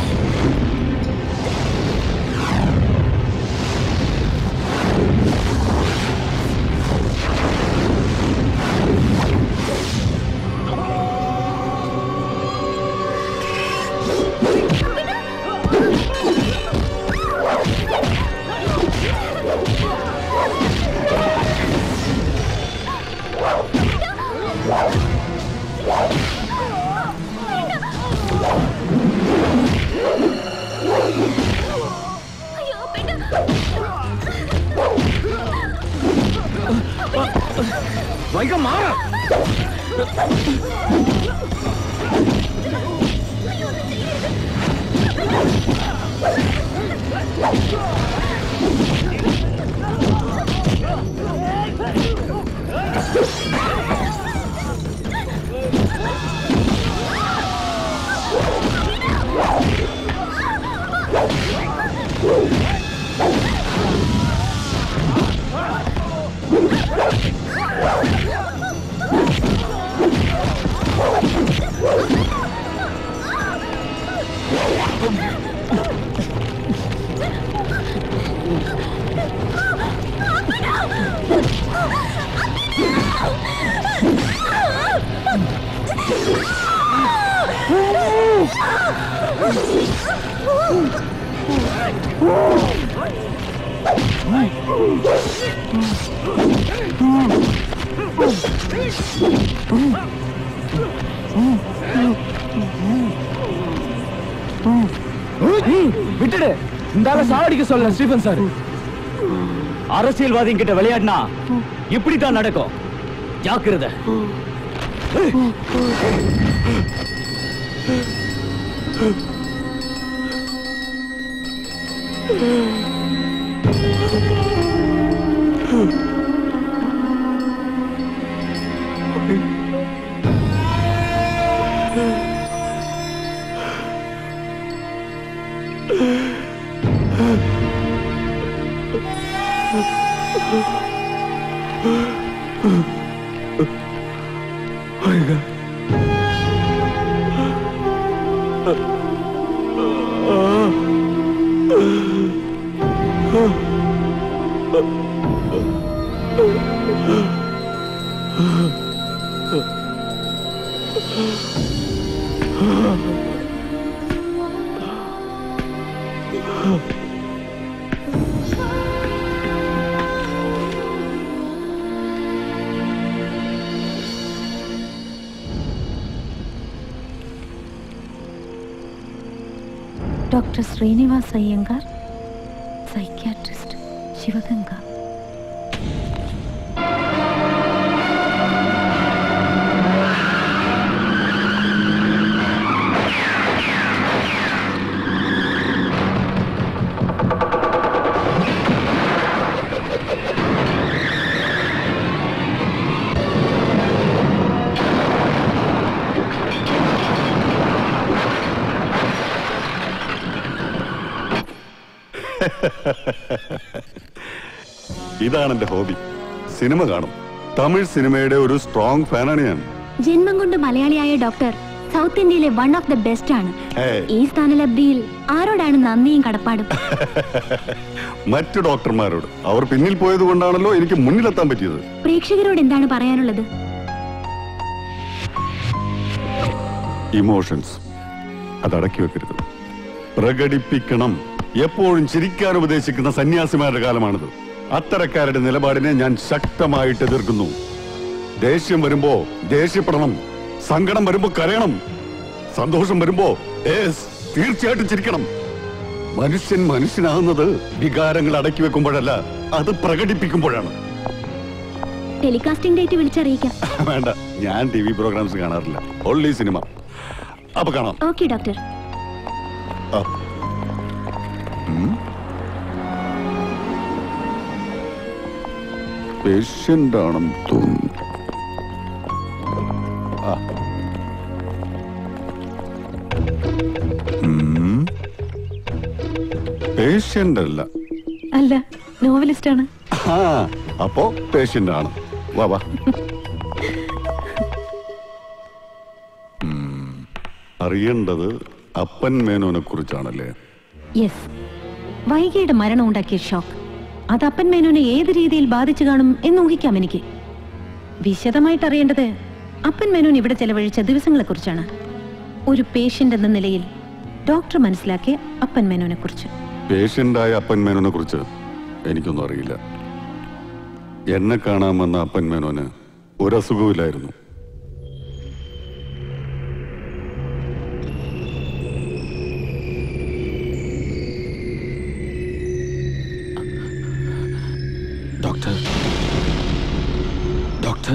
വൈക മാറ അപ്പേട്ടാ விட்டுடு இந்த ஆளை சாவடிக்க சொல்ல ஸ்டீஃபன் சார் அரசியல்வாதிங்க கிட்ட விளையாடினா இப்படித்தான் நடக்கும் ஜாக்கிரதை ഡോക്ടർ ശ്രീനിവാസ് അയ്യങ്കാർ സൈക്യാട്രിസ്റ്റ് ശിവഗംഗ ഇതാണ് എന്റെ ഹോബി സിനിമ കാണും തമിഴ് സിനിമയുടെ ഒരു സ്ട്രോങ് ഫാനാണ് ഞാൻ ജന്മം കൊണ്ട് മലയാളിയായ ഡോക്ടർ സൗത്ത് ഇന്ത്യയിലെ വൺ ഓഫ് ദ ബെസ്റ്റ് ആണ് ഏയ്, ഈ സ്ഥാനലബ്ധിയിൽ ആരോടാണ് നന്ദിയും കടപ്പാടും മറ്റു ഡോക്ടർമാരോട് അവർ പിന്നിൽ പോയത് കൊണ്ടാണല്ലോ എനിക്ക് മുന്നിലെത്താൻ പറ്റിയത് പ്രേക്ഷകരോട് എന്താണ് പറയാനുള്ളത് ഇമോഷൻസ് അതടക്കി വെക്കരുത് പ്രകടിപ്പിക്കണം എപ്പോഴും ചിരിക്കാൻ ഉപദേശിക്കുന്ന സന്യാസിമാരുടെ കാലമാണിത് അത്തരക്കാരുടെ നിലപാടിനെ ഞാൻ ശക്തമായിട്ട് എതിർക്കുന്നു ദേഷ്യം വരുമ്പോ ദേഷ്യപ്പെടണം സങ്കടം വരുമ്പോ കരയണം സന്തോഷം വരുമ്പോ ഏസ് തീർച്ചയായിട്ടും ചിരിക്കണം മനുഷ്യൻ മനുഷ്യനാകുന്നത് വികാരങ്ങൾ അടക്കി വെക്കുമ്പോഴല്ല അത് പ്രകടിപ്പിക്കുമ്പോഴാണ് ടെലികാസ്റ്റിംഗ് ഡേറ്റ് വിളിച്ചറിയിക്കാം വേണ്ട ഞാൻ ടി വി പ്രോഗ്രാംസ് കാണാറില്ല ഓൺലി സിനിമ അപ്പൊ കാണാം ഓക്കെ ഡോക്ടർ ആ. ഉം. പേഷ്യന്റ് ആണെന്ന് തോന്നുന്നു ആ. ഉം. പേഷ്യന്റ് അല്ല അല്ല നോവലിസ്റ്റ് ആണ് ആ അപ്പോ പേഷ്യന്റ് ആണ് വാ വാ ഉം. അറിയേണ്ടത് അപ്പൻ മേനോനെ കുറിച്ചാണല്ലേ യെസ് വൈകിയുടെ മരണം ഉണ്ടാക്കിയ ഷോക്ക് അത് അപ്പൻ മേനോനെ ഏത് രീതിയിൽ ബാധിച്ചു കാണും എന്ന് ഊഹിക്കാം എനിക്ക് വിശദമായിട്ട് അറിയേണ്ടത് അപ്പൻ മേനോൻ ഇവിടെ ചെലവഴിച്ച ദിവസങ്ങളെ കുറിച്ചാണ് ഒരു പേഷ്യന്റ് എന്ന നിലയിൽ ഡോക്ടർ മനസ്സിലാക്കിയ അപ്പൻ മേനോനെ കുറിച്ച് പേഷ്യന്റായ അപ്പൻ മേനോനെ കുറിച്ച് എനിക്കൊന്നും അറിയില്ല എന്നെ കാണാൻ വന്ന അപ്പൻ മേനോന് ഒരസുഖമില്ലായിരുന്നു ഡോക്ടർ ഡോക്ടർ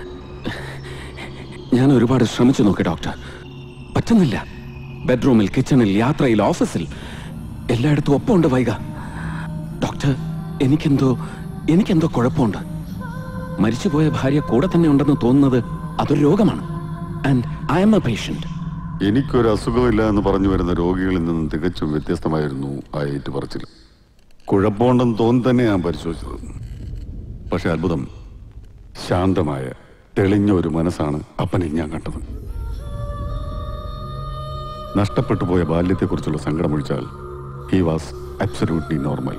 ഞാൻ ഒരുപാട് ശ്രമിച്ചു നോക്കി ഡോക്ടർ പറ്റുന്നില്ല ബെഡ്റൂമിൽ കിച്ചണിൽ യാത്രയിൽ ഓഫീസിൽ എല്ലായിടത്തും ഒപ്പമുണ്ട് വൈക ഡോക്ടർ എനിക്കെന്തോ എനിക്കെന്തോ കുഴപ്പമുണ്ട് മരിച്ചുപോയ ഭാര്യ കൂടെ തന്നെ ഉണ്ടെന്ന് തോന്നുന്നത് അതൊരു രോഗമാണ് and I'm a patient എനിക്കൊരു അസുഖമില്ല എന്ന് പറഞ്ഞു വരുന്ന രോഗികളിൽ നിന്നും തികച്ചും വ്യത്യസ്തമായിരുന്നു ആ ഏറ്റുപറച്ചിൽ കുഴപ്പമുണ്ടെന്ന് തോന്നി തന്നെ ഞാൻ പരിശോധിച്ചത് പക്ഷെ അത്ഭുതം ശാന്തമായ തെളിഞ്ഞ ഒരു മനസ്സാണ് അപ്പനെ ഞാൻ കണ്ടത് നഷ്ടപ്പെട്ടു പോയ ബാല്യത്തെക്കുറിച്ചുള്ള സങ്കടമൊഴിച്ചാൽ he was absolutely normal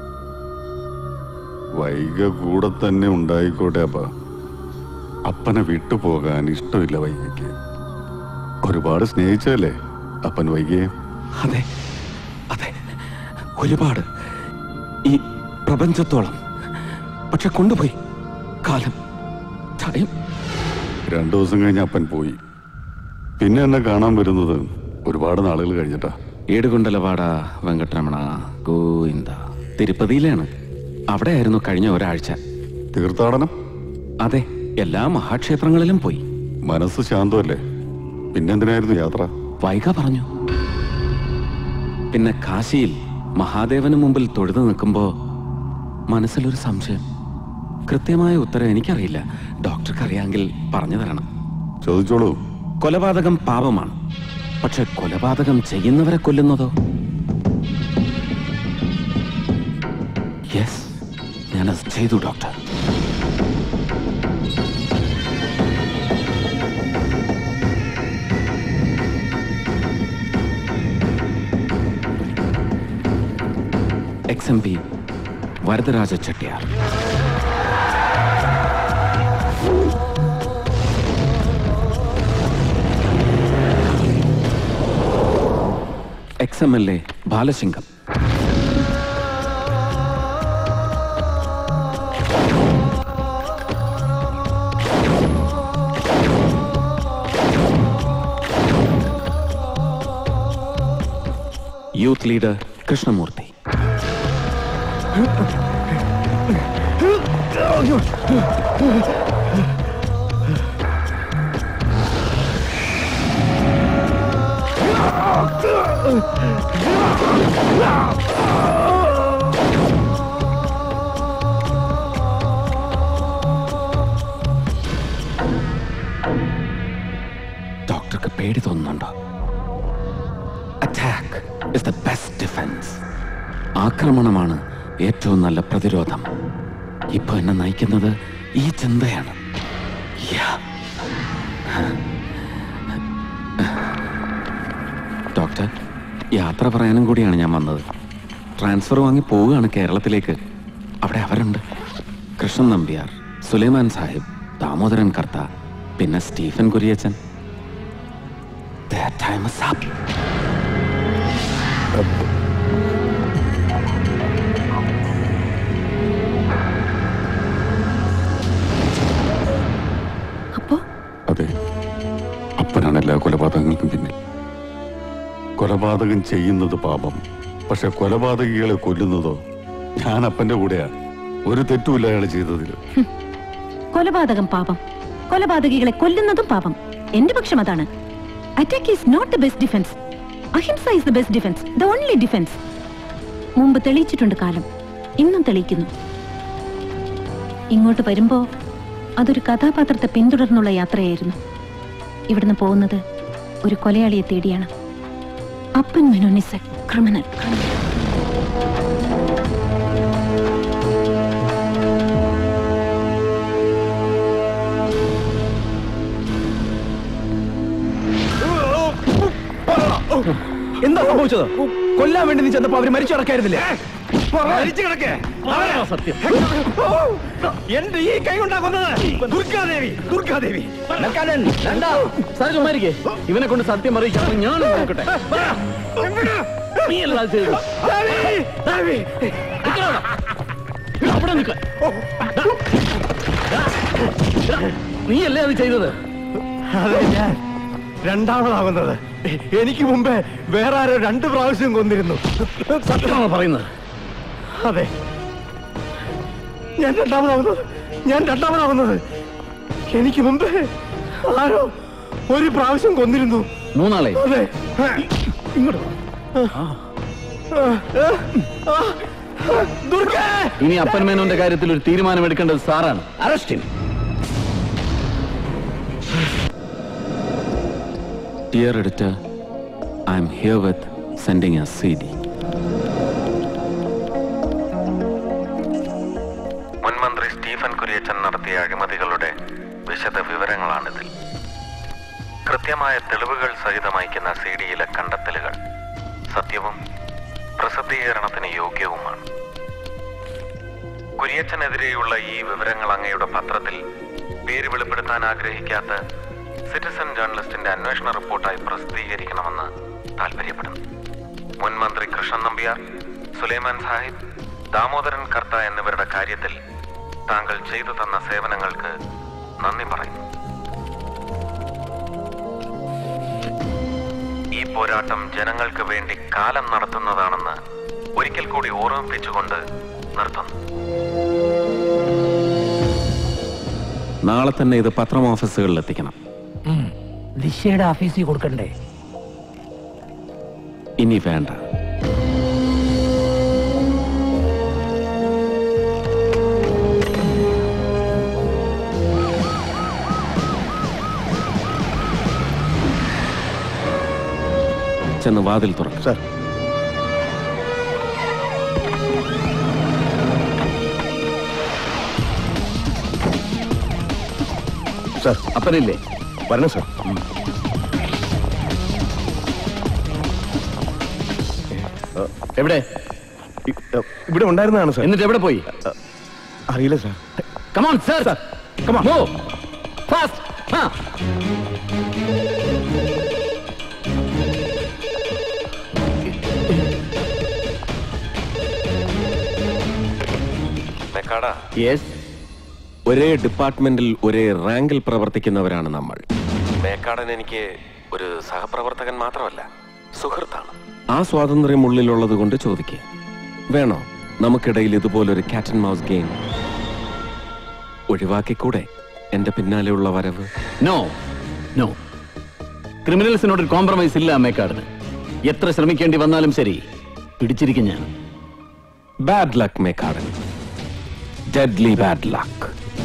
Vaika കൂടെ തന്നെ ഉണ്ടായിക്കോട്ടെ അപ്പ അപ്പനെ വിട്ടുപോകാൻ ഇഷ്ടമില്ല വൈകയ്ക്ക് ഒരുപാട് സ്നേഹിച്ചതല്ലേ അപ്പൻ വൈകിയെ അതെ അതെ ഒരുപാട് ഈ പ്രപഞ്ചത്തോളം പക്ഷെ കൊണ്ടുപോയി കാലം ടൈം രണ്ടു ദിവസം കഴിഞ്ഞ് അപ്പൻ പോയി പിന്നെ എന്നെ കാണാൻ വരുന്നത് ഒരുപാട് നാളുകൾ കഴിഞ്ഞിട്ടാ ഏടുകൊണ്ടലവാട വെങ്കട്ടരമണ ഗോവിന്ദ തിരുപ്പതിയിലാണ് അവിടെയായിരുന്നു കഴിഞ്ഞ ഒരാഴ്ച തീർത്ഥാടനം അതെ എല്ലാ മഹാക്ഷേത്രങ്ങളിലും പോയി മനസ്സ് ശാന്തമല്ലേ പിന്നെന്തിനായിരുന്നു യാത്ര വൈക പറഞ്ഞു പിന്നെ കാശിയിൽ മഹാദേവന് മുമ്പിൽ തൊഴുതു നിൽക്കുമ്പോ മനസ്സിലൊരു സംശയം കൃത്യമായ ഉത്തരം എനിക്കറിയില്ല ഡോക്ടർക്ക് അറിയാമെങ്കിൽ പറഞ്ഞു തരണം ചോദിച്ചോളൂ കൊലപാതകം പാപമാണ് പക്ഷെ കൊലപാതകം ചെയ്യുന്നവരെ കൊല്ലുന്നതോ യെസ് ഞാനത് ചെയ്തു doctor ex M P Varadaraja Chettiar ex M L A Balasingam youth leader Krishnamurthy ഡോക്ടർക്ക് പേടി തോന്നുന്നുണ്ടോ attack is the best defence ആക്രമണമാണ് ഏറ്റവും നല്ല പ്രതിരോധം ഇപ്പൊ എന്നെ നയിക്കുന്നത് ഈ ചിന്തയാണ് Yeah. ഡോക്ടർ യാത്ര പറയാനും കൂടിയാണ് ഞാൻ വന്നത് ട്രാൻസ്ഫർ വാങ്ങി പോവുകയാണ് കേരളത്തിലേക്ക് അവിടെ അവരുണ്ട് കൃഷ്ണൻ നമ്പ്യാർ സുലൈമാൻ സാഹിബ് ദാമോദരൻ കർത്ത പിന്നെ Stephen Kuriachan Their time is up. അതെ അപ്പനാണ് എല്ലാ കൊലപാതകങ്ങൾക്കും പിന്നിൽ കൊലപാതകം ചെയ്യുന്നത് പാപം പക്ഷെ കൊലപാതകികളെ കൊല്ലുന്നതോ ഞാൻ അപ്പന്റെ കൂടെയാ ഒരു തെറ്റുമില്ല അയാൾ ചെയ്തതിൽ കൊലപാതകം പാപം കൊലപാതകികളെ കൊല്ലുന്നതും പാപം എന്റെ പക്ഷം അതാണ് attack is not the best defence ahimsa is the best defence the only defence മുമ്പ് തെളിയിച്ചിട്ടുണ്ട് കാലം ഇന്നും തെളിയിക്കുന്നു ഇങ്ങോട്ട് വരുമ്പോ അതൊരു കഥാപാത്രത്തെ പിന്തുടർന്നുള്ള യാത്രയായിരുന്നു ഇവിടുന്ന് പോകുന്നത് ഒരു കൊലയാളിയെ തേടിയാണ് അപ്പൻ മെനോനിസ് ക്രിമിനൽ എന്താ സംഭവിച്ചത് കൊല്ലാൻ വേണ്ടി നീ ചെന്നപ്പോ അവര് മരിച്ചു കിടക്കായിരുന്നില്ലേ മരിച്ചു കിടക്കേ അവരാ സത്യം എന്റെ ഈ കൈ കൊണ്ടാ കൊന്നത് ദുർഗാദേവി ദുർഗാദേവി സാരിമാരിക്കേ ഇവനെ കൊണ്ട് സത്യം അറിയിക്കാൻ ഞാൻ നോക്കട്ടെ നീ അല്ല അത് ചെയ്തത്. നിക്കടാ അവിടെ. അവിടെ നിൽക്ക നീയല്ലേ അത് ചെയ്തത് അതെ ഞാൻ രണ്ടാമതാകുന്നത് എനിക്ക് മുമ്പേ വേറെ ആരോ രണ്ട് പ്രാവശ്യം കൊന്നിരുന്നു സത്യമാണോ പറയുന്നത് അതെ ഞാൻ രണ്ടാമതാവുന്നത് ഞാൻ രണ്ടാമതാവുന്നത് എനിക്ക് മുമ്പേ ആരോ ഒരു പ്രാവശ്യം കൊന്നിരുന്നു മൂന്നാളെ അതെ ഇങ്ങോട്ട് ദുർഗേ ഇനി അപ്പൻ മേനോന്റെ കാര്യത്തിൽ ഒരു തീരുമാനം എടുക്കേണ്ടത് സാറാണ് arrest Dear editor, I'm herewith sending a CD. മുൻമന്ത്രി സ്റ്റീഫൻ കുര്യച്ചൻ നടത്തിയ അഴിമതികളുടെ വിശദ വിവരങ്ങളാണിതിൽ കൃത്യമായ തെളിവുകൾ സഹിതം അയക്കുന്ന സി ഡിയിലെ കണ്ടെത്തലുകൾ സത്യവും പ്രസിദ്ധീകരണത്തിന് യോഗ്യവുമാണ് കുര്യച്ചനെതിരെയുള്ള ഈ വിവരങ്ങൾ അങ്ങയുടെ പത്രത്തിൽ പേര് വെളിപ്പെടുത്താൻ ആഗ്രഹിക്കാത്ത സിറ്റിസൺ ജേർണലിസ്റ്റിന്റെ അന്വേഷണ റിപ്പോർട്ടായി പ്രസിദ്ധീകരിക്കണമെന്ന് താല്പര്യപ്പെടുന്നു മുൻ മന്ത്രി കൃഷ്ണൻ നമ്പ്യാർ സുലൈമാൻ സാഹിബ് ദാമോദരൻ കർത്ത എന്നിവരുടെ കാര്യത്തിൽ താങ്കൾ ചെയ്തു തന്ന സേവനങ്ങൾക്ക് നന്ദി പറയുന്നു ഈ പോരാട്ടം ജനങ്ങൾക്ക് വേണ്ടി കാലം നടത്തുന്നതാണെന്ന് ഒരിക്കൽ കൂടി ഓർമ്മിപ്പിച്ചുകൊണ്ട് നിർത്തുന്നു നാളെ തന്നെ ഇത് പത്രം ഓഫീസുകളിൽ എത്തിക്കണം ദിശയുടെ ഓഫീസിൽ കൊടുക്കണ്ടേ ഇനി വേണ്ട ചെന്ന് വാതിൽ തുറക്കും സാർ സാർ അപ്പനില്ലേ വരണം സാർ എവിടെ ഇവിടെ ഉണ്ടായിരുന്നതാണ് സാർ എന്നിട്ട് എവിടെ പോയി അറിയില്ല sir come on sir come on move fast ഹാ മെക്കാടാ യെസ് ഒരേ ഡിപ്പാർട്ട്മെന്റിൽ ഒരേ റാങ്കിൽ പ്രവർത്തിക്കുന്നവരാണ് നമ്മൾ മേക്കാടൻ എനിക്ക് ഒരു സഹപ്രവർത്തകൻ മാത്രമല്ല സുഹൃത്താണ് ആ സ്വാതന്ത്ര്യം ഉള്ളിലുള്ളത് കൊണ്ട് ചോദിക്കുക വേണോ നമുക്കിടയിൽ ഇതുപോലൊരു കാറ്റ് ആൻഡ് മൗസ് ഗെയിം ഒഴിവാക്കിക്കൂടെ എന്റെ പിന്നാലെയുള്ള വരവ് നോ നോ ക്രിമിനൽസിനോട് കോംപ്രമൈസ് ഇല്ല അമ്മേക്കാടിന് എത്ര ശ്രമിക്കേണ്ടി വന്നാലും ശരി പിടിച്ചിരിക്കും ഞാൻ bad luck Mekkadan deadly bad luck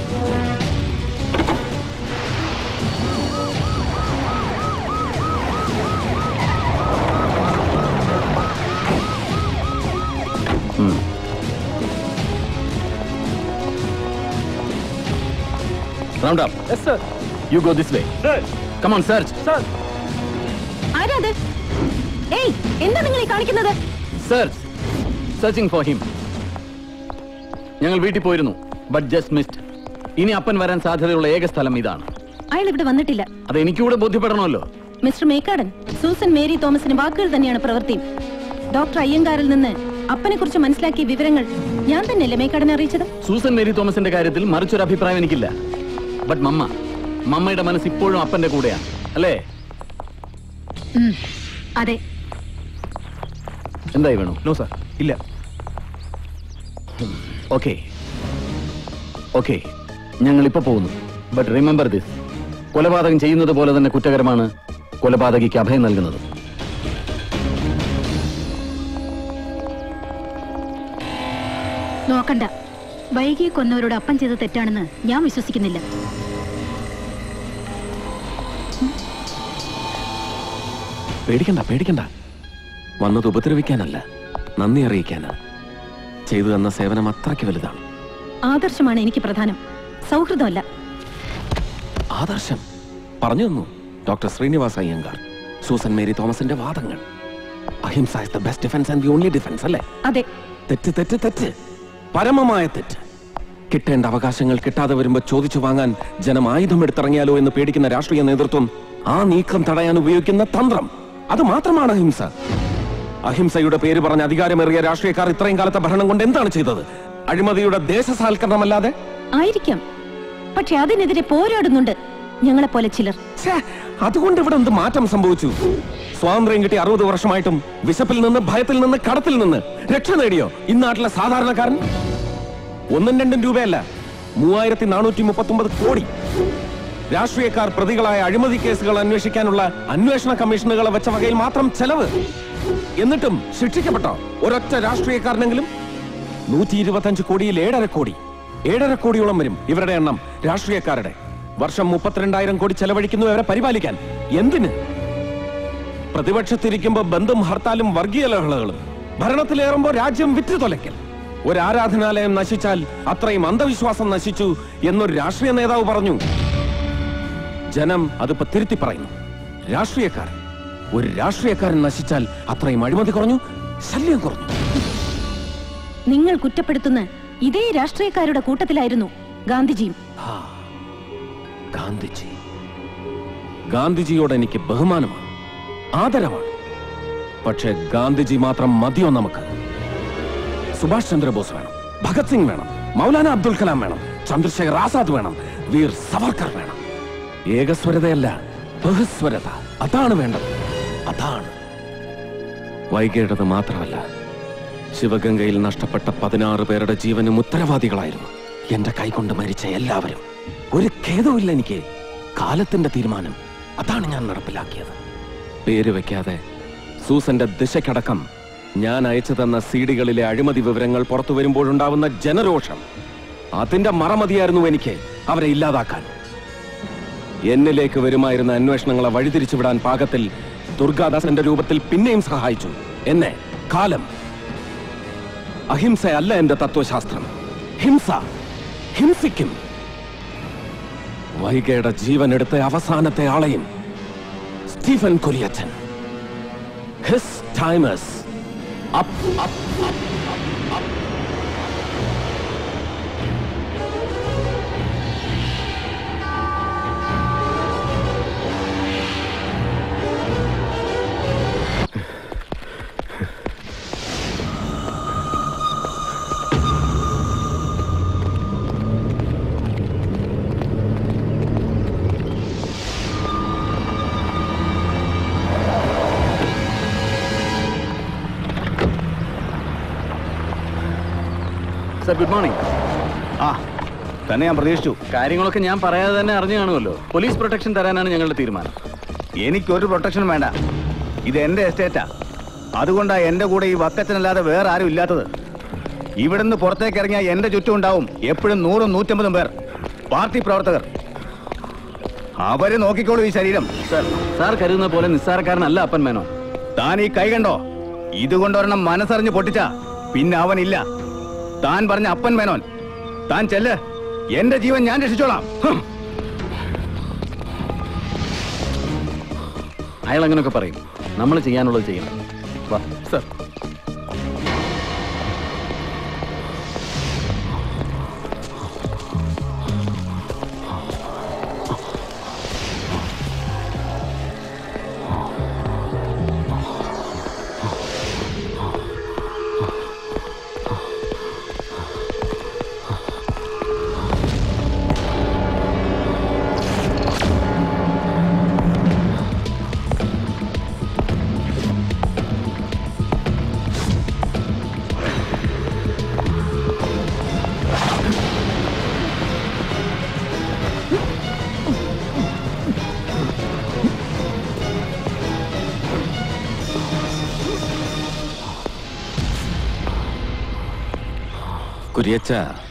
round up yes sir you go this way come on search sir ആരാത് ഏയ് എന്താ നിങ്ങൾ ഈ കാണിക്കുന്നത് സെർച്ച് സെർച്ചിങ് ഫോർ ഹിം ഞങ്ങൾ വീട്ടിൽ പോയിരുന്നു ബട്ട് ജസ്റ്റ് മിസ്ഡ് ഇനി അപ്പൻ വരാൻ സാധ്യതയുള്ള ഏക സ്ഥലം ഇതാണ് അയാൾ ഇവിടെ വന്നിട്ടില്ല അത് എനിക്കൂടെ ബോധ്യപ്പെടണമല്ലോ മിസ്റ്റർ മേക്കാടൻ സൂസൻ മേരി തോമസിന് വാക്കുകൾ തന്നെയാണ് പ്രവൃത്തി ഡോക്ടർ അയ്യങ്കാറിൽ നിന്ന് അപ്പനെ കുറിച്ച് മനസ്സിലാക്കിയ വിവരങ്ങൾ ഞാൻ തന്നെയല്ലേ മേക്കാടനെ അറിയിച്ചത് സൂസൻ മേരി തോമസിന്റെ കാര്യത്തിൽ മറിച്ചൊരു അഭിപ്രായം എനിക്കില്ല ബട്ട് മമ്മ മമ്മയുടെ മനസ്സ് ഇപ്പോഴും അപ്പന്റെ കൂടെയാണ് അല്ലേ ഉം, അതെ എന്തായി വേണു നോ സാർ ഇല്ല ഓക്കെ ഓക്കെ ഞങ്ങൾ ഇപ്പൊ പോകുന്നു ബട്ട് റിമെമ്പർ ദിസ് കൊലപാതകം ചെയ്യുന്നത് പോലെ തന്നെ കുറ്റകരമാണ് കൊലപാതകിക്ക് അഭയം നൽകുന്നത് നോക്കണ്ട വൈകി കൊന്നവരോട് അപ്പം ചെയ്ത തെറ്റാണെന്ന് ഞാൻ വിശ്വസിക്കുന്നില്ല പേടിക്കണ്ട പേടിക്കണ്ട വന്നത് ഉപദ്രവിക്കാനല്ല നന്ദി അറിയിക്കാനാ ചെയ്തു തന്ന സേവനം അത്രയ്ക്ക് വലുതാണ് ആദർശമാണ് എനിക്ക് പ്രധാനം സൗഹൃദമല്ല ആദർശം പറഞ്ഞു തന്നു doctor Srinivasa Iyengar Susan Mary തോമസിന്റെ വാദങ്ങൾ ahimsa is the best defence and the only defence അല്ലേ അതെ തെറ്റ് തെറ്റ് തെറ്റ് പരമമായ തെറ്റ് കിട്ടേണ്ട അവകാശങ്ങൾ കിട്ടാതെ വരുമ്പോ ചോദിച്ചു വാങ്ങാൻ ജനം ആയുധം എടുത്തിറങ്ങിയാലോ എന്ന് പേടിക്കുന്ന രാഷ്ട്രീയ നേതൃത്വം ആ നീക്കം തടയാൻ ഉപയോഗിക്കുന്ന തന്ത്രം അത് മാത്രമാണ് അഹിംസ അഹിംസയുടെ പേര് പറഞ്ഞ് അധികാരമേറിയ രാഷ്ട്രീയക്കാർ ഇത്രയും കാലത്തെ ഭരണം കൊണ്ട് എന്താണ് ചെയ്തത് അഴിമതിയുടെ ദേശസാൽക്കരണമല്ലാതെ ആയിരിക്കാം പക്ഷെ അതിനെതിരെ പോരാടുന്നുണ്ട് ഞങ്ങളെപ്പോലെ ചിലർ അതുകൊണ്ട് ഇവിടെ എന്ത് മാറ്റം സംഭവിച്ചു സ്വാതന്ത്ര്യം കിട്ടി അറുപത് വർഷമായിട്ടും വിശപ്പിൽ നിന്ന് ഭയത്തിൽ നിന്ന് കടത്തിൽ നിന്ന് രക്ഷ നേടിയോ ഇന്നാട്ടിലെ സാധാരണക്കാരൻ ഒന്നും രണ്ടും രൂപയല്ല മൂവായിരത്തി നാനൂറ്റി മുപ്പത്തി ഒമ്പത് കോടി രാഷ്ട്രീയക്കാർ പ്രതികളായ അഴിമതി കേസുകൾ അന്വേഷിക്കാനുള്ള അന്വേഷണ കമ്മീഷനുകളെ വെച്ച വകയിൽ മാത്രം ചെലവ് എന്നിട്ടും ശിക്ഷിക്കപ്പെട്ടോ ഒരൊറ്റ രാഷ്ട്രീയക്കാരനെങ്കിലും നൂറ്റി ഇരുപത്തഞ്ച് കോടിയിൽ ഏഴര കോടി ഏഴര കോടിയോളം വരും ഇവരുടെ എണ്ണം രാഷ്ട്രീയക്കാരുടെ വർഷം മുപ്പത്തിരണ്ടായിരം കോടി ചെലവഴിക്കുന്നു ഇവരെ പരിപാലിക്കാൻ എന്തിന് പ്രതിപക്ഷത്തിരിക്കുമ്പോ ബന്ധും ഹർത്താലും വർഗീയ ലഹളകളും ഭരണത്തിലേറുമ്പോ രാജ്യം വിറ്റു തൊലയ്ക്കൽ ഒരു ആരാധനാലയം നശിച്ചാൽ അത്രയും അന്ധവിശ്വാസം നശിച്ചു എന്നൊരു രാഷ്ട്രീയ നേതാവ് പറഞ്ഞു ജനം അതിപ്പോ തിരുത്തി പറയുന്നു രാഷ്ട്രീയക്കാർ ഒരു രാഷ്ട്രീയക്കാരൻ നശിച്ചാൽ അത്രയും അഴിമതി കുറഞ്ഞു ശല്യം കുറഞ്ഞു നിങ്ങൾ കുറ്റപ്പെടുത്തുന്ന ഇതേ രാഷ്ട്രീയക്കാരുടെ കൂട്ടത്തിലായിരുന്നു ഗാന്ധിജിയും ഗാന്ധിജി ഗാന്ധിജിയോട് എനിക്ക് ബഹുമാനമാണ് ആദരവാണ് പക്ഷെ ഗാന്ധിജി മാത്രം മതിയോ നമുക്ക് സുഭാഷ് ചന്ദ്രബോസ് വേണം ഭഗത് സിംഗ് വേണം മൗലാന അബ്ദുൽ കലാം വേണം ചന്ദ്രശേഖർ ആസാദ് വേണം വീർ സവർക്കർ വേണം ഏകസ്വരതയല്ല ബഹുസ്വരത അതാണ് വേണ്ടത് അതാണ് വൈകിയുടേത് മാത്രമല്ല ശിവഗംഗയിൽ നഷ്ടപ്പെട്ട പതിനാറ് പേരുടെ ജീവനും ഉത്തരവാദികളായിരുന്നു എന്റെ കൈകൊണ്ട് മരിച്ച എല്ലാവരും ഒരു ഖേദവുമില്ല എനിക്ക് കാലത്തിന്റെ തീരുമാനം അതാണ് ഞാൻ നടപ്പിലാക്കിയത് പേര് വെക്കാതെ സൂസന്റെ ദിശക്കടക്കം ഞാൻ അയച്ചു തന്ന സീഡികളിലെ അഴിമതി വിവരങ്ങൾ പുറത്തു വരുമ്പോഴുണ്ടാവുന്ന ജനരോഷം അതിന്റെ മറമതിയായിരുന്നു എനിക്ക് അവരെ ഇല്ലാതാക്കാൻ എന്നിലേക്ക് വരുമായിരുന്ന അന്വേഷണങ്ങളെ വഴിതിരിച്ചുവിടാൻ പാകത്തിൽ ദുർഗാദാസന്റെ രൂപത്തിൽ പിന്നെയും സഹായിച്ചു എന്നെ കാലം അഹിംസയല്ല എന്റെ തത്വശാസ്ത്രം ഹിംസ ഹിംസിക്കും വൈകയുടെ ജീവൻ എടുത്ത അവസാനത്തെ ആളെയും Stephen Kuriachan his time's up up sir good morning ആ തന്നെ ഞാൻ പ്രതീക്ഷിച്ചു കാര്യങ്ങളൊക്കെ ഞാൻ പറയാതെ തന്നെ അറിഞ്ഞു കാണുമല്ലോ പോലീസ് പ്രൊട്ടക്ഷൻ തരാനാണ് ഞങ്ങളുടെ തീരുമാനം എനിക്കൊരു പ്രൊട്ടക്ഷനും വേണ്ട ഇത് എന്റെ എസ്റ്റേറ്റാ അതുകൊണ്ടാ എന്റെ കൂടെ ഈ വക്കത്തിനല്ലാതെ വേറെ ആരും ഇല്ലാത്തത് ഇവിടുന്ന് പുറത്തേക്ക് ഇറങ്ങിയാൽ എന്റെ ചുറ്റും ഉണ്ടാവും എപ്പോഴും നൂറും നൂറ്റമ്പതും പേർ പാർട്ടി പ്രവർത്തകർ അവര് നോക്കിക്കോളൂ ഈ ശരീരം സർ സാർ കരുതുന്ന പോലെ നിസ്സാരക്കാരനല്ല അപ്പൻ മേനോ താൻ ഈ കൈ കണ്ടോ ഇതുകൊണ്ടൊരെണ്ണം മനസ്സറിഞ്ഞ് പൊട്ടിച്ച പിന്നെ അവനില്ല താൻ പറഞ്ഞ അപ്പൻ മേനോൻ താൻ ചെല്ല് എന്റെ ജീവൻ ഞാൻ രക്ഷിച്ചോളാം ഹും. അയാൾ അങ്ങനെയൊക്കെ പറയും നമ്മൾ ചെയ്യാനുള്ളത് ചെയ്യണം വാ സർ കുര്യച്ച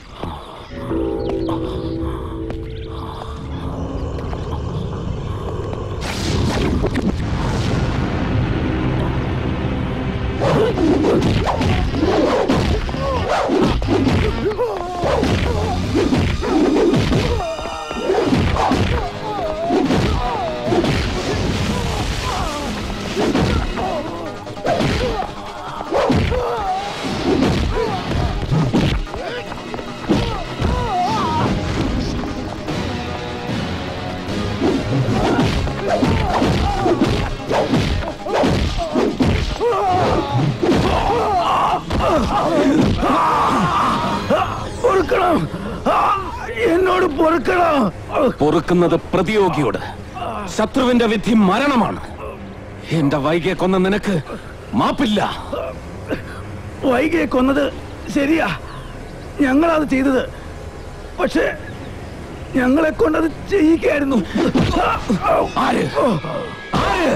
പൊറുക്കണം ആ, എന്നോട് പൊറുക്കണം പൊറുക്കുന്നത് പ്രതിയോഗിയോട് ശത്രുവിന്റെ വിധി മരണമാണ് എന്റെ വൈകിയെ കൊന്ന നിനക്ക് മാപ്പില്ല വൈകിയെ കൊന്നത് ശരിയാ ഞങ്ങളത് ചെയ്തത് പക്ഷേ ഞങ്ങളെ കൊണ്ടത് ചെയ്യിക്കായിരുന്നു ആര് ആര്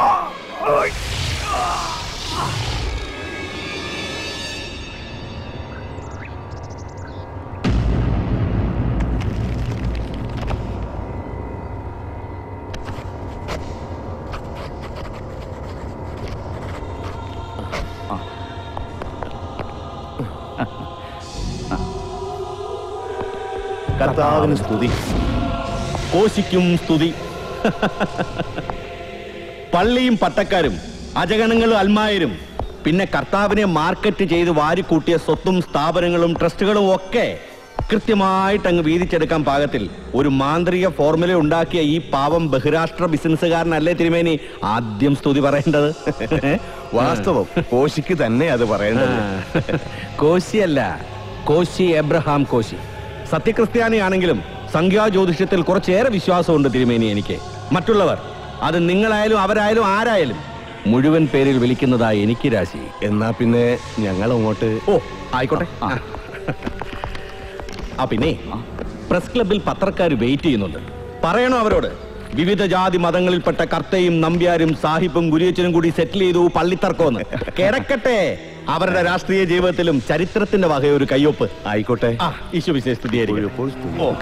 കർത്താവിന് സ്തുതി കോശിക്കും സ്തുതി പള്ളിയും പട്ടക്കാരും അജഗണങ്ങളും അൽമായരും പിന്നെ കർത്താവിനെ മാർക്കറ്റ് ചെയ്ത് വാരിക്കൂട്ടിയ സ്വത്തും സ്ഥാപനങ്ങളും ട്രസ്റ്റുകളും ഒക്കെ കൃത്യമായിട്ട് അങ്ങ് വീതിച്ചെടുക്കാൻ പാകത്തിൽ ഒരു മാന്ത്രിക ഫോർമുല ഉണ്ടാക്കിയ ഈ പാവം ബഹിരാഷ്ട്ര ബിസിനസ്സുകാരനല്ലേ തിരുമേനി ആദ്യം സ്തുതി പറയേണ്ടത് വാസ്തവം കോശിക്ക് തന്നെ അത് പറയേണ്ടത് കോശിയല്ല കോശി എബ്രഹാം കോശി സത്യക്രിസ്ത്യാനിയാണെങ്കിലും സംഖ്യാജ്യോതിഷത്തിൽ കുറച്ചേറെ വിശ്വാസമുണ്ട് തിരുമേനി എനിക്ക് മറ്റുള്ളവർ അത് നിങ്ങളായാലും അവരായാലും ആരായാലും മുഴുവൻ പേരിൽ വിളിക്കുന്നതായി എനിക്ക് രാശി എന്നാ പിന്നെ ഞങ്ങൾ അങ്ങോട്ട് ഓ ആയിക്കോട്ടെ ആ പിന്നെ പ്രസ് ക്ലബിൽ പത്രക്കാർ വെയിറ്റ് ചെയ്യുന്നുണ്ട് പറയണോ അവരോട് വിവിധ ജാതി മതങ്ങളിൽപ്പെട്ട കർത്തയും നമ്പ്യാരും സാഹിബും ഗുരുയച്ചനും കൂടി സെറ്റിൽ ചെയ്തു പള്ളിത്തർക്കോന്ന് കിടക്കട്ടെ അവരുടെ രാഷ്ട്രീയ ജീവിതത്തിലും ചരിത്രത്തിന്റെ വകയൊരു കയ്യൊപ്പ് ആയിക്കോട്ടെ ആ ഈശോ വിശേഷ ഓ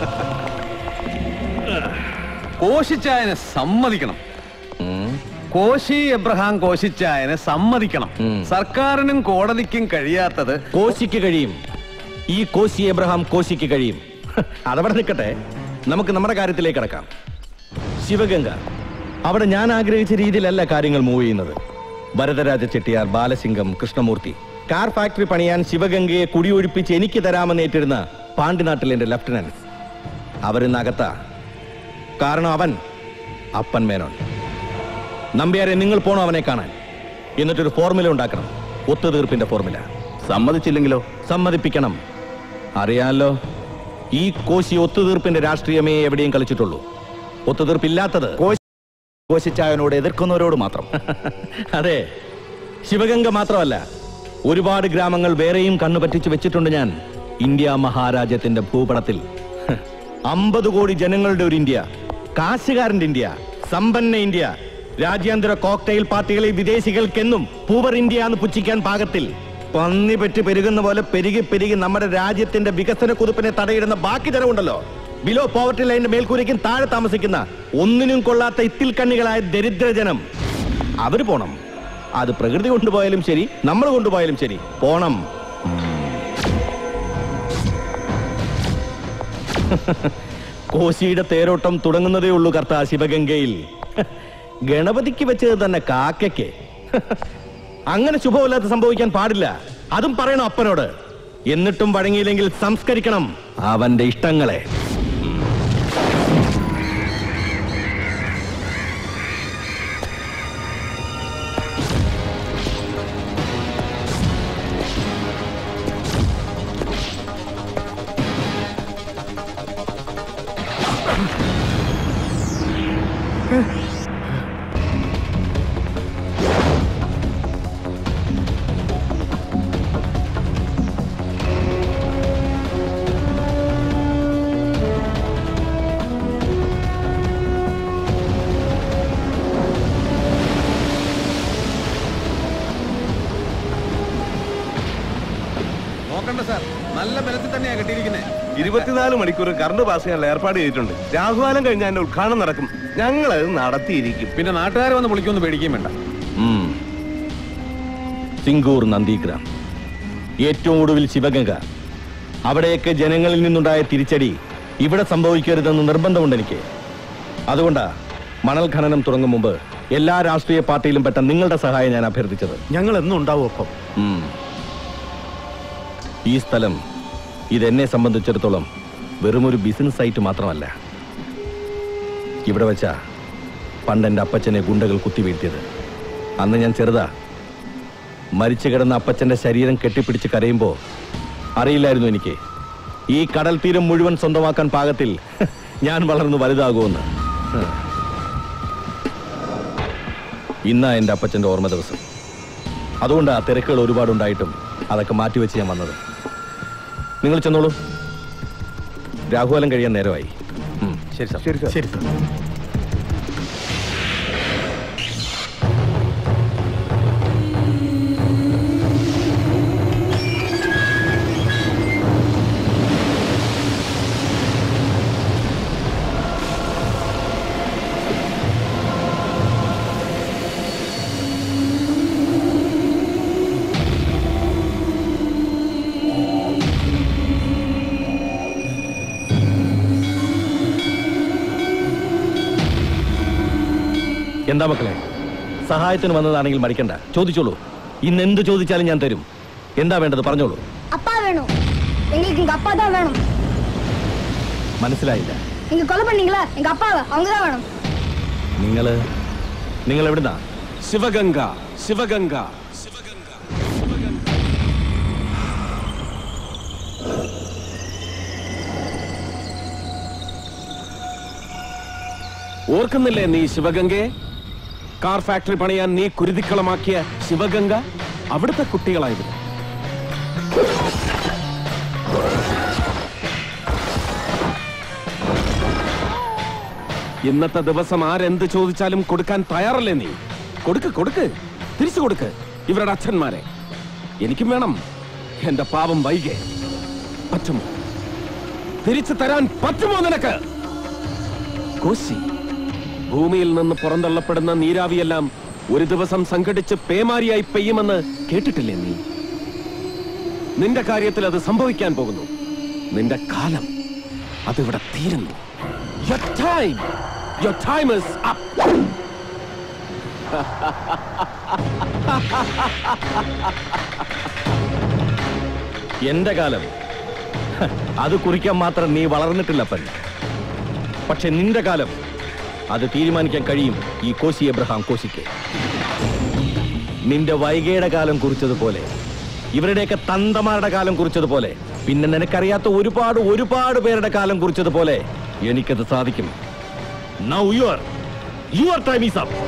കോശിച്ചായനെ സമ്മതിക്കണം കോശി എബ്രഹാം കോശിച്ചായനെ സമ്മതിക്കണം സർക്കാരിനും കോടതിക്കും കഴിയാത്തത് കോശിക്ക് കഴിയും ഈ കോശി എബ്രഹാം കോശിക്ക് കഴിയും അതവിടെ നിൽക്കട്ടെ നമുക്ക് നമ്മുടെ കാര്യത്തിലേക്ക് കിടക്കാം ശിവഗംഗ അവിടെ ഞാൻ ആഗ്രഹിച്ച രീതിയിലല്ല കാര്യങ്ങൾ മൂവ് ചെയ്യുന്നത് ഭരതരാജ ചെട്ടിയാർ ബാലസിംഗം കൃഷ്ണമൂർത്തി കാർ ഫാക്ടറി പണിയാൻ ശിവഗംഗയെ കുടിയൊഴിപ്പിച്ച് എനിക്ക് തരാമെന്ന് ഏറ്റിരുന്ന പാണ്ടിനാട്ടിൽ എന്റെ ലഫ്റ്റനന്റ് അവരിന്നകത്ത കാരണം അവൻ അപ്പൻ മേനോൻ നമ്പ്യാരെ നിങ്ങൾ പോണോ അവനെ കാണാൻ എന്നിട്ടൊരു ഫോർമുല ഉണ്ടാക്കണം ഒത്തുതീർപ്പിന്റെ ഫോർമുല സമ്മതിച്ചില്ലെങ്കിലോ സമ്മതിപ്പിക്കണം അറിയാലോ ഈ കോശി ഒത്തുതീർപ്പിന്റെ രാഷ്ട്രീയമേ എവിടെയും കളിച്ചിട്ടുള്ളൂ ഒത്തുതീർപ്പില്ലാത്തത് കോശിച്ചായനോട് എതിർക്കുന്നവരോട് മാത്രം അതെ ശിവഗംഗ മാത്രമല്ല ഒരുപാട് ഗ്രാമങ്ങൾ വേറെയും കണ്ണു പറ്റിച്ചു വെച്ചിട്ടുണ്ട് ഞാൻ ഇന്ത്യ മഹാരാജ്യത്തിന്റെ ഭൂപടത്തിൽ അമ്പത് കോടി ജനങ്ങളുടെ ഒരു ഇന്ത്യ കാശുകാരന്റെ ഇന്ത്യ സമ്പന്ന ഇന്ത്യ രാജ്യാന്തര കോക്ടെയിൽ പാർട്ടികളെ വിദേശികൾക്കെന്നും പൂവർ ഇന്ത്യ എന്ന് പുച്ഛിക്കാൻ പാകത്തിൽ പന്നി പറ്റി പെരുകുന്ന പോലെ പെരുകി പെരുകി നമ്മുടെ രാജ്യത്തിന്റെ വികസന കുതിപ്പിനെ തടയിടുന്ന ബാക്കി ജനമുണ്ടല്ലോ ബിലോ പോവർട്ടി ലൈനിന്റെ മേൽക്കൂരയ്ക്കും താഴെ താമസിക്കുന്ന ഒന്നിനും കൊള്ളാത്ത ഇത്തിൽ കണ്ണികളായ ദരിദ്രജനം അവര് പോണം അത് പ്രകൃതി കൊണ്ടുപോയാലും ശരി നമ്മൾ കൊണ്ടുപോയാലും ശരി പോണം കോശിയുടെ തേരോട്ടം തുടങ്ങുന്നതേ ഉള്ളൂ കർത്ത ശിവഗംഗയിൽ ഗണപതിക്ക് വെച്ചത് തന്നെ കാക്കയ്ക്ക് അങ്ങനെ ശുഭമില്ലാത്ത സംഭവിക്കാൻ പാടില്ല അതും പറയണം അപ്പനോട് എന്നിട്ടും വഴങ്ങിയില്ലെങ്കിൽ സംസ്കരിക്കണം അവന്റെ ഇഷ്ടങ്ങളെ നോക്കണ്ട സാർ നല്ല ബലത്തിൽ തന്നെയാ കെട്ടിയിരിക്കുന്നത് ഇരുപത്തിനാല് മണിക്കൂർ കറണ്ട് പാസ് ചെയ്യാനുള്ള ഏർപ്പാട് ചെയ്തിട്ടുണ്ട് രാഹുകാലം കഴിഞ്ഞാൽ അതിന്റെ ഉദ്ഘാടനം നടക്കും ഞങ്ങൾ അത് നടത്തിയിരിക്കും പിന്നെ നാട്ടുകാരെ വന്ന് വിളിക്കൊന്നും പേടിക്കുകയും വേണ്ട ഉം. സിംഗൂർ നന്ദിഗ്രാം ഏറ്റവും ഒടുവിൽ ശിവഗംഗ അവിടെയൊക്കെ ജനങ്ങളിൽ നിന്നുണ്ടായ തിരിച്ചടി ഇവിടെ സംഭവിക്കരുതെന്ന് നിർബന്ധമുണ്ട് എനിക്ക് അതുകൊണ്ടാ മണൽ ഖനനം തുടങ്ങും മുമ്പ് എല്ലാ രാഷ്ട്രീയ പാർട്ടിയിലും പെട്ട നിങ്ങളുടെ സഹായം ഞാൻ അഭ്യർത്ഥിച്ചത് ഞങ്ങൾ എന്നും ഉണ്ടാവും ഒപ്പം ഉം. ഈ സ്ഥലം ഇതെന്നെ സംബന്ധിച്ചിടത്തോളം വെറുമൊരു ബിസിനസ് സൈറ്റ് മാത്രമല്ല ഇവിടെ വെച്ചാ പണ്ട് എൻ്റെ അപ്പച്ചനെ ഗുണ്ടകൾ കുത്തിവീഴ്ത്തിയത് അന്ന് ഞാൻ ചെറുതാ മരിച്ചു കിടന്ന അപ്പച്ചന്റെ ശരീരം കെട്ടിപ്പിടിച്ച് കരയുമ്പോൾ അറിയില്ലായിരുന്നു എനിക്ക് ഈ കടൽ തീരം മുഴുവൻ സ്വന്തമാക്കാൻ പാകത്തിൽ ഞാൻ വളർന്നു വലുതാകുമെന്ന് ഇന്നാ എൻ്റെ അപ്പച്ചന്റെ ഓർമ്മ ദിവസം അതുകൊണ്ട് ആ തിരക്കുകൾ ഒരുപാടുണ്ടായിട്ടും അതൊക്കെ മാറ്റിവെച്ച് ഞാൻ വന്നത് നിങ്ങൾ ചെന്നോളൂ രാഹുകാലം കഴിയാൻ നേരമായി ഉം, ശരി സാർ ശരി സാർ ശരി സാർ എന്താ മക്കളെ സഹായത്തിന് വന്നതാണെങ്കിൽ മടിക്കണ്ട ചോദിച്ചോളൂ ഇന്ന് എന്ത് ചോദിച്ചാലും ഞാൻ തരും എന്താ വേണ്ടത് പറഞ്ഞോളൂ അപ്പാ വേണോ எங்களுக்கு எங்க அப்பா தான் வேணும் മനസ്സിലായില്ല நீங்க கொலை பண்ணீங்களா எங்க அப்பாவை அவங்க தான் வேணும் നിങ്ങള് നിങ്ങൾ എവിടുന്നാ ശിവഗംഗ ശിവഗംഗ ഓർക്കുന്നില്ലേ നീ ശിവഗംഗയെ കാർ ഫാക്ടറി പണിയാൻ നീ കുരുതിക്കളമാക്കിയ ശിവഗംഗ അവിടുത്തെ കുട്ടികളായിരുന്നു ഇന്നത്തെ ദിവസം ആരെന്ത് ചോദിച്ചാലും കൊടുക്കാൻ തയ്യാറല്ലേ നീ കൊടുക്ക് കൊടുക്ക് തിരിച്ചു കൊടുക്ക് ഇവരുടെ അച്ഛന്മാരെ എനിക്കും വേണം എന്റെ പാവം വൈകെ പറ്റുമോ തിരിച്ചു തരാൻ പറ്റുമോ നിനക്ക് കോശി ഭൂമിയിൽ നിന്ന് പുറന്തള്ളപ്പെടുന്ന നീരാവിയെല്ലാം ഒരു ദിവസം സംഘടിച്ച് പേമാരിയായി പെയ്യുമെന്ന് കേട്ടിട്ടില്ലേ നീ നിന്റെ കാര്യത്തിൽ അത് സംഭവിക്കാൻ പോകുന്നു നിന്റെ കാലം അതിവിടെ തീരുന്നു Your time, your time is up. എന്റെ കാലം ഹ, അത് കുറിക്കാൻ മാത്രം നീ വളർന്നിട്ടില്ലപ്പൻ പക്ഷെ നിന്റെ കാലം അത് തീരുമാനിക്കാൻ കഴിയും ഈ കോശി എബ്രഹാം കോശിക്ക് നിന്റെ വൈകയുടെ കാലം കുറിച്ചതുപോലെ ഇവരുടെയൊക്കെ തന്തമാരുടെ കാലം കുറിച്ചതുപോലെ പിന്നെ നിനക്കറിയാത്ത ഒരുപാട് ഒരുപാട് പേരുടെ കാലം കുറിച്ചതുപോലെ എനിക്കത് സാധിക്കും now your your time is up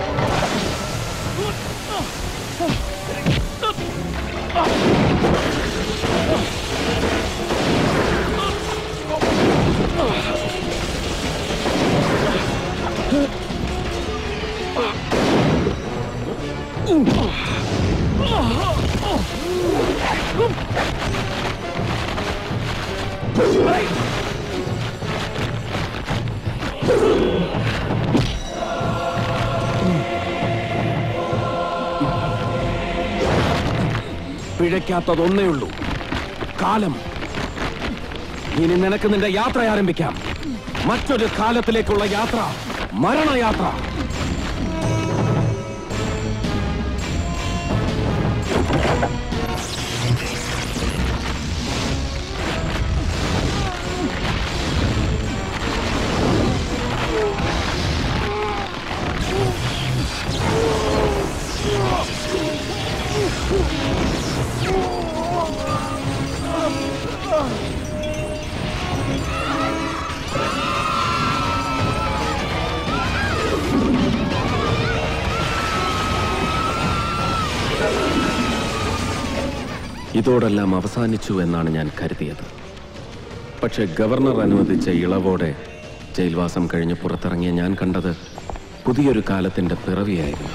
പിഴയ്ക്കാത്തതൊന്നേ ഉള്ളൂ കാലം ഇനി നിനക്ക് നിന്റെ യാത്ര ആരംഭിക്കാം മറ്റൊരു കാലത്തിലേക്കുള്ള യാത്ര മരണയാത്ര ഇതോടെല്ലാം അവസാനിച്ചു എന്നാണ് ഞാൻ കരുതിയത് പക്ഷെ ഗവർണർ അനുവദിച്ച ഇളവോടെ ജയിൽവാസം കഴിഞ്ഞ് പുറത്തിറങ്ങിയ ഞാൻ കണ്ടത് പുതിയൊരു കാലത്തിന്റെ പിറവിയായിരുന്നു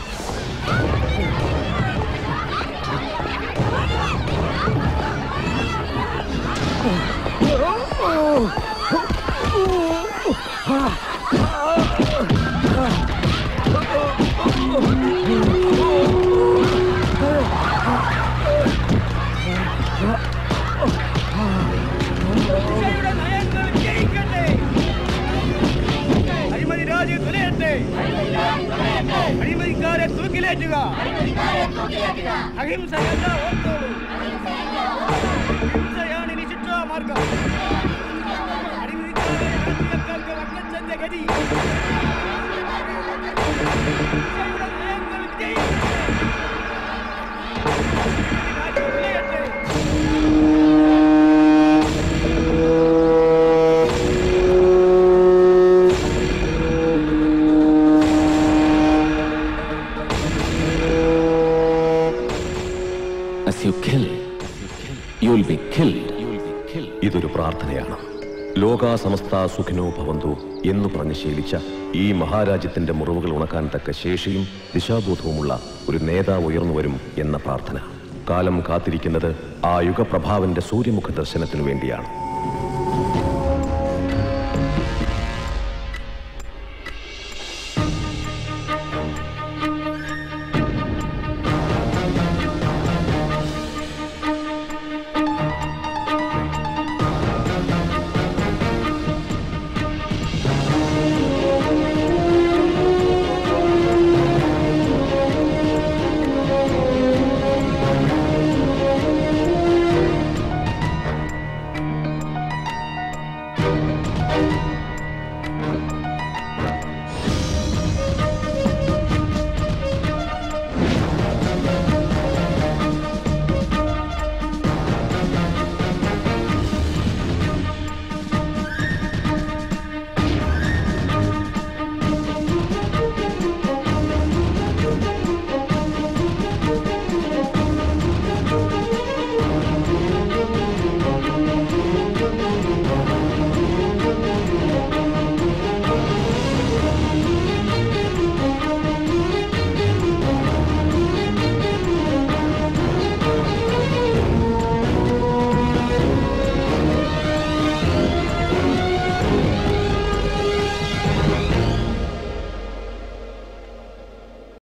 അഴിമതി രാജി തുലയട്ടെ അഴിമതിക്കാരെ തൂക്കിലേറ്റുക അഹിംസയല്ല ഓർത്തോളൂ ഹിംസയാണ് ഇനി ശിക്ഷാമാർഗം അഴിമതിക്കാരെ രാഷ്ട്രീയക്കാർക്ക് വക്കച്ചന്റെ ഗതി ഹിംസയുടെ നയങ്ങൾ വിജയിക്കട്ടെ. രാജി തുലയട്ടെ As you kill, you'll be killed. ഇതൊരു പ്രാർത്ഥനയാണ് ലോകാ സമസ്ത സുഖിനോ ഭവന്തു എന്ന് പറഞ്ഞ് ശീലിച്ച ഈ മഹാരാജ്യത്തിന്റെ മുറിവുകൾ ഉണക്കാൻ തക്ക ശേഷിയും ദിശാബോധവുമുള്ള ഒരു നേതാവ് ഉയർന്നു വരും എന്ന പ്രാർത്ഥന കാലം കാത്തിരിക്കുന്നത് ആ യുഗപ്രഭാവന്റെ സൂര്യമുഖ ദർശനത്തിനു വേണ്ടിയാണ്